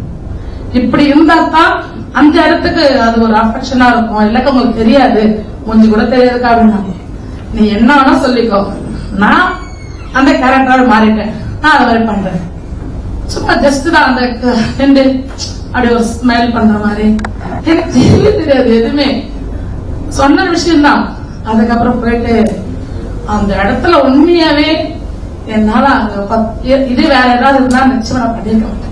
இப்படி இருந்தா தான் அந்த இடத்துக்கு அது ஒரு அஃபெக்ஷனா இருக்கும் இல்லக்க உங்களுக்கு தெரியாது மூஞ்சி கூட தெரியாதுக்கா அப்படின்னா நீ என்ன வேணா சொல்லிக்கோ நான் அந்த கேரக்டராக மாறிட்டேன் நான் அதை மாதிரி பண்றேன் சும்மா ஜஸ்ட் தான் அந்த க- நின்று அப்படி ஒரு ஸ்மைல் பண்ற மாதிரி எனக்கு தெரியவே தெரியாது எதுவுமே சொன்ன விஷயம்தான் அதுக்கப்புறம் போயிட்டு அந்த இடத்துல உண்மையாவே என்னால அங்க பத்- இது வேற ஏதாவது இருந்தா நிச்சயமா நான் பண்ணிருக்க மாட்டேன்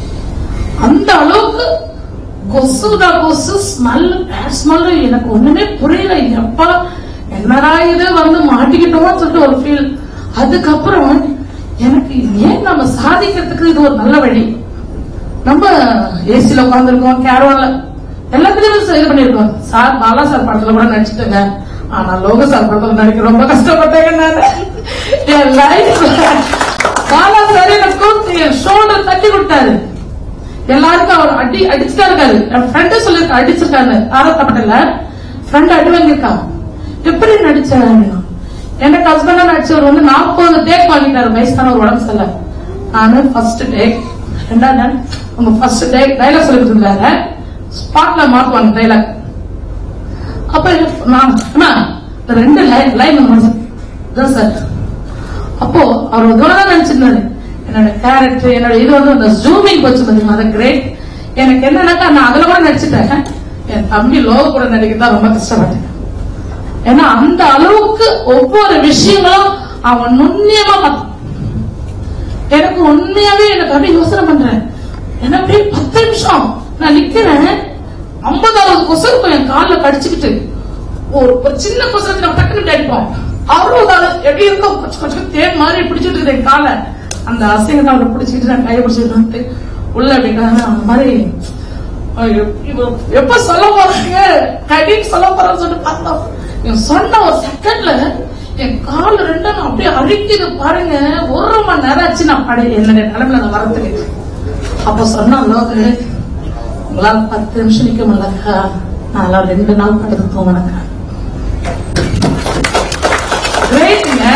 அந்த அளவுக்கு கொசுடா கொசு ஸ்மெல் பேட் ஸ்மெல் எனக்கு ஒண்ணுமே புரியல எப்பா என்னடா இது வந்து மாட்டிக்கிட்டோம்னு சொல்லிட்டு ஒரு ஃபீல் அதுக்கப்புறம் எனக்கு ஏன் நம்ம சாதிக்கிறதுக்கு இது ஒரு நல்ல வழி நம்ம ஏசில உட்காந்துருக்கோம் கேரவால எல்லாத்துலயுமே இது பண்ணிருக்கோம் சார் பாலா சார் படத்துல கூட நடிச்சிட்டேங்க ஆனா லோக சார் படத்துல நடிக்க ரொம்ப கஷ்டப்பட்டேங்க நான் என் லைஃப்ல பாலா சார் எனக்கு கூப்பிட்டு என் ஷோல்டர் தட்டி விட்டாரு எல்லாருக்கும் அவர் அடி அடிச்சுட்டா இருக்காரு என் ஃப்ரெண்டு சொல்லிருக்கா அடிச்சிருக்காரு ஆரத்தப்பட்டல ஃப்ரெண்ட் அடி வாங்கியிருக்கான் எப்படி நடிச்சாரு அப்படின்னா எனக்கு ஹஸ்பண்டா நடிச்சவர் வந்து நாற்பது டேக் வாங்கிட்டாரு வயசான ஒரு உடம்பு சரியில்லை நானு ஃபர்ஸ்ட் டேக் ரெண்டாவது நாள் உங்க ஃபர்ஸ்ட் டேக் டைலாக் சொல்லி கொடுத்துருந்தாங்க ஸ்பாட்ல மாத்துவாங்க டைலாக் அப்ப நான் அம்மா, இந்த ரெண்டு லைன் லைன் இதான் சார் அப்போ அவர் ஒரு தூரம் தான் நினைச்சிருந்தாரு என்னோட கேரக்டர் என்னோட இது வந்து அந்த ஜூமிங் போச்சு பாத்தீங்களா அது கிரேட் எனக்கு என்னன்னாக்கா நான் அதுல கூட நடிச்சிட்டேன் என் தம்பி லோக கூட நடிக்க தான் ரொம்ப கஷ்டப்பட்டேன் ஏன்னா அந்த அளவுக்கு ஒவ்வொரு விஷயங்களும் அவன் நுண்ணியமா பார்த்தான் எனக்கு உண்மையாவே எனக்கு அப்படியே யோசனை பண்றேன் என்ன அப்படியே பத்து நிமிஷம் நான் நிக்கிறேன் ஐம்பதாவது கொசருக்கும் என் கால்ல கடிச்சுக்கிட்டு ஒரு ஒரு சின்ன கொசரத்தை நம்ம டக்குனு இப்படி அடிப்போம் அறுபதாவது எப்படி இருக்கும் கொஞ்சம் கொஞ்சம் தேன் மாதிரி பிடிச்சிட்டு இருக்குது என் காலை அந்த அசிங்கத்தை அவரை பிடிச்சிட்டு நான் கையை பிடிச்சிட்டு வந்துட்டு உள்ள அப்படிங்கிறாங்க அந்த மாதிரி ஐயோ, இவ எப்ப சொல்ல போறாங்க கடின்னு சொல்ல போறான்னு சொல்லிட்டு பார்த்தோம் இவன் சொன்ன ஒரு செகண்ட்ல என் கால் ரெண்டும் அப்படியே அழுக்கிது பாருங்க ஒரு மணி நேரம் ஆச்சு நான் படை என்னுடைய நிலைமையில நான் வரத்துக்கு அப்ப சொன்ன அளவுக்கு உங்களால பத்து நிமிஷம் நிக்க முடியலக்கா நான் ரெண்டு நாள் படுத்து தூங்கினக்கா கிரேட்டுங்க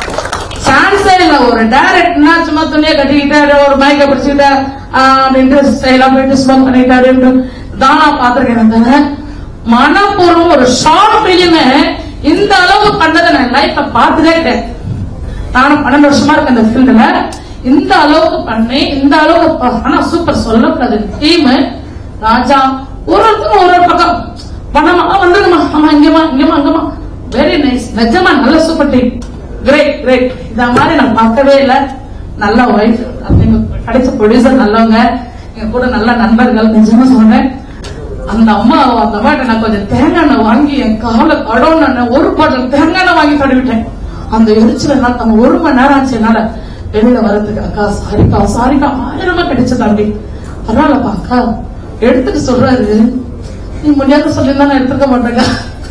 சான்ஸே இல்ல ஒரு டைரக்ட்னா சும்மா துணியை கட்டிக்கிட்டாரு ஒரு மைக்க பிடிச்சிக்கிட்டாரு அப்படின்ட்டு ஸ்டைலா போயிட்டு ஸ்மோக் பண்ணிட்டாரு தானா பாத்திருக்கேன் தவிர மனப்பூர்வம் ஒரு ஷார்ட் பிலிம் இந்த அளவு பண்ணதை நான் லைஃப்ல பார்த்ததே கிடையாது நானும் பன்னெண்டு வருஷமா இருக்கேன் இந்த ஃபீல்டுல இந்த அளவுக்கு பண்ணி இந்த அளவுக்கு ப- ஆனா சூப்பர் சொல்லக்கூடாது டீம் ராஜா ஒரு ஒருத்தரும் ஒரு ஒரு பக்கம் பணமா ஆ, வந்துடுமா ஆமா இங்கமா இங்கமா அங்கமா வெரி நைஸ் நிஜமா நல்ல சூப்பர் டீம் கிரேட் கிரேட் இந்த மாதிரி நான் பார்க்கவே இல்ல நல்ல ஒய்ஃப் கிடைச்ச ப்ரொடியூசர் நல்லவங்க எங்க கூட நல்ல நண்பர்கள் நிஜமா சொல்றேன் அந்த அம்மா அந்த அம்மாட்ட நான் கொஞ்சம் தேங்காய் எண்ணெய் வாங்கி என் காலை கடவுள் ஒரு பாட்டில் தேங்காய் எண்ணெய் வாங்கி தடவிட்டேன் அந்த எரிச்சல நான் நம்ம ஒரு மணி நேரம் ஆச்சு என்னால வெளியில வரதுக்கு அக்கா சாரிக்கா சாரிக்கா ஆயிரமா கிடைச்சது அப்படி பரவாயில்லப்பா அக்கா எடுத்துட்டு சொல்றாரு நீ முடியாத சொல்லியிருந்தா நான் எடுத்துக்க மாட்டேங்க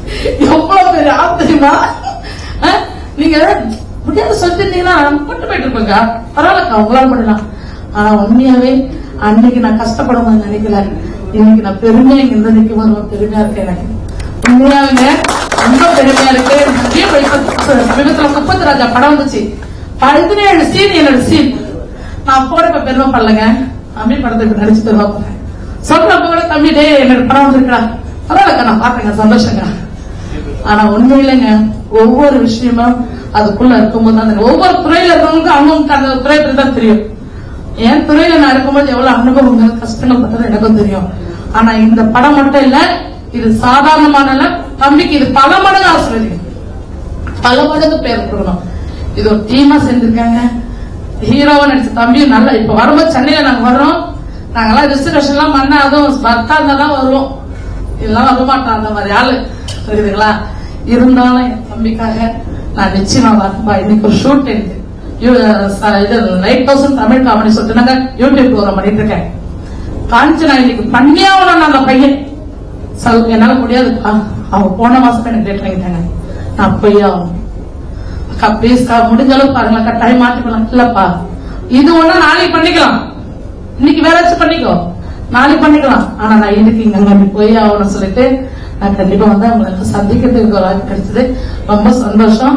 எவ்வளவு பெரிய ஆள் தெரியுமா அஹ், நீங்க முடியாத சொல்லிருந்தீங்கன்னா போட்டு போயிட்டு இருப்பேங்க பரவாயில்லக்கா உங்களால பண்ணலாம் ஆனா உண்மையாவே அன்னைக்கு நான் கஷ்டப்படணும்னு நினைக்கல இன்னைக்கு நான் பெருமையா இங்க இருந்து நிக்கும் போது ரொம்ப பெருமையா இருக்கேன் எனக்கு உண்மையாங்க ரொம்ப பெருமையா இருக்கு நிறைய இப்ப சமீபத்துல முப்பத்து ராஜா படம் வந்துச்சு பதினேழு சீன் என்னோட சீன் நான் அப்போட இப்ப பெருமைப்படலைங்க தம்பி படத்துக்கு நடிச்சு பெருமைப்படுறேன் சொல்றப்ப கூட தம்பி டே என்னோட படம் வந்திருக்கா பரவாயில்லக்கா நான் பாத்தேங்க சந்தோஷங்க ஆனா உண்மையிலங்க ஒவ்வொரு விஷயமும் அதுக்குள்ள இருக்கும்போது அந்த ஒவ்வொரு துறையில இருக்கவங்களுக்கு அவங்களுக்கு அந்த துறை பத்தி தான் தெரியும் என் துறையில நான் இருக்கும்போது எவ்வளவு அனுபவங்கள் கஷ்டங்கள் பத்தி எனக்கும் தெரியும் ஆனா இந்த படம் மட்டும் இல்ல இது சாதாரணமான இல்ல. தம்பிக்கு இது பல மடங்கு ஆசிரியர் பல மடங்கு பேர் கொடுக்கணும் இது ஒரு டீமா செஞ்சிருக்காங்க ஹீரோவா நடிச்ச தம்பியும் நல்ல இப்ப வரும்போது சென்னையில நாங்க வர்றோம் நாங்கெல்லாம் ரிசர்வேஷன் எல்லாம் பண்ண அதுவும் பர்த்தா தான் வருவோம் இதெல்லாம் வர மாட்டோம் அந்த மாதிரி ஆளு புரியுதுங்களா இருந்தாலும் என் தம்பிக்காக நான் நிச்சயமா வரப்பா இன்னைக்கு ஒரு ஷூட் இருக்கு யூ- ச- இது லைட் தௌசண்ட் தமிழ் காமெடி சொல்லிட்டு நாங்க யூடியூப் ப்ரோக்ராம் பண்ணிட்டு இருக்கேன் காஞ்சனா இன்னைக்கு பண்ணியே ஆகணும் அந்த பையன் சொல் என்னால முடியாதுப்பா அவங்க போன மாசம் எனக்கு டேட் வாங்கிட்டாங்க நான் போய் ஆகணும் அக்கா ப்ளீஸ்க்கா முடிஞ்ச அளவுக்கு பாருங்க கட்டாயம் மாத்திக்கலாம் இல்லப்பா இது ஒண்ணா நாளைக்கு பண்ணிக்கலாம் இன்னைக்கு வேற ஏதாச்சும் பண்ணிக்கோ நாளைக்கு பண்ணிக்கலாம் ஆனா நான் இன்னைக்கு இங்க அங்க போய் ஆகணும்னு சொல்லிட்டு நான் கண்டிப்பா வந்து அவங்களுக்கு சந்திக்கிறதுக்கு ஒரு வாய்ப்பு கிடைச்சது ரொம்ப சந்தோஷம்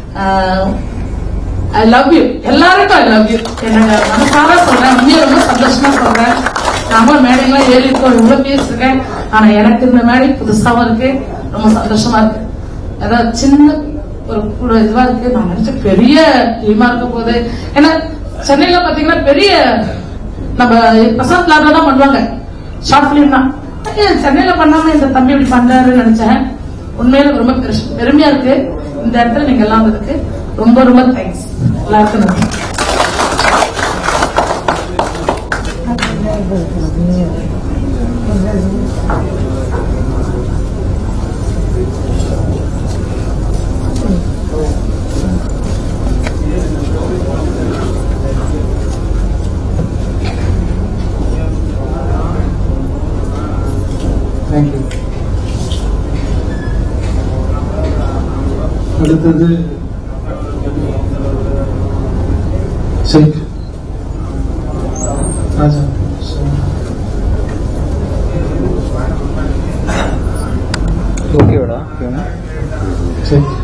ஐ லவ் யூ எல்லாருக்கும் ஐ லவ் யூ என்னோட மனசார சொல்றேன் உண்மையை ரொம்ப சந்தோஷமா சொல்றேன் நாம மேடைகள்லாம் ஏறி இருக்கோம் இவ்வளவு பேசிருக்கேன் ஆனா எனக்கு இந்த மேடை புதுசாவும் இருக்கு ரொம்ப சந்தோஷமா இருக்கு அதாவது சின்ன ஒரு கூட இதுவா இருக்கு நான் நினைச்ச பெரிய டீமா இருக்க போது ஏன்னா சென்னையில பாத்தீங்கன்னா பெரிய நம்ம பிரசாத் லேப்ல தான் பண்ணுவாங்க ஷார்ட் பிலிம் தான் ஏன் சென்னையில பண்ணாம இந்த தம்பி இப்படி பண்றாருன்னு நினைச்சேன் உண்மையில ரொம்ப பெருசு- பெருமையா இருக்கு இந்த இடத்துல நீங்க எல்லாம் வந்ததுக்கு ரொம்ப ரொம்ப தேங்க்ஸ் எல்லாருக்கும் நன்றி தேங்க்யூ அடுத்தது ஷேக் ராஜா ஓகேவாடா ஷேக்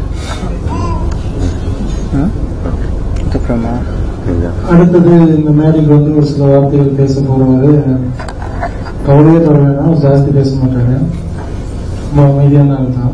அப்புறமா அடுத்தது இந்த மேடைக்கு வந்து ஒரு சில வார்த்தைகள் பேச போறவரு கவலையே தர வேணாம் ஜாஸ்தி பேச மாட்டாங்க ரொம்ப அமைதியான ஆள் தான்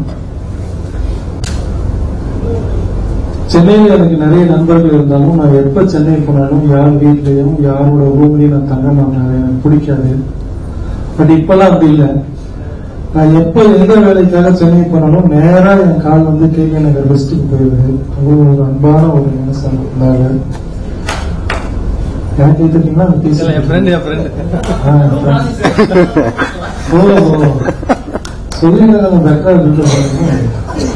சென்னையில் எனக்கு நிறைய நண்பர்கள் இருந்தாலும் நான் எப்ப சென்னை போனாலும் யார் வீட்லயும் யாரோட ரூம்லயும் நான் தங்க மாட்டேன் அது எனக்கு பிடிக்காது பட் இப்பெல்லாம் அப்படி இல்லை நான் எப்ப எந்த வேலைக்காக சென்னை போனாலும் நேரா என் கால் வந்து கேள்வி நகர் பெஸ்ட்டுக்கு போயிடுது அவ்வளவு ஒரு அன்பான ஒரு மனுஷன் இருந்தாங்க எனக்கு கேட்டுட்டீங்களா அந்த piece? என் ஃப்ரெண்ட் என் ஃப்ரெண்ட் ஆ, என் friend. ஓ ஓ. சொல்லிருந்தா நம்ம better ஆ இருந்திருப்போம்.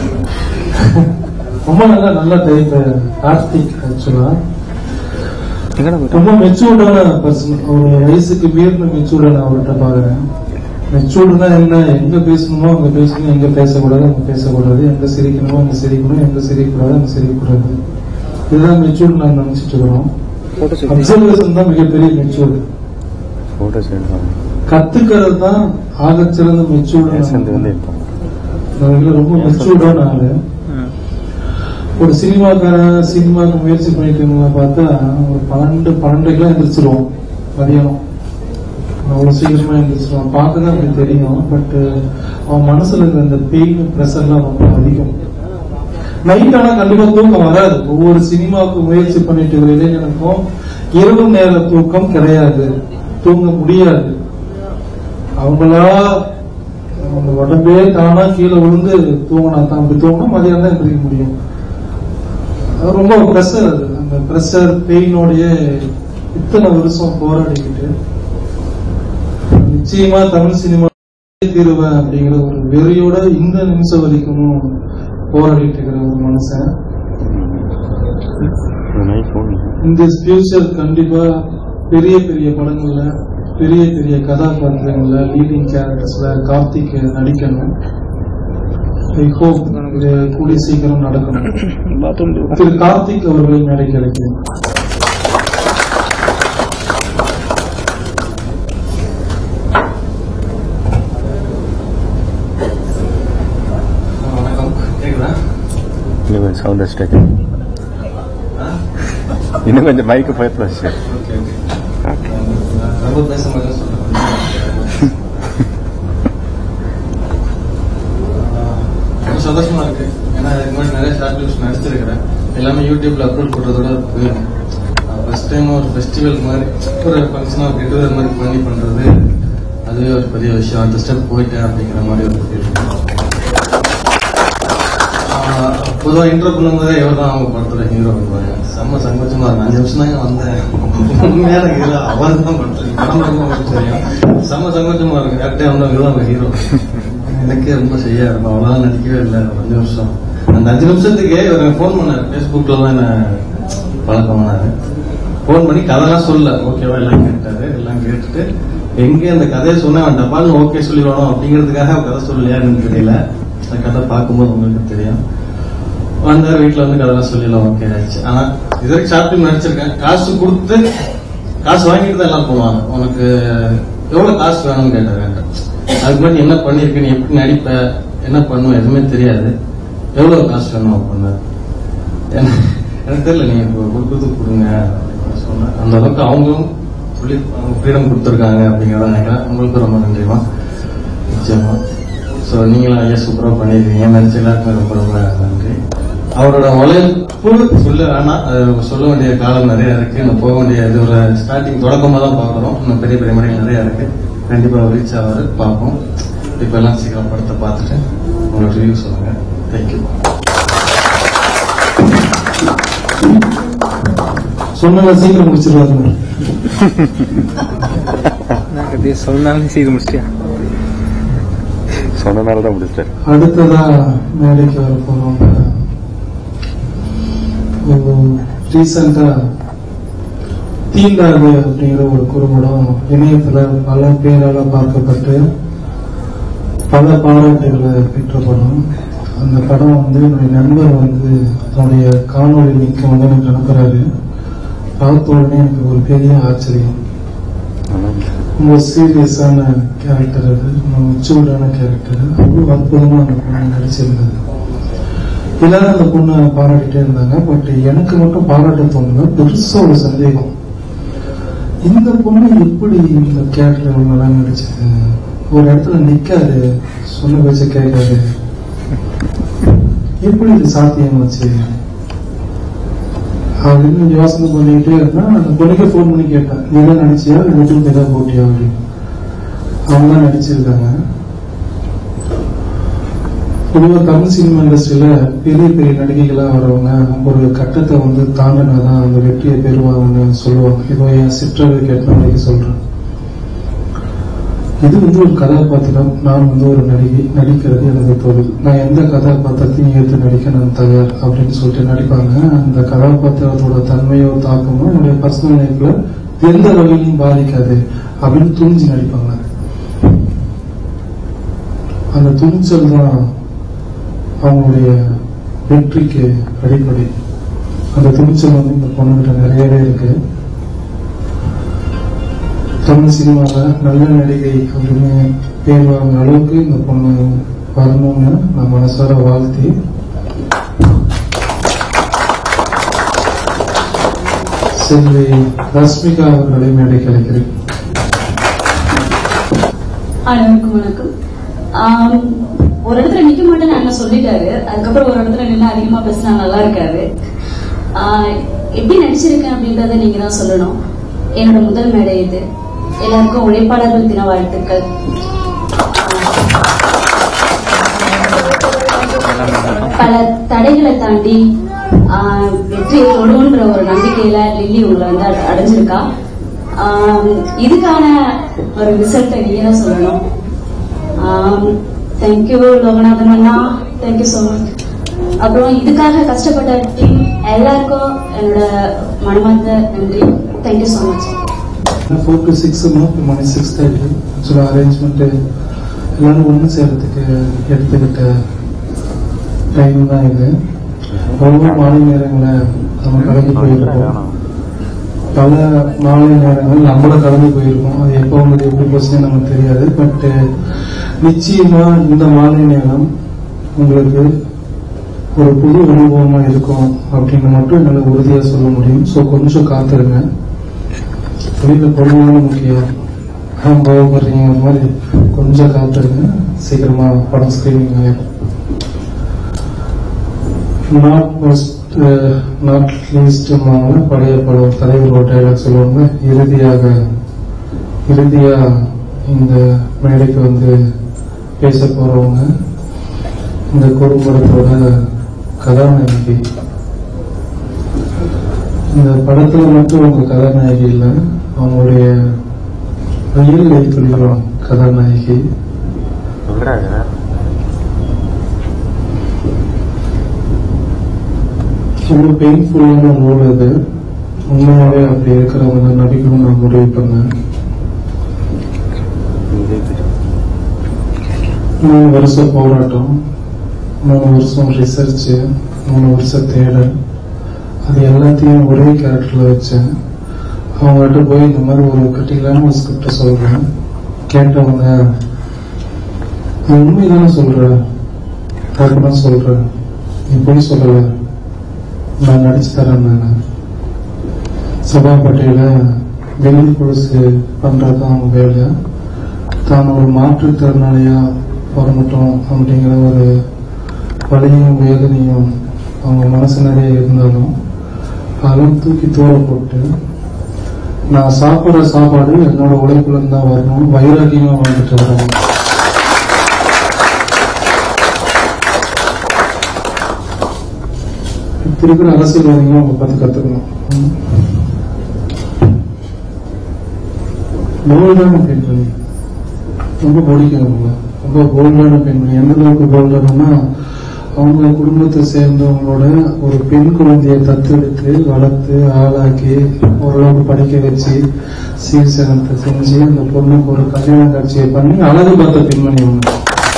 ரொம்ப நல்ல நல்ல டைப் கார்த்திக் ஆக்சுவலா ரொம்ப மெச்சூர்டான பர்சன் அவர் வயசுக்கு மீறின மெச்சூர்டா நான் அவர்கிட்ட பாக்குறேன் மெச்சூர்டுனா என்ன எங்க பேசணுமோ அங்க பேசணும் எங்க பேசக்கூடாது அங்க பேசக்கூடாது எங்க சிரிக்கணுமோ அங்க சிரிக்கணும் எங்க சிரிக்கக்கூடாது அங்க சிரிக்கக்கூடாது இதுதான் மெச்சூர்டு நான் நினைச்சிட்டு இருக்கிறோம் அப்சர்வேஷன் தான் மிகப்பெரிய மெச்சூர்டு ஃபோட்டோஸ் எடுப்பாங்க கத்துக்கிறது தான் ஆகச்சிறந்த மெச்சூர்டு வந்து இருப்பாங்க ரொம்ப மெச்சூர்டான ஆளு ஒரு சினிமாக்காரன் சினிமாக்கு முயற்சி பண்ணிட்டு இருந்தவங்க பார்த்தா ஒரு பன்னெண்டு பன்னெண்டுக்கெல்லாம் எந்திரிச்சிருவோம் மதியானம் அவ்வளவு சீக்கிரமா எந்திரிச்சிருவான் பார்க்கதான் அப்படி தெரியும் பட் அவன் மனசுல இருக்க அந்த பெயின் ப்ரெஷர்லாம் ரொம்ப அதிகம் நைட் ஆனா கண்டிப்பா தூக்கம் வராது ஒவ்வொரு சினிமாவுக்கு முயற்சி பண்ணிட்டு இருக்கிற இளைஞனுக்கும் இரவு நேர தூக்கம் கிடையாது தூங்க முடியாது அவங்களா அவங்க உடம்பே தானா கீழே விழுந்து தூங்கினா தான் அப்படி தூங்கினா மதியம் தான் எந்திரிக்க முடியும் அது ரொம்ப ப்ரெஷர் அது அந்த ப்ரெஷர் பெயினோடைய இத்தனை வருஷம் போராடிக்கிட்டு நிச்சயமா தமிழ் சினிமா தீருவேன் அப்படிங்கிற ஒரு வெறியோட இந்த நிமிஷம் வரைக்கும் போராடிட்டு இருக்கிற ஒரு மனுஷன் நைட் ஃபோன் இந்த ஃபியூச்சர் கண்டிப்பா பெரிய பெரிய படங்கள்ல பெரிய பெரிய கதாபாத்திரங்கள்ல லீடிங் கேரக்டர்ஸ்ல கார்த்திக் நடிக்கணும் ஐ ஹோப் இது கூடிய சீக்கிரம் நடக்கணும் திரு கார்த்திக் அவர்களை மேடைக்கு அழைக்கிறேன் வணக்கம் கேக்குதா இன்னும் கொஞ்சம் சவுண்ட் வச்சுட்டு இன்னும் கொஞ்சம் மைக்கு பயத்தில் வச்சு ஓகே ஓகே ரொம்ப பேச மாதிரி சொல்றேன் ரொம்ப சந்தோஷமா இருக்கு ஏன்னா இதுக்கு முன்னாடி நிறைய ஷார்ட் ஃபிலிம்ஸ் நடிச்சிருக்கிறேன் எல்லாமே யூடியூப்ல அப்லோட் பண்றதோட போயிடும் ஃபர்ஸ்ட் டைம் ஒரு ஃபெஸ்டிவல் மாதிரி ஒரு ஃபங்க்ஷனாக கெட் டுகெதர் மாதிரி பண்ணி பண்றது அதுவே ஒரு பெரிய விஷயம் அடுத்த ஸ்டெப் போயிட்டேன் அப்படிங்கிற மாதிரி ஒரு ஃபீல் பொதுவாக இன்ட்ரோ பண்ணும்போதே இவர் தான் அவங்க படத்துல ஹீரோ வருவாங்க செம்ம சங்கோச்சமா இருக்கும் அஞ்சு நிமிஷம் தான் வந்தேன் உண்மையான ஹீரோ அவர் தான் பண்றது படம் பார்க்கும் தெரியும் செம்ம சங்கோச்சமா இருக்கும் கரெக்டாக வந்தவங்க தான் அவங்க ஹீரோ எனக்கே ரொம்ப செய்யா இருக்கும் அவ்வளோதான் நடிக்கவே இல்லை ஒரு அஞ்சு நிமிஷம் அந்த அஞ்சு நிமிஷத்துக்கே இவர் ஃபோன் பண்ணார் ஃபேஸ்புக்கில் தான் என்ன பழக்கம் பண்ணாரு ஃபோன் பண்ணி கதைலாம் சொல்ல ஓகேவா எல்லாம் கேட்டாரு எல்லாம் கேட்டுட்டு எங்கே அந்த கதையை சொன்ன அவன் டப்பால்னு ஓகே சொல்லிடுவானோ அப்படிங்கிறதுக்காக அவன் கதை சொல்லலையான்னு தெரியல அந்த கதை பார்க்கும்போது உங்களுக்கு தெரியும் வந்தார் வீட்டுல வந்து கதைலாம் சொல்லலாம் ஓகே ஆயிடுச்சு ஆனா இது வரைக்கும் ஷார்ட் ஃபிலிம் நடிச்சிருக்கேன் காசு கொடுத்து காசு வாங்கிட்டு தான் எல்லாம் போவாங்க உனக்கு எவ்வளவு காசு வேணும்னு கேட்டாரு என்கிட்ட. அதுக்கு முன்னாடி என்ன பண்ணிருக்க நீ எப்படி நடிப்ப என்ன பண்ணுவ எதுவுமே தெரியாது எவ்வளவு காசு வேணும் அப்படின்னு எனக்கு எனக்கு தெரியல நீங்க இப்போ கொடுக்குறது கொடுங்க அப்படின்னு சொன்னேன் அந்த அளவுக்கு அவங்களும் சொல்லி ஃப்ரீடம் கொடுத்துருக்காங்க அப்படிங்கிறத நினைக்கிறேன் உங்களுக்கு ரொம்ப நன்றிமா நிச்சயமா ஸோ நீங்களும் ஐயா சூப்பராக பண்ணியிருக்கீங்க நினைச்ச எல்லாருக்குமே ரொம்ப ரொம்ப நன்றி அவரோட உழைப்பு சொல்ல வேணாம் அது சொல்ல வேண்டிய காலம் நிறைய இருக்கு இன்னும் போக வேண்டிய இது ஒரு ஸ்டார்டிங் தொடக்கமாக தான் பார்க்குறோம் இன்னும் பெரிய பெரிய மணிகள் நிறைய இருக்கு கண்டிப்பாக ரீச் ஆவாரு பார்ப்போம் இப்போ எல்லாம் சீக்கிரம் படத்தை பார்த்துட்டு உங்களோட ரிவ்யூ சொல்லுங்க தேங்க்யூ சொன்னதை சீக்கிரம் முடிச்சிருவாங்க நான் அப்படியே சொன்னாலும் சீக்கிரம் முடிச்சிட்டியா சொன்னனால தான் முடிச்சிட்டாரு அடுத்ததா மேடைக்கு வர போறோம் ரீசெண்டா தீண்டாது அப்படிங்கிற ஒரு குறும்படம் இணையத்துல பல பேரால பார்க்கப்பட்டு பல பாராட்டுகளை பெற்ற படம் அந்த படம் வந்து என்னுடைய நண்பர் வந்து அதனுடைய காணொளி லிங்க் வந்து எனக்கு அனுப்புறாரு பார்த்த உடனே எனக்கு ஒரு பெரிய ஆச்சரியம் ரொம்ப சீரியஸான கேரக்டர் அது ரொம்ப மெச்சூர்டான கேரக்டர் அவ்வளோ அற்புதமா அந்த பொண்ணு நடிச்சிருந்தது எல்லாரும் அந்த பொண்ணை பாராட்டிட்டே இருந்தாங்க பட் எனக்கு மட்டும் பாராட்ட தோணுங்க பெருசா ஒரு சந்தேகம் இந்த பொண்ணு எப்படி இந்த கேரக்டர் நல்லா நடிச்சது ஒரு இடத்துல நிக்காது சொன்ன பேச்ச கேட்காது எப்படி இது சாத்தியமாச்சு அப்படின்னு யோசனை பண்ணிக்கிட்டே இருந்தா அந்த பொண்ணுக்கு ஃபோன் பண்ணி கேட்டேன் நீ தான் நடிச்சியா இல்லை நெட்வொர்க் ஏதாவது போட்டியா அப்படின்னு அவங்க தான் நடிச்சிருக்காங்க பொதுவாக தமிழ் சினிமா இண்டஸ்ட்ரியில பெரிய பெரிய நடிகைகளா வரவங்க ஒரு கட்டத்தை வந்து தாண்டினாதான் அந்த வெற்றியை பெறுவாங்கன்னு சொல்லுவாங்க இப்போ என் சிற்றவை கேட்ட சொல்றேன் இது வந்து ஒரு கதாபாத்திரம் நான் வந்து ஒரு நடிகை நடிக்கிறது எனது தொழில் நான் எந்த கதாபாத்திரத்தையும் ஏற்று நடிக்க நான் தயார் அப்படின்னு சொல்லிட்டு நடிப்பாங்க அந்த கதாபாத்திரத்தோட தன்மையோ தாக்கமோ என்னுடைய பர்சனல் லைஃப்ல எந்த வகையிலையும் பாதிக்காது அப்படின்னு துணிஞ்சு நடிப்பாங்க அந்த துணிச்சல் தான் அவங்களுடைய வெற்றிக்கு அடிப்படை அந்த துணிச்சல் வந்து இந்த பொண்ணுகிட்ட நிறையவே இருக்கு தமிழ் சினிமாவில் நல்ல நடிகை அப்படின்னு பேர் வாங்குற அளவுக்கு இந்த பொண்ணு வரணும்னு நான் மனசார வாழ்த்தி செல்வி ரஸ்மிகா அவர்களை மேடை கிடைக்கிறேன் அனைவருக்கும் வணக்கம் ஆம், ஒரு இடத்துல நிக்க மாட்டேன்னு அண்ணன் சொல்லிட்டாரு அதுக்கப்புறம் ஒரு இடத்துல நின்று அதிகமா பேசினா நல்லா இருக்காரு ஆ, எப்படி நடிச்சிருக்கேன் அப்படின்றத நீங்க தான் சொல்லணும் என்னோட முதல் மேடை இது எல்லாருக்கும் உழைப்பாளர்கள் தின வாழ்த்துக்கள் பல தடைகளை தாண்டி ஆ, வெற்றியை தொடுன்ற ஒரு நம்பிக்கையில லில்லி உங்களை வந்து அட- அடைஞ்சிருக்கா ஆம், இதுக்கான ஒரு ரிசல்ட்டை நீங்க தான் சொல்லணும் தேங்க்யூ லோகநாதன் அண்ணா தேங்க்யூ ஸோ மச் அப்புறம் இதுக்காக கஷ்டப்பட்ட டீம் எல்லாருக்கும் என்னோட மனமார்ந்த நன்றி thank you so much four to six மணி சிக்ஸ் தேர்ட்டி ஆக்சுவலாக அரேஞ்ச்மெண்ட்டு எல்லாரும் ஒன்று சேர்றதுக்கு எடுத்துக்கிட்ட டைம் தான் இது ஒவ்வொரு மாலை நேரங்களில் நம்ம கடந்து போயிருக்கோம் பல மாலை நேரங்கள் நம்மளும் கடந்து போயிருக்கோம் அது எப்போ வந்து எப்படி போச்சுன்னு நமக்கு தெரியாது பட் நிச்சயமா இந்த மாலை நேரம் உங்களுக்கு ஒரு புது அனுபவமா இருக்கும் அப்படின்னு மட்டும் என்னால் உறுதியா சொல்ல முடியும் ஸோ கொஞ்சம் காத்திருங்க தொழில பொருளான முக்கியம் ஆஹ் கோவப்படுறீங்க அந்த மாதிரி கொஞ்சம் காத்திருங்க சீக்கிரமா படம் ஸ்கிரீனிங் ஆயிடும் நாட் மோஸ்ட் நாட் லீஸ்ட் பழைய படம் தலைவரோட டைலாக் சொல்லுவாங்க இறுதியாக இறுதியா இந்த மேடைக்கு வந்து பேச போறவங்க இந்த குறும்படத்தோட கதாநாயகி இந்த படத்துல மட்டும் அவங்க கதாநாயகி இல்லை அவங்களுடைய ரியல் லைஃப்லயும் கதாநாயகி ரொம்ப பெயின்ஃபுல்லான ரோல் அது உண்மையாவே அப்படி இருக்கிறவங்க நடிக்கணும் நான் முடிவு பண்ணேன் மூணு வருஷம் போராட்டம் மூணு வருஷம் ரிசர்ச் மூணு வருஷம் தேடல் அது எல்லாத்தையும் ஒரே கேரக்டர்ல வச்சேன் அவங்ககிட்ட போய் இந்த மாதிரி ஒரு கட்டிலான ஒரு ஸ்கிரிப்ட் சொல்றேன் கேட்டவங்க "நீ உண்மைதானே சொல்ற கரெக்டாக சொல்ற நீ போய் சொல்லல நான் நடிச்சு தரேன் நான் சபாப்பேட்டையில வெளி கொலுசு பண்றதுதான் அவங்க வேலை தான் ஒரு மாற்றுத்திறனாளியா பிறந்துட்டோம் அப்படிங்கிற ஒரு வலியும் வேதனையும் அவங்க மனசு நிறைய இருந்தாலும் அதெல்லாம் தூக்கி தூர போட்டு நான் சாப்பிடுற சாப்பாடு என்னோட உழைப்புல இருந்து தான் வரணும் வைராகியமா வாழ்ந்துட்டு வரேன் இப்ப இருக்கிற அரசியல்வாதிகளும் அவங்க பார்த்து கத்துக்கணும் போல்டான பெண்மணி ரொம்ப பிடிக்கும் அவங்க ரொம்ப போல்டான பெண்மணி எந்த அளவுக்கு போல்டானா அவங்க குடும்பத்தை சேர்ந்தவங்களோட ஒரு பெண் குழந்தையை தத்தெடுத்து வளர்த்து ஆளாக்கி ஓரளவுக்கு படிக்க வச்சு சீர்சனத்தை செஞ்சு அந்த பொண்ணுக்கு ஒரு கல்யாண காட்சியை பண்ணி அழகு பார்த்த பெண்மணி அவங்க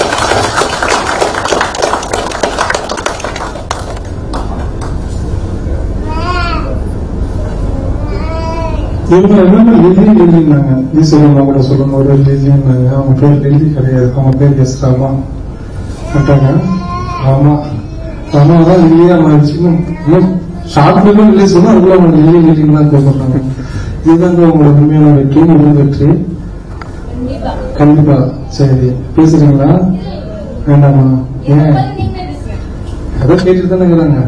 இவங்க எல்லாமே லில்லி லில்லினாங்க ஈஸ்வரம்மா கூட சொல்லும் போது லில்லின்னாங்க அவங்க பேர் லில்லி கிடையாது அவங்க பேர் எஸ் ராமா கரெக்டாங்க ஆமா ராமா தான் லில்லியா மாறிச்சு இன்னும் ஷார்ட் ஃபிலிம் ரிலீஸ் பண்ணா அதுக்குள்ள அவங்க லில்லி லில்லின்னு தான் கூப்பிடுறாங்க இதுதாங்க உங்களோட உண்மையான வெற்றி முதல் வெற்றி கண்டிப்பா சரி பேசுறீங்களா வேண்டாமா ஏன் அதை கேட்டுட்டு தானே இருக்கிறாங்க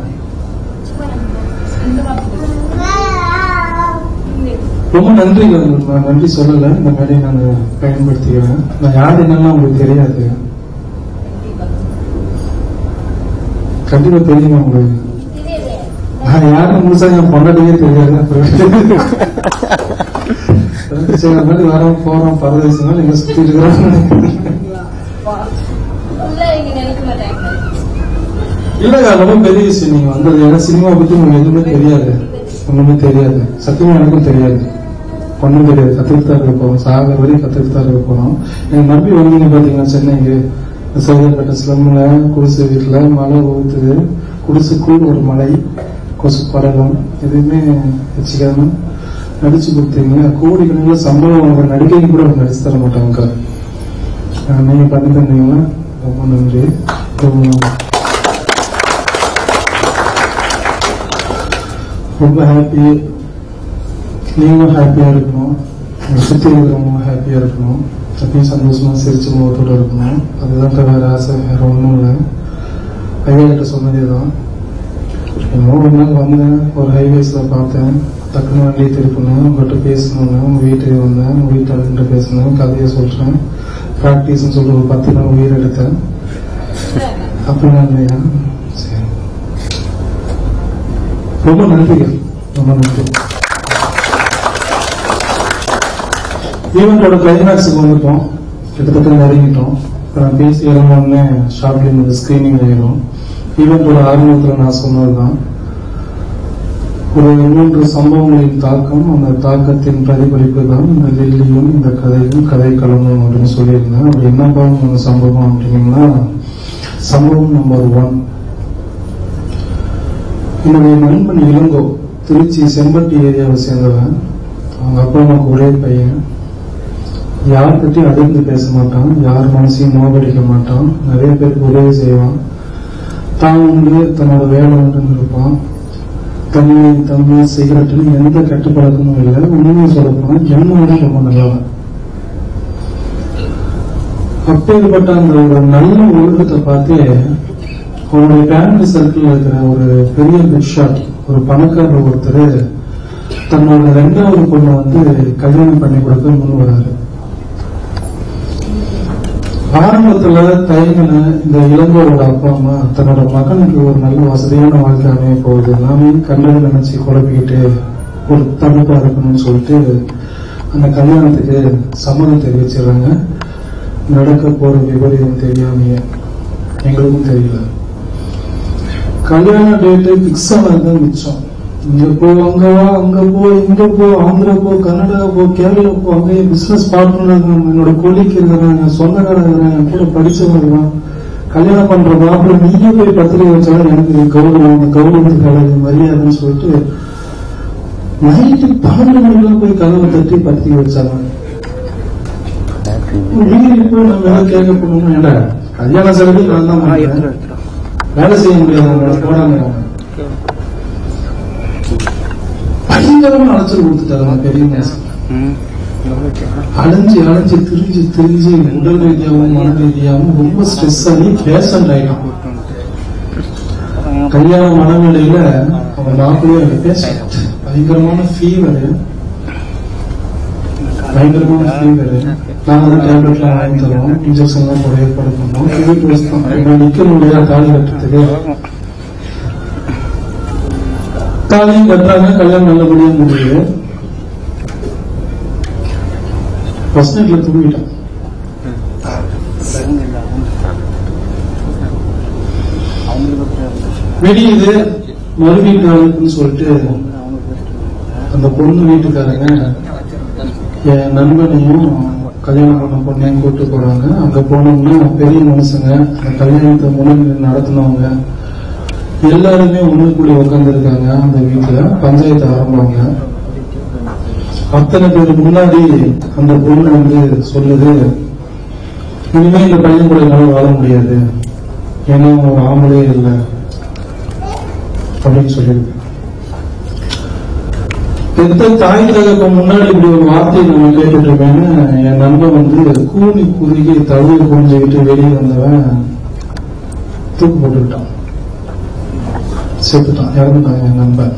ரொம்ப நன்றி நான் நன்றி சொல்லல இந்த மாதிரி நான் பயன்படுத்திக்கிறேன் நான் யார் என்னெல்லாம் உங்களுக்கு தெரியாது கண்டிப்பா தெரியுமா உங்களுக்கு நான் யாரும் முழுசா என் பொண்டாட்டியே தெரியாது சரி அந்த மாதிரி வரோம் போறோம் பரதேசங்கள் எங்க சுத்திட்டு இருக்கிறோம் இல்லங்க ரொம்ப பெரிய விஷயம் நீங்க வந்தது ஏன்னா சினிமா பத்தி உங்களுக்கு எதுவுமே தெரியாது ஒண்ணுமே தெரியாது சத்தியமா எனக்கும் தெரியாது ஒண்ணும் தெரியாது கத்துக்கிட்டு தான் இருக்க போறோம் சாகர வரையும் கத்துக்கிட்டு தான் இருக்க போறோம் எனக்கு நம்பி வந்தீங்க பாத்தீங்கன்னா சென்னைக்கு சைதாப்பேட்டை ஸ்லம்ல குடிசை வீட்டுல மழை ஊத்துது குடிசுக்குள் ஒரு மலை கொசு பரவும் எதுவுமே வச்சுக்காம நடிச்சு கொடுத்தீங்க கோடிக்கணக்கில் சம்பளம் அவங்க நடிகைக்கு கூட அவங்க நடிச்சு தர மாட்டாங்க அஹ் நீங்க பண்ணி தந்தீங்கன்னா ரொம்ப நன்றி ரொம்ப ரொம்ப ஹாப்பி நீங்களும் ஹாப்பியா இருக்கணும் உங்களை சுத்தி இருக்கிறவங்க ஹாப்பியா இருக்கணும் எப்பயும் சந்தோஷமா சிரிச்ச முகத்தோட இருக்கணும் அதுதான் வேற ஆசை வேற ஒன்றும் இல்லை ஐயா கிட்ட சொன்னதே தான் என்னமோ ஒரு நாள் வந்தேன் ஒரு ஹைவேஸ்ல பார்த்தேன் டக்குனு வண்டியை திருப்பினேன் உங்கள்கிட்ட பேசணும்னு உங்க வீட்டுக்கு வந்தேன் உங்க வீட்டுக்கிட்ட பேசினேன் கதையை சொல்றேன் ப்ராக்டிஸ்னு சொல்லி ஒரு பத்து நாள் உயிர் எடுத்தேன் அப்படிலாம் இல்லையா சரி ரொம்ப நன்றிகள் ரொம்ப நன்றி ஈவெண்டோட கிளைமேக்ஸுக்கு வந்துட்டோம் கிட்டத்தட்ட நெருங்கிட்டோம் இப்போ நான் பேசி இறங்கணும்னே ஷார்ட்லி இந்த ஸ்கிரீனிங் ஆயிடும் ஈவெண்டோட ஆரம்பத்தில் நான் சொன்னதுதான் ஒரு மூன்று சம்பவங்களின் தாக்கம் அந்த தாக்கத்தின் பிரதிபலிப்பு தான் இந்த லில்லியும் இந்த கதையும் கதை களமும் அப்படின்னு சொல்லியிருந்தேன் அப்படி என்னப்பா அந்த சம்பவம் அப்படின்னீங்கன்னா சம்பவம் நம்பர் ஒன் என்னுடைய நண்பன் இளங்கோ திருச்சி செம்பட்டி ஏரியாவை சேர்ந்தவன் அவங்க அப்பா அம்மாவுக்கு ஒரே பையன் யார்கிட்டயும் அதிர்ந்து பேச மாட்டான் யார் மனசையும் நோகடிக்க மாட்டான் நிறைய பேருக்கு உதவி செய்வான் தான் உண்டு தன்னோட வேலை உண்டுன்னு இருப்பான் தண்ணி தண்ணி சிகரெட்டுன்னு எந்த கெட்ட பழக்கமும் இல்லை உண்மையை சொல்ல போனா என்ன விட ரொம்ப நல்லவன் அப்பேற்பட்ட அந்த ஒரு நல்ல ஒழுக்கத்தை பார்த்து அவனுடைய ஃபேமிலி சர்க்கிள் இருக்கிற ஒரு பெரிய பிக் ஷாட் ஒரு பணக்காரர் ஒருத்தர் தன்னோட ரெண்டாவது பொண்ணை வந்து கல்யாணம் பண்ணி கொடுக்க முன் வராரு ஆரம்பத்துல தயங்கின இந்த இளங்கோரோட அப்பா அம்மா தன்னோட மகனுக்கு ஒரு நல்ல வசதியான வாழ்க்கை அமைய போகுது நாமே கல்லறை நினைச்சு குழப்பிக்கிட்டு ஒரு தடுப்பா இருக்கணும்னு சொல்லிட்டு அந்த கல்யாணத்துக்கு சம்மதம் தெரிவிச்சிடுறாங்க நடக்க போற விபரீதம் தெரியாமையே எங்களுக்கும் தெரியல கல்யாண டேட்டு பிக்ஸ் ஆனது மிச்சம் இங்க போ அங்க வா அங்க போ இங்க போ ஆந்திரா போ கர்நாடகா போ கேரளா போ அங்கேயே பிசினஸ் பார்ட்னர் இருக்காங்க என்னோட கொலிக்கு இருக்கிறாங்க சொந்தக்காரங்க இருக்கிறாங்க என் கூட படிச்சவங்க இருக்கான் கல்யாணம் பண்ற மாப்பிள்ள நீங்க போய் பத்திரிகை வச்சாலும் எனக்கு கௌரவம் அந்த கௌரவத்துக்கு அழகு மரியாதைன்னு சொல்லிட்டு நைட்டு பன்னெண்டு மணிக்கெல்லாம் போய் கதவை தட்டி பத்திரிகை வச்சாங்க வீட்டுக்கு போய் நம்ம ஏதாவது கேட்க போனோம்னா என்ன கல்யாண செலவு நான் தான் பண்றேன். வேலை செய்ய முடியாது போனாங்க பயங்கரமா அலைச்சல் கொடுத்துட்டாங்க பெரிய மனுஷன் அலைஞ்சு அலைஞ்சு திரிஞ்சு திரிஞ்சு உடல் ரீதியாகவும் மன ரீதியாகவும் ரொம்ப ஸ்ட்ரெஸ் ஆகி பேஷண்ட் ஆயிட்டான் கல்யாண மனநிலையில அவன் மாப்பிள்ளையே அந்த பேஷண்ட் பயங்கரமான ஃபீவர் பயங்கரமான ஃபீவர் நாங்க தான் டேப்லெட்லாம் வாங்கி தரோம் இன்ஜெக்ஷன்லாம் போட ஏற்பாடு பண்ணோம் வீட்டு வசதி எங்களை நிக்க முடியாது தாலி கட்டுறதுக்கு தாலியும் கட்டுறாங்க கல்யாணம் நல்லபடியா முடியுது ஃபர்ஸ்ட் நைட்ல தூங்கிட்டான் வெளியுது மறு வீட்டு ஆளுக்குன்னு சொல்லிட்டு அந்த பொண்ணு வீட்டுக்காரங்க என் நண்பனையும் கல்யாணம் பண்ண பொண்ணையும் கூட்டு போறாங்க அங்க போனோம்னா பெரிய மனுஷங்க அந்த கல்யாணத்தை முன்னாடி நடத்தினவங்க எல்லாருமே ஒண்ணு கூடி உட்காந்துருக்காங்க அந்த வீட்டுல பஞ்சாயத்து ஆரம்பங்க அத்தனை பேர் முன்னாடி அந்த பொண்ணு வந்து சொல்லுது இனிமே இந்த பையன் கூட என்னால வாழ முடியாது ஏன்னா அவன் ஆம்பளே இல்லை அப்படின்னு சொல்லியிருக்கு பெத்த தாய் தகப்ப முன்னாடி இப்படி ஒரு வார்த்தையை நம்ம கேட்டுட்டு இருக்கேன்னு என் நண்பன் வந்து கூனி குறுகி தழுவி புரிஞ்சுக்கிட்டு வெளியே வந்தவன் தூக்கு போட்டுக்கிட்டான் செத்துட்டான் இறந்துட்டான் என் நண்பன்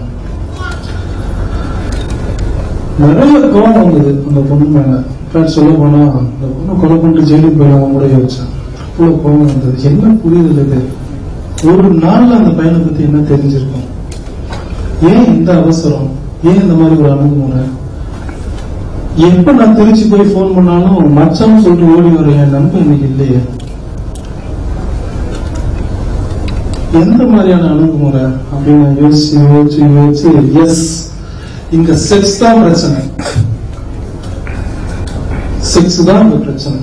நிறைய கோவம் வந்தது அந்த பொண்ணு மேல ஃப்ரெண்ட் சொல்ல போனா அந்த பொண்ணு கொலை பண்ணிட்டு ஜெயிலுக்கு போயிடலாம் கூட யோசிச்சேன் அவ்வளவு கோவம் வந்தது என்ன புரியுது இது ஒரு நாள்ல அந்த பையனை பத்தி என்ன தெரிஞ்சிருக்கும் ஏன் இந்த அவசரம் ஏன் இந்த மாதிரி ஒரு அணுகுமுறை எப்ப நான் திருச்சி போய் ஃபோன் பண்ணாலும் மச்சான்னு சொல்லிட்டு ஓடி வர என் நண்பன் இன்னைக்கு இல்லையே எந்த மாதிரியான அணுகுமுறை அப்படின்னு நான் யோசிச்சு யோசிச்சு யோசிச்சு எஸ் இங்க செக்ஸ் தான் பிரச்சனை செக்ஸ் தான் இந்த பிரச்சனை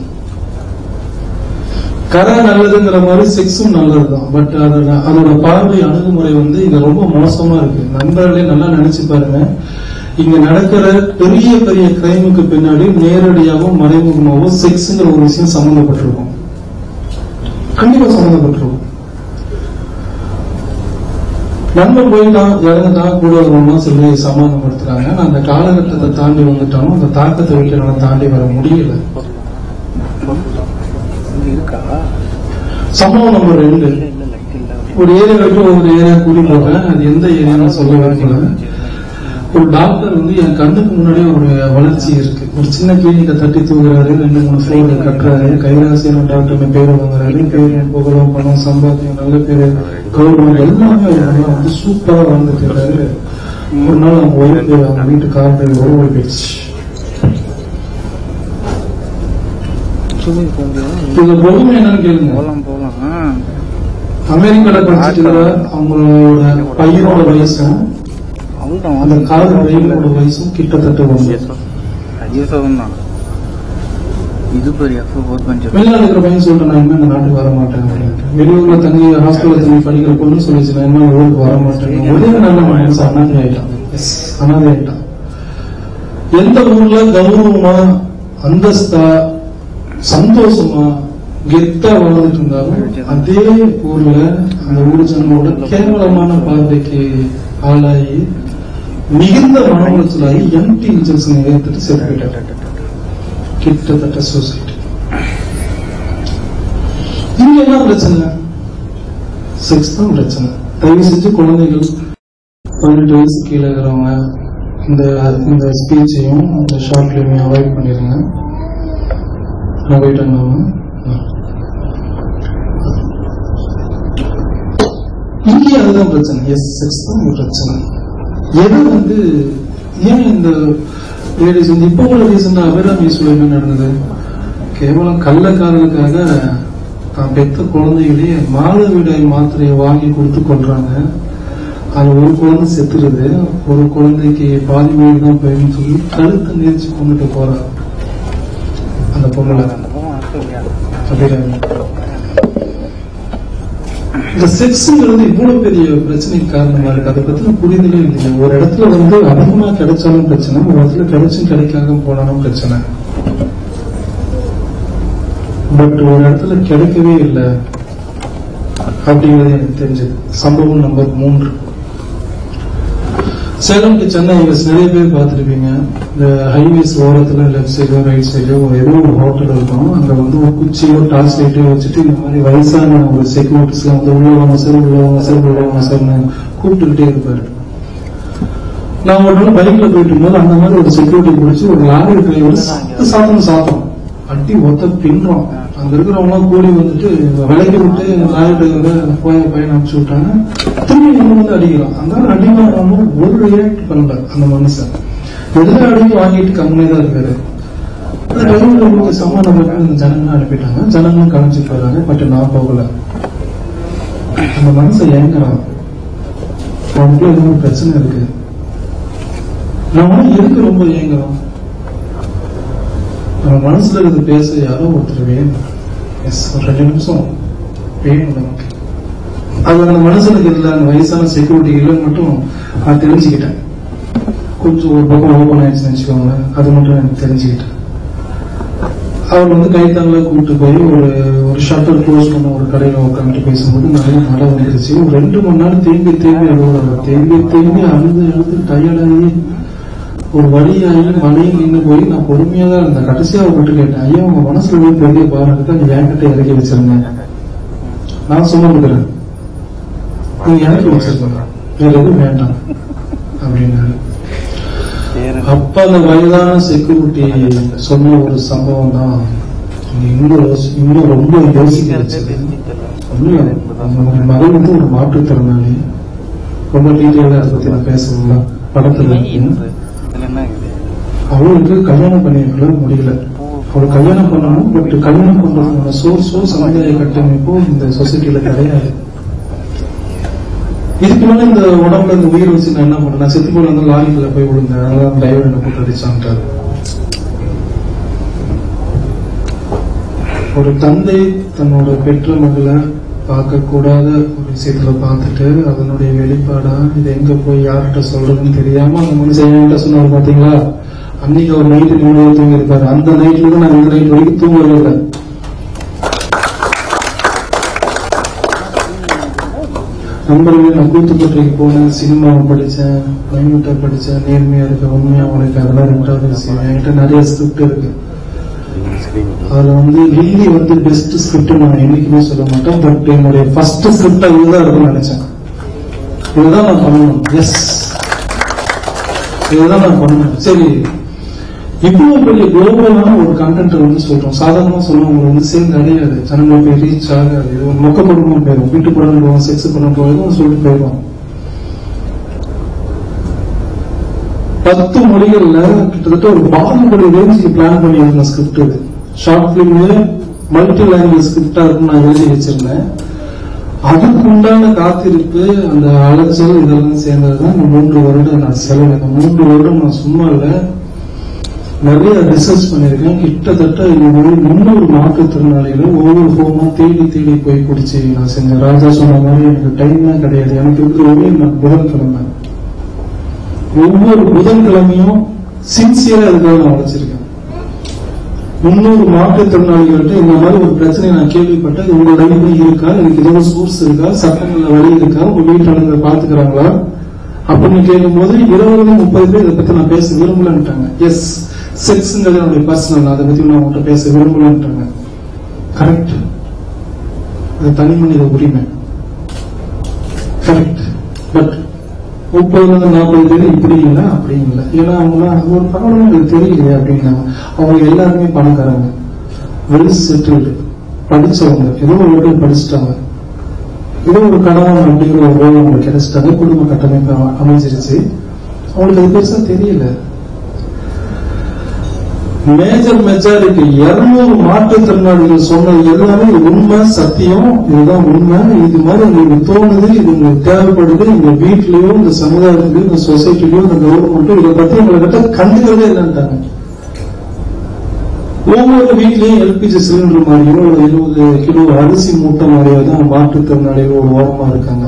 கரை நல்லதுங்கிற மாதிரி செக்ஸும் நல்லதுதான் பட் அதோட அதோட பார்வை அணுகுமுறை வந்து இங்க ரொம்ப மோசமா இருக்கு நண்பர்களே நல்லா நினைச்சு பாருங்க இங்க நடக்கிற பெரிய பெரிய கிரைமுக்கு பின்னாடி நேரடியாகவும் மறைமுகமாகவும் செக்ஸ்ங்கிற ஒரு விஷயம் சம்பந்தப்பட்டிருக்கும் கண்டிப்பா சம்பந்தப்பட்டிருக்கும் நண்பன் போயிட்டான் இறந்துட்டான் கூட வரணும்னா சொல்லி சமாதானப்படுத்துறாங்க நான் அந்த காலகட்டத்தை தாண்டி வந்துட்டாலும் அந்த தாக்கத்தை விட்டு என்னால தாண்டி வர முடியல சம்பவம் நம்பர் ரெண்டு ஒரு ஏரியா விட்டு ஒரு ஏரியா கூட்டி போகிறேன் அது எந்த ஏரியான்னு சொல்ல வரல ஒரு டாக்டர் வந்து என் கண்ணுக்கு முன்னாடி ஒரு வளர்ச்சி இருக்கு ஒரு சின்ன கிளினிக்கை தட்டி தூக்குறாரு ரெண்டு மூணு ஃப்ளோர் கட்டுறாரு கைராசியான டாக்டர் பேர் வாங்குறாரு பேர் புகழும் பணம் சம்பாத்தியம் நல்ல பேரு கௌரவம் எல்லாமே அவர் நல்லா வந்து சூப்பரா வாழ்ந்துட்டு இருக்காரு ஒரு நாள் அவங்க ஒய்ஃப் அவங்க வீட்டு கார் ஒரு ஓடி போயிடுச்சு இது பொறுமை என்னன்னு கேளுங்க போலாம் போலாம் அமெரிக்கால படிச்சுட்டு இருக்கிற அவங்களோட பையனோட வயசும் அந்த கார் பையனோட வயசும் கிட்டத்தட்ட ஒன்று ஐஎஸ்ஓ தான் இது பெரிய எஃப் ஃபோர் பஞ்சு வெளிநாடு இருக்கிற பையன் சொல்லிட்டு நான் இனிமே இந்த நாட்டுக்கு வர மாட்டேன் அப்படின்ட்டு வெளியூர்ல தங்கி ஹாஸ்பிட்டல் தங்கி படிக்கிற பொண்ணு சொல்லிச்சு நான் இனிமே ஊருக்கு வர மாட்டேன் ஒரே நல்ல மனசு அனாதை ஆயிட்டான் எஸ் அனாதை ஆயிட்டான் எந்த ஊர்ல கௌரவமா அந்தஸ்தா சந்தோஷமா கெத்தா வாழ்ந்துட்டு இருந்தாலும் அதே ஊர்ல அந்த ஊர் ஜனங்களோட கேவலமான பார்வைக்கு ஆளாகி மிகுந்த மன உளைச்சலாகி எம்டி இன்ஜெக்ஷன் ஏற்றுட்டு செத்து போயிட்டாரு கிட்டத்தட்ட சொசைட்டி இங்க என்ன பிரச்சனை செக்ஸ் தான் பிரச்சனை தயவு செஞ்சு குழந்தைகள் பதினெட்டு வயசு கீழே இருக்கிறவங்க இந்த இந்த ஸ்பீச்சையும் இந்த ஷார்ட் ஃபிலிமையும் அவாய்ட் பண்ணிடுங்க அவாய்ட் பண்ணாம இங்கே அதுதான் பிரச்சனை எஸ் செக்ஸ் தான் இங்க பிரச்சனை எது வந்து ஏன் இந்த லேடிஸ் வந்து இப்போ உள்ள ரீசெண்டா அபிராமி ஈஸ்வரர் என்ன நடந்தது கேவலம் கள்ளக்காரலுக்காக தான் பெத்த குழந்தைகளே மாதவிடாய் மாத்திரையை வாங்கி கொடுத்து கொள்றாங்க அது ஒரு குழந்தை செத்துருது ஒரு குழந்தைக்கு பாதி வீடு தான் போயின்னு சொல்லி கழுத்தை நெரிச்சு கொண்டுட்டு போறாங்க அந்த பொண்ணு அபிராமி இந்த செக்ஸ்ங்கிறது இவ்வளவு பெரிய பிரச்சனைக்கு காரணமா இருக்கு அதை பத்தின புரிதலே இல்லையா ஒரு இடத்துல வந்து அதிகமா கிடைச்சாலும் பிரச்சனை ஒரு இடத்துல கிடைச்சும் கிடைக்காம போனாலும் பிரச்சனை பட் ஒரு இடத்துல கிடைக்கவே இல்லை அப்படிங்கிறது எனக்கு தெரிஞ்சது சம்பவம் நம்பர் மூன்று சேலம் டு சென்னை இங்க நிறைய பேர் பார்த்துருப்பீங்க இந்த ஹைவேஸ் ஓரத்துல லெஃப்ட் சைடோ ரைட் சைடோ ஏதோ ஒரு ஹோட்டல் இருக்கும் அங்க வந்து ஒரு குச்சியோ டார்ச் லைட்டோ வச்சுட்டு இந்த மாதிரி வயசான ஒரு செக்யூரிட்டிஸ் வந்து உள்ளவங்க சார் உள்ளவங்க சார் உள்ளவங்க சார்னு கூப்பிட்டுக்கிட்டே இருப்பாரு நான் ஒரு நாள் பைக்ல போயிட்டு இருக்கும்போது அந்த மாதிரி ஒரு செக்யூரிட்டி பிடிச்சி ஒரு லாரி டிரைவர் சத்து சாத்தம் சாத்தம் அடி ஒத்த பின்றோம் அங்க இருக்கிறவங்க எல்லாம் கூடி வந்துட்டு விலைக்கு விட்டு லாரி டிரைவரை போய் பையன் அனுப்பிச்சு விட்டாங்க திரும்பி நம்ம வந்து அடிக்கிறோம் அந்த அடி வாங்காம ஒரு ரியாக்ட் பண்ணல அந்த மனுஷன் எதுல அடிக்கு வாங்கிட்டு கம்மியா தான் இருக்காரு அந்த டிரைவர் உங்களுக்கு சமாதானம் பண்ணி அந்த ஜனங்களை அனுப்பிட்டாங்க ஜனங்களும் கலைஞ்சு போயிடுறாங்க பட் நான் போகல அந்த மனுஷன் ஏங்குறான் அவனுக்குள்ள ஏதோ ஒரு பிரச்சனை இருக்கு நம்ம எதுக்கு ரொம்ப ஏங்குறோம் நம்ம மனசுல இருந்து பேச யாரோ ஒருத்தர் வேணும் எஸ் ஒரு ரெண்டு நிமிஷம் வேணும் நமக்கு அது அந்த மனுஷனுக்கு இல்ல அந்த வயசான செக்யூரிட்டி இல்லைன்னு மட்டும் நான் தெரிஞ்சுக்கிட்டேன் கொஞ்சம் ஒரு பக்கம் ஓப்பன் ஆயிடுச்சுன்னு வச்சுக்கோங்க அது மட்டும் எனக்கு தெரிஞ்சுக்கிட்டேன் அவர் வந்து கைத்தாங்கள கூப்பிட்டு போய் ஒரு ஒரு ஷட்டர் க்ளோஸ் பண்ண ஒரு கடையில உட்காந்துட்டு பேசும்போது நிறைய மழை வந்துருச்சு ஒரு ரெண்டு மணி நேரம் திரும்பி திரும்பி அழுகுறாங்க திரும்பி திரும்பி அழுது அழுது டயர்டாகி ஒரு வழியாகி மழையும் நின்று போய் நான் பொறுமையா தான் இருந்தேன் கடைசியா அவர்கிட்ட கேட்டேன் ஐயா உங்க மனசுல ஒரு பெரிய பாரம் தான் நீங்க என்கிட்ட இறக்கி வச்சிருங்க நான் சுமந்துக்கிறேன் நீங்க இறக்கி வச்சிருக்கீங்க வேற எதுவும் வேண்டாம் அப்படின்னாரு அப்ப அந்த வயதான செக்யூரிட்டி சொன்ன ஒரு சம்பவம் தான் இன்னும் யோசி- இன்னும் ரொம்ப யோசிக்க வச்சது ஒண்ணும் இல்லை. அவங்க மகன் வந்து ஒரு மாற்றுத்திறனாளி ரொம்ப டீட்டெயிலா அதை பத்தி நான் பேசணும்ல படத்துல இருக்கு அவளுக்கு கல்யாணம் பண்ணிக்கல முடியல அவள் கல்யாணம் பண்ணணும் பட் கல்யாணம் பண்றதுக்கான சோர்ஸோ சமுதாய கட்டமைப்போ இந்த சொசைட்டில கிடையாது இதுக்கு மேல இந்த உடம்புல இந்த உயிர் வச்சு நான் என்ன பண்ணேன் நான் செத்து போல வந்து லாரிக்குள்ள போய் விழுந்தேன் அதனால டிரைவர் என்ன போட்டு அடிச்சான்ட்டாரு ஒரு தந்தை தன்னோட பெற்ற மகளை பார்க்க கூடாத ஒரு விஷயத்துல பார்த்துட்டு அதனுடைய வெளிப்பாடா இது எங்க போய் யார்கிட்ட சொல்றதுன்னு தெரியாம அந்த மனுஷன் என்கிட்ட சொன்னாரு பாத்தீங்களா அன்னைக்கு ஒரு நைட்டு நிம்மதியா தூங்கி இருப்பாரு அந்த நைட்ல இருந்து நான் இந்த நைட் வரைக்கும் தூங்கவே இல்லை நண்பர்களே நான் கூத்துப்பட்டிக்கு போனேன் சினிமாவை படிச்சேன் மைனூட்டா படிச்சேன் நேர்மையா இருக்க உண்மையா உனக்கு அதெல்லாம் ரெண்டாவது விஷயம் என்கிட்ட நிறைய ஸ்கிரிப்ட் இருக்கு அதுல வந்து ஹிந்தி வந்து பெஸ்ட் ஸ்கிரிப்ட் நான் என்னைக்குமே சொல்ல மாட்டேன் பட் என்னுடைய ஃபர்ஸ்ட் ஸ்கிரிப்டா இதுதான் இருக்கும்னு நினைச்சேன் இதுதான் நான் பண்ணணும் எஸ் இதுதான் நான் பண்ணணும் சரி இவ்வளவு பெரிய குளோபலான ஒரு கண்டென்ட் வந்து சொல்றோம் சாதாரணமா சொல்லுவாங்க வந்து சேர்ந்து அடையாது ஜனங்களை போய் ரீச் ஆகாது இது ஒரு மொக்க படமும் போயிடும் வீட்டு படம் போவோம் செக்ஸ் படம் போயிடும் சொல்லிட்டு போயிடும் பத்து மொழிகள்ல கிட்டத்தட்ட ஒரு பாகுபலி ரேஞ்சுக்கு பிளான் பண்ணி இருந்த ஸ்கிரிப்ட் இது ஷார்ட் பிலிம் மல்டி லாங்குவேஜ் ஸ்கிரிப்டா இருக்கும் நான் எழுதி வச்சிருந்தேன் அதுக்கு உண்டான காத்திருப்பு அந்த அலைச்சல் இதெல்லாம் சேர்ந்ததுதான் இந்த மூன்று வருடம் நான் செலவு இந்த மூன்று வருடம் நான் சும்மா இல்லை நிறைய ரிசர்ச் பண்ணியிருக்கேன் கிட்டத்தட்ட இது ஒரு முன்னூறு மாற்றுத்திறனாளிகளை ஒவ்வொரு ஹோமா தேடி தேடி போய் குடிச்சு நான் செஞ்சேன் ராஜா சொன்ன மாதிரி எனக்கு டைம்லாம் கிடையாது எனக்கு இருக்கிற ஒரே நான் புதன்கிழமை ஒவ்வொரு புதன்கிழமையும் சின்சியரா இதுக்காக நான் உழைச்சிருக்கேன் முன்னூறு மாற்றுத்திறனாளிகள்ட்ட இந்த மாதிரி ஒரு பிரச்சனை நான் கேள்விப்பட்டேன் இது உங்க லைஃப்ல இருக்கா இதுக்கு ஏதாவது சோர்ஸ் இருக்கா சட்டங்கள்ல வழி இருக்கா உங்க வீட்டாளங்க பாத்துக்கிறாங்களா அப்படின்னு கேட்கும்போது இருபது முப்பது பேர் இதை பத்தி நான் பேச விரும்பலன்ட்டாங்க எஸ் செக்ஸ்ங்கிறது என்னுடைய பர்சனல் அதை பத்தி நான் உங்கள்கிட்ட பேச விரும்பலன்ட்டாங்க கரெக்ட் அது தனி மனித உரிமை கரெக்ட் பட் முப்பதுல இருந்து நாற்பது பேர் இப்படி இல்லை அப்படி இல்லை ஏன்னா அவங்க அது ஒரு ப்ராப்ளம் எனக்கு தெரியலையே அப்படின்னாங்க அவங்க எல்லாருமே பணக்காரங்க வெல் செட்டில்டு படிச்சவங்க ஏதோ ஒரு இடத்துல படிச்சுட்டாங்க ஏதோ ஒரு கணவன் அப்படிங்கிற ஒரு ரோல் அவங்களுக்கு கிடைச்சிட்டாங்க குடும்ப கட்டமைப்பு அம- அமைஞ்சிருச்சு அவங்களுக்கு அது பெருசா தெரியல மேஜர் மெஜாரிட்டி இருநூறு மாற்றுத்திறனாளிகள் சொன்னது எல்லாமே இது உண்மை சத்தியம் இதுதான் உண்மை இது மாதிரி உங்களுக்கு தோணுது இது உங்களுக்கு தேவைப்படுது இந்த வீட்லயோ இந்த சமுதாயத்திலயோ இந்த சொசைட்டிலயோ இந்த கவர்மெண்ட்டோ இதை பத்தி உங்ககிட்ட கண்டுக்கிறதே இல்லைன்ட்டாங்க ஒவ்வொரு வீட்லயும் எல்பிஜி சிலிண்டர் மாதிரியோ ஒரு இருபது கிலோ அரிசி மூட்டை மாதிரியோ தான் மாற்றுத்திறனாளிகள் ஒரு ஓரமா இருக்காங்க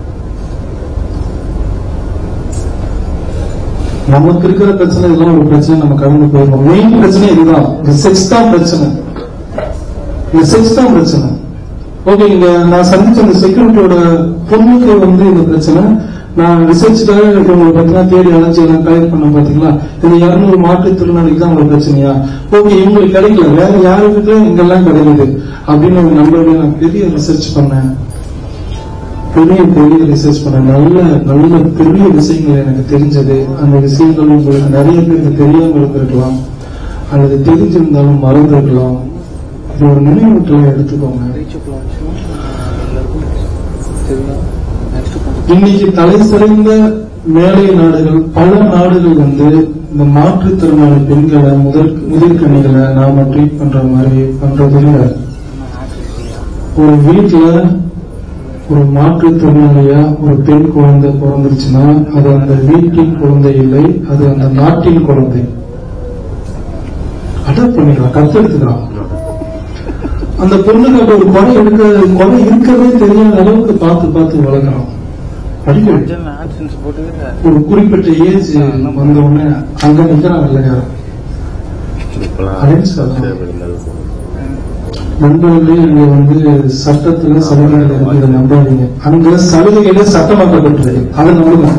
நமக்கு இருக்கிற பிரச்சனை இதெல்லாம் ஒரு பிரச்சனை நம்ம கடந்து போயிருவோம் மெயின் பிரச்சனை இதுதான் இந்த செக்ஸ் தான் பிரச்சனை இந்த செக்ஸ் தான் பிரச்சனை ஓகே இங்க நான் சந்திச்ச அந்த செக்யூரிட்டியோட பொண்ணுக்கு வந்து இந்த பிரச்சனை நான் ரிசர்ச்சுக்காக இவங்களை பத்தினா தேடி அலைஞ்சு எல்லாம் கலெக்ட் பண்ண பாத்தீங்களா இந்த இருநூறு மாற்றுத்திறனாளிக்கு தான் உங்களுக்கு பிரச்சனையா ஓகே இவங்களுக்கு கிடைக்கல வேற யாருக்கு இங்கெல்லாம் கிடைக்குது அப்படின்னு ஒரு நம்பர்கள் நான் பெரிய ரிசர்ச் பண்ணேன் பெரிய பெரிய ரிசர்ச் பண்ண நல்ல நல்ல பெரிய விஷயங்கள் எனக்கு தெரிஞ்சது அந்த விஷயங்கள் உங்களுக்கு நிறைய பேருக்கு தெரியாம இருந்திருக்கலாம் அல்லது தெரிஞ்சிருந்தாலும் மறந்திருக்கலாம் இது ஒரு நினைவூட்டலை எடுத்துக்கோங்க இன்னைக்கு தலை சிறந்த மேலை நாடுகள் பல நாடுகள் வந்து இந்த மாற்றுத்திறனாளி பெண்களை முதல் முதிர்கணிகளை நாம ட்ரீட் பண்ற மாதிரி பண்றதில்ல ஒரு வீட்டுல ஒரு மாற்றுத்திறனாளியா ஒரு பெண் குழந்தை பிறந்துருச்சுன்னா அது அந்த வீட்டின் குழந்தை இல்லை அது அந்த நாட்டின் குழந்தை அடாப்ட் பண்ணிக்கலாம் கத்தெடுத்துக்கலாம் அந்த பொண்ணுக்கு அப்ப ஒரு குறை இருக்க குறை இருக்கவே தெரியாத அளவுக்கு பார்த்து பார்த்து வளர்க்கணும் படிக்கணும் ஒரு குறிப்பிட்ட ஏஜ் வந்த உடனே அங்க நிக்கிறான் வெள்ளைக்காரன் அலைன்ஸ் நண்பர்களே இங்க வந்து சட்டத்துல சலுகைகள் இருக்கிறத நம்பாதீங்க அங்க சலுகைகளே சட்டமாக்கப்பட்டது அதை நம்புங்க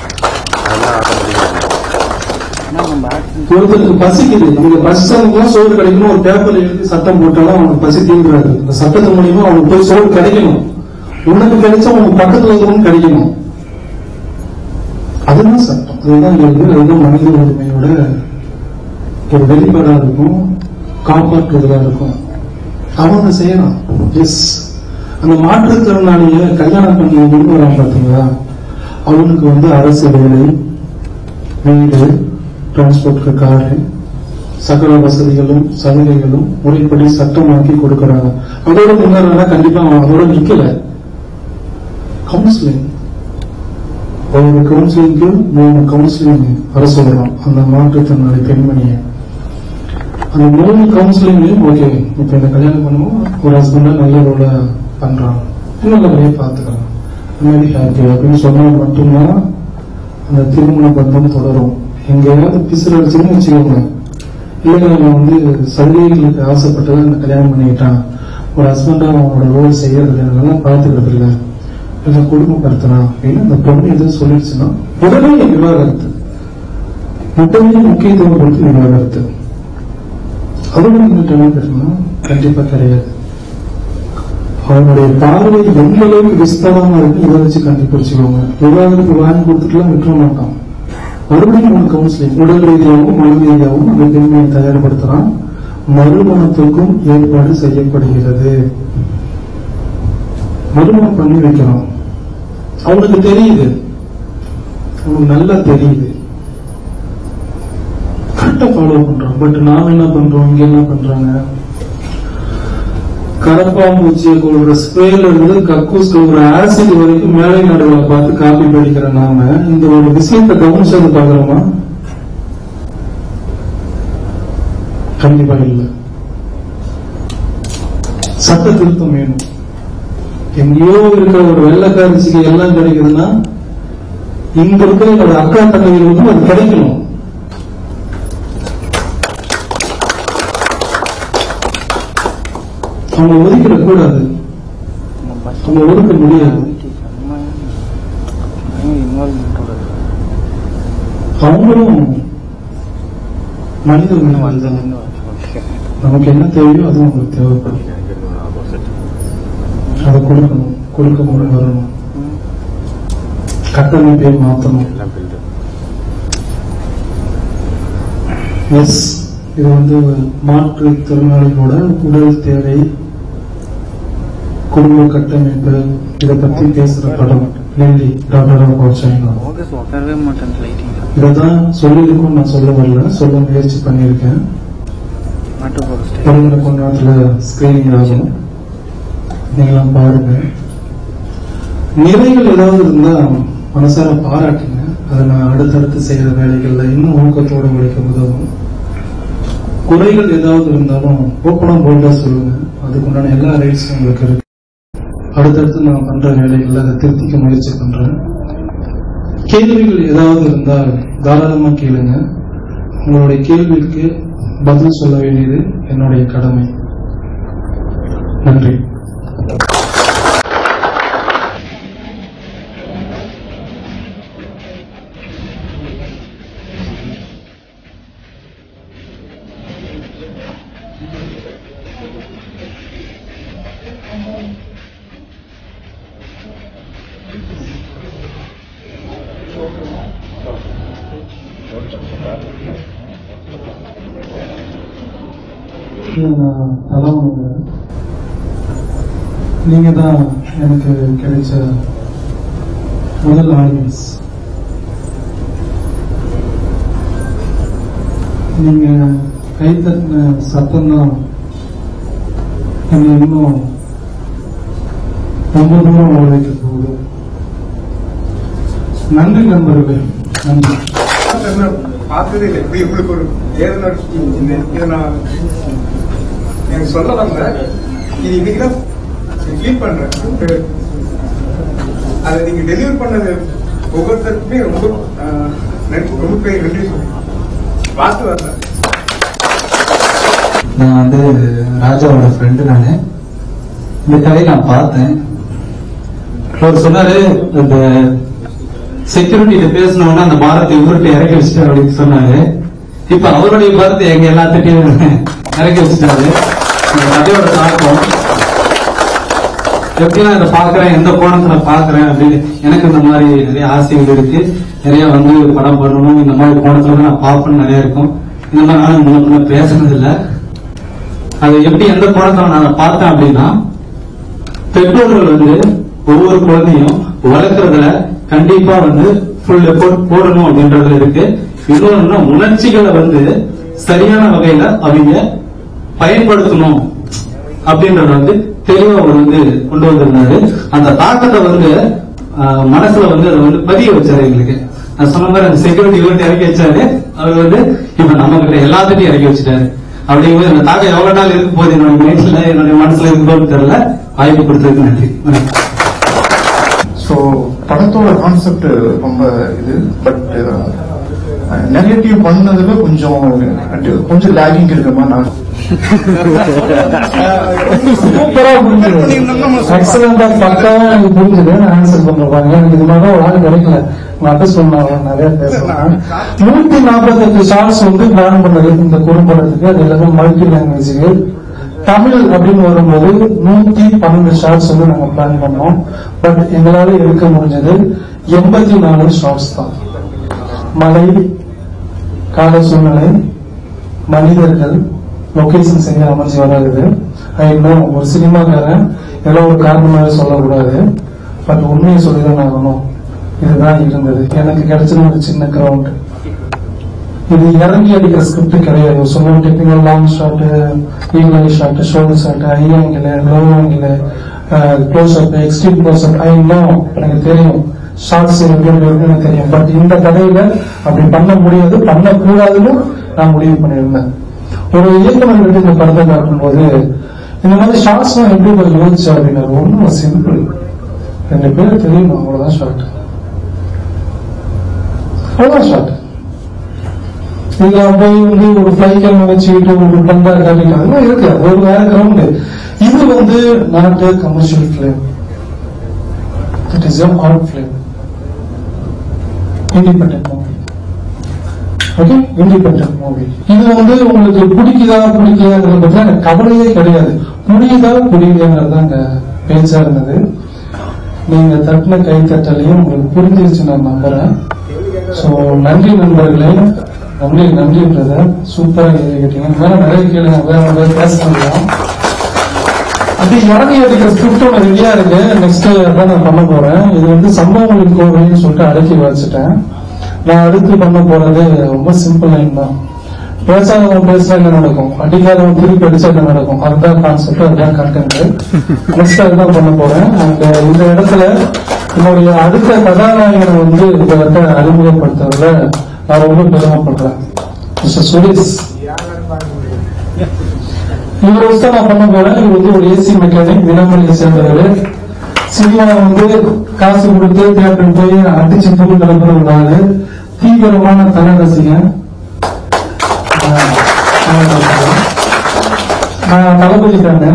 ஒருத்தருக்கு பசிக்குது இங்க பஸ் ஸ்டாண்டுக்குலாம் சோறு கிடைக்கணும் ஒரு பேப்பர்ல எழுதி சட்டம் போட்டாலும் அவனுக்கு பசி தீர்ந்துடாது இந்த சட்டத்து மூலியமா அவனுக்கு போய் சோறு கிடைக்கணும் உனக்கு கிடைச்சா உனக்கு பக்கத்துல இருக்கவனுக்கு கிடைக்கணும் அதுதான் சட்டம் அதுதான் இயல்பு அதுதான் மனித உரிமையோட ஒரு வெளிப்பாடா இருக்கும் காப்பாற்றுவதா இருக்கும் அவன் அதை செய்யறான் எஸ் அந்த மாற்றுத்திறனாளிய கல்யாணம் பண்ணி விரும்புறான் பாத்தீங்களா அவனுக்கு வந்து அரசு வேலை வீடு டிரான்ஸ்போர்ட்க்கு காரு சகல வசதிகளும் சலுகைகளும் முறைப்படி சட்டமாக்கி கொடுக்கறாங்க அதோட முன்னேறா கண்டிப்பா அவன் அதோட நிக்கல கவுன்சிலிங் ஒவ்வொரு கவுன்சிலிங்க்கு மூணு கவுன்சிலிங் வர சொல்றோம் அந்த மாற்றுத்திறனாளி பெண்மணியை அந்த மூணு கவுன்சிலிங்லயும் ஓகே இப்ப இந்த கல்யாணம் பண்ணுவோம் ஒரு ஹஸ்பண்டா நல்ல ரோல பண்றாங்க இன்னும் நல்லபடியா பாத்துக்கலாம் அமைதி ஹாப்பி அப்படின்னு சொன்னா மட்டும்தான் அந்த திருமண பந்தம் தொடரும் எங்கேயாவது பிசுறு அடிச்சுன்னு வச்சுக்கோங்க இல்லைங்க நம்ம வந்து சலுகைகளுக்கு ஆசைப்பட்டு அந்த கல்யாணம் பண்ணிக்கிட்டான் ஒரு ஹஸ்பண்டா அவனோட ரோல் செய்யறது இல்லை நல்லா பாத்துக்கிறது இல்லை இல்லை குடும்பப்படுத்தலாம் அப்படின்னு அந்த பொண்ணு எதுவும் சொல்லிடுச்சுன்னா உடனே விவாகரத்து உடனே முக்கியத்துவம் கொடுத்து விவாகரத்து அதோட இந்த என்ன தெரியுமா கண்டிப்பா கிடையாது அவனுடைய பார்வை எந்த அளவுக்கு விஸ்தாரமா இருக்கு இதை வச்சு கண்டுபிடிச்சுக்கோங்க விவாதத்துக்கு வாங்கி கொடுத்துட்டுலாம் விட்டுற மாட்டான் மறுபடியும் ஒரு கவுன்சிலிங் உடல் ரீதியாகவும் மன ரீதியாகவும் அந்த பெண்மையை தயார்படுத்துறான் மறுமணத்துக்கும் ஏற்பாடு செய்யப்படுகிறது மறுமணம் பண்ணி வைக்கிறோம் அவனுக்கு தெரியுது அவனுக்கு நல்லா தெரியுது கரெக்டா ஃபாலோ பண்றான் பட் நாம என்ன பண்றோம் இங்க என்ன பண்றாங்க கரப்பாம்பூச்சியை கொள்ற ஸ்ப்ரேல இருந்து கக்கூஸ் ஒரு ஆசிட் வரைக்கும் மேலை நடுவுல பார்த்து காப்பி படிக்கிற நாம இந்த ஒரு விஷயத்தை கவனிச்சது பாக்குறோமா கண்டிப்பா இல்ல சட்ட திருத்தம் வேணும் எங்கேயோ இருக்கிற ஒரு வெள்ளக்காரச்சிக்கு எல்லாம் கிடைக்குதுன்னா இங்க இருக்கிற என்னோட அக்கா தங்கைகளுக்கும் அது கிடைக்கணும் அவங்க ஒதுக்கிட கூடாது அவங்க ஒதுக்க முடியாது அவங்களும் மனிதர்கள் வாழ்ந்தாங்க நமக்கு என்ன தேவையோ அது அவங்களுக்கு தேவைப்படும் அதை கொடுக்கணும் கொடுக்க கூட வரணும் கட்டமைப்பை மாற்றணும் எஸ் இது வந்து மாற்றுத்திறனாளிகளோட உடல் தேவை குடும்ப கட்டமைப்பு இதை பத்தி பேசுற படம் நெல்லி டாக்டர் ஆஃப் சைனா ஃபோக்கஸ் உட்காரவே மாட்டேன் லைட்டிங் இதைதான் சொல்லியிருக்கும் நான் சொல்ல வரல சொல்ல முயற்சி பண்ணியிருக்கேன் மாட்டு போகிற வருகிற கொஞ்ச நேரத்துல ஸ்கிரீனிங் ஆகும் நீங்களாம் பாருங்க நிறைகள் ஏதாவது இருந்தா மனசார பாராட்டுங்க அதை நான் அடுத்தடுத்து செய்யற வேலைகள்ல இன்னும் ஊக்கத்தோடு உழைக்க உதவும் குறைகள் ஏதாவது இருந்தாலும் ஓப்பனா போல்டா சொல்லுங்க அதுக்குண்டான எல்லா ரைட்ஸும் உங்களுக்கு இருக்கு அடுத்தடுத்து நான் பண்ற வேலைகள்ல அதை திருத்திக்க முயற்சி பண்றேன் கேள்விகள் ஏதாவது இருந்தால் தாராளமா கேளுங்க உங்களுடைய கேள்விக்கு பதில் சொல்ல வேண்டியது என்னுடைய கடமை நன்றி அதான் நீங்க தான் எனக்கு கிடைச்ச முதல் ஆடியன்ஸ் நீங்க கை தட்டின சத்தம் தான் என்னை இன்னும் ரொம்ப தூரம் ஓட வைக்க போகுது நன்றி நண்பர்களே நன்றி பார்த்ததே இல்லை இப்படி உங்களுக்கு ஒரு வேதனை இந்த இதை நான் எனக்கு சொல்ல வந்த இது இன்னைக்கு தான் ஃபீல் பண்றேன் அதை நீங்க டெலிவர் பண்ணது ஒவ்வொருத்தருக்குமே ரொம்ப ஆஹ், நன்றி ரொம்ப பெரிய நன்றி சொல்றேன் பார்த்து வந்தேன் நான் வந்து ராஜாவோட ஃப்ரெண்டு நான் இந்த கடையை நான் பார்த்தேன் அவர் சொன்னாரு இந்த செக்யூரிட்டி பேசினவொடனே அந்த பாரத்தை இவர்கிட்ட இறக்கி வச்சுட்டு அப்படின்னு சொன்னாரு இப்ப அவருடைய பாரத்தை எங்க எல்லாத்திட்டையும் இறக்கி வச்சுட்டாரு இந்த கதையோட தாக்கம் எப்படி நான் இதை பாக்குறேன் எந்த கோணத்துல பாக்குறேன் அப்படின்னு எனக்கு இந்த மாதிரி நிறைய ஆசைகள் இருக்கு நிறைய வந்து படம் பண்ணணும் இந்த மாதிரி கோணத்துல தான் நான் பார்ப்பேன்னு நிறைய இருக்கும் இந்த மாதிரி நானும் முன்ன பின்ன பேசுனது இல்ல அது எப்படி எந்த கோணத்துல நான் பார்த்தேன் அப்படின்னா பெற்றோர்கள் வந்து ஒவ்வொரு குழந்தையும் வளர்க்கறதுல கண்டிப்பா வந்து ஃபுல் எஃபோர்ட் போடணும் அப்படின்றதுல இருக்கு இன்னொன்னு உணர்ச்சிகளை வந்து சரியான வகையில அவங்க பயன்படுத்தணும் அப்படின்றத வந்து தெளிவா அவர் வந்து கொண்டு வந்திருந்தாரு அந்த தாக்கத்தை வந்து ஆஹ், மனசுல வந்து அதை வந்து பதிய வச்சாரு எங்களுக்கு நான் சொன்ன மாதிரி அந்த செக்யூரிட்டி இவர்கிட்ட இறக்கி வச்சாரு அவர் வந்து இப்ப நம்ம கிட்ட எல்லாத்தையும் இறக்கி வச்சுட்டாரு அப்படிங்கும்போது இந்த தாக்கம் எவ்வளவு நாள் இருக்கும் போது என்னோட மைண்ட்ல என்னுடைய மனசுல இருக்கும்போது தெரியல வாய்ப்பு கொடுத்ததுக்கு நன்றி வணக்கம். ஸோ படத்தோட கான்செப்ட் ரொம்ப இது பட் நெகட்டிவ் பண்ணதுல கொஞ்சம் கொஞ்சம் லேகிங் இருக்கிற மாதிரி நான் சூப்பரா புரிஞ்சுது எக்ஸலண்டா பக்காவா எனக்கு புரிஞ்சுது நான் ஆன்சர் பண்றேன் எனக்கு இது மாதிரி ஒரு ஆள் கிடைக்கல நான் அட்ரஸ் பண்ணாங்க நிறைய பேசுறேன் நூத்தி நாற்பத்தெட்டு ஷார்ட்ஸ் வந்து பிளான் பண்ணது இந்த குறும்படத்துக்கு அது எல்லாமே மல்டி லாங்குவேஜுக்கு தமிழ் அப்படின்னு வரும்போது நூத்தி பன்னெண்டு ஷார்ட்ஸ் வந்து நாங்க பிளான் பண்ணோம் பட் எங்களால எடுக்க முடிஞ்சது எண்பத்தி நாலு ஷார்ட்ஸ் தான் மலை கால சூழ்நிலை மனிதர்கள் லொகேஷன் சரியா அமைஞ்சு வராது இன்னும் ஒரு சினிமாக்காரன் இதெல்லாம் ஒரு காரணமாவே சொல்லக்கூடாது பட் உண்மையை சொல்லிதான் ஆகணும் இதுதான் இருந்தது எனக்கு கிடைச்சது ஒரு சின்ன கிரவுண்ட் இது இறங்கி அடிக்கிற ஸ்கிரிப்ட் கிடையாது சொன்ன technical long shot eye level shot shoulder shot high angle low angle close up extreme close up I know எனக்கு தெரியும் ஷார்ட்ஸ் எப்படி எப்படி இருக்குன்னு எனக்கு தெரியும் பட் இந்த கதையில அப்படி பண்ண முடியாது பண்ணக்கூடாதுன்னு நான் முடிவு பண்ணியிருந்தேன் ஒரு இயக்குனர் கிட்ட இந்த படத்தை பார்க்கும்போது இந்த மாதிரி ஷார்ட்ஸ் எல்லாம் எப்படி போய் யோசிச்சு அப்படின்னா ஒன்றும் சிம்பிள் ரெண்டு பேர் தெரியணும் அவ்வளவுதான் ஷார்ட் அவ்வளவுதான் ஷார்ட் இதுல போய் வந்து ஒரு ஃபிளைக்கல் வச்சுக்கிட்டு ஒரு பந்தா காட்டிட்டு அதெல்லாம் இருக்கு அது ஒரு வேற கிரவுண்டு இது வந்து not commercial film it is art film independent movie okay independent movie இது வந்து உங்களுக்கு பிடிக்குதா பிடிக்கலையாங்கிறத பத்தி எனக்கு கவலையே கிடையாது புரியுதா புரியலையாங்கிறது தான் அங்க பேச்சா இருந்தது நீங்க தட்டின கை தட்டலையும் உங்களுக்கு புரிஞ்சிருச்சு நான் நம்புறேன் சோ நன்றி நண்பர்களே நன்றி நன்றி பிரதர் சூப்பரா கேள்வி கேட்டீங்க வேற நிறைய கேளுங்க வேற நிறைய பேச முடியும் அப்படி இறங்கி எடுக்கிற ஸ்கிரிப்ட் ஒன்று ரெடியா இருக்கு நெக்ஸ்ட் அதான் நான் பண்ண போறேன் இது வந்து சம்பவங்களுக்கு கோவைன்னு சொல்லிட்டு அடக்கி வச்சுட்டேன் நான் அடுத்து பண்ண போறது ரொம்ப சிம்பிள் லைன் தான் பேசாதவன் பேசினா என்ன நடக்கும் அடிக்காதவன் திருப்பி அடிச்சா என்ன நடக்கும் அதுதான் கான்செப்ட் அதுதான் கண்டென்ட் நெக்ஸ்ட் அதுதான் பண்ண போறேன் அண்ட் இந்த இடத்துல என்னுடைய அடுத்த கதாநாயகனை வந்து இந்த இடத்த அறிமுகப்படுத்துறதுல நான் ரொம்ப பெருமைப்படுறேன் மிஸ்டர் சுரேஷ் இவர் வச்சு நான் பண்ண போறேன் இவர் வந்து ஒரு ஏசி மெக்கானிக் தினமணியை சேர்ந்தவர் சினிமா வந்து காசு கொடுத்து தியேட்டர் போய் அடிச்சு தூள் கிளம்புற ஒரு ஆளு தீவிரமான தன ரசிகன் நான் தளபதி தானே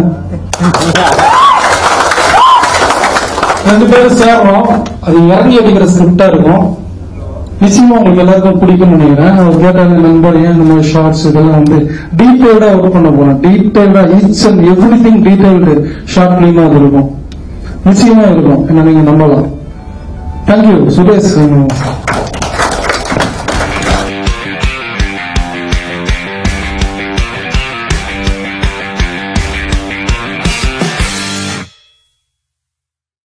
ரெண்டு பேரும் சேர்றோம் அது இறங்கி அடிக்கிற ஸ்கிரிப்டா இருக்கும் நிச்சயமா உங்களுக்கு எல்லாருக்கும் பிடிக்கும் நினைக்கிறேன் அவர் கேட்டாங்க நண்பர் ஏன் இந்த மாதிரி ஷார்ட்ஸ் இதெல்லாம் வந்து டீடைல்டா ஒர்க் பண்ண போறோம் டீடைல்டா each and everything detailed short ஃபிலிமா அது இருக்கும் நிச்சயமா இருக்கும் என்ன நீங்க நம்பலாம் தேங்க்யூ சுரேஷ்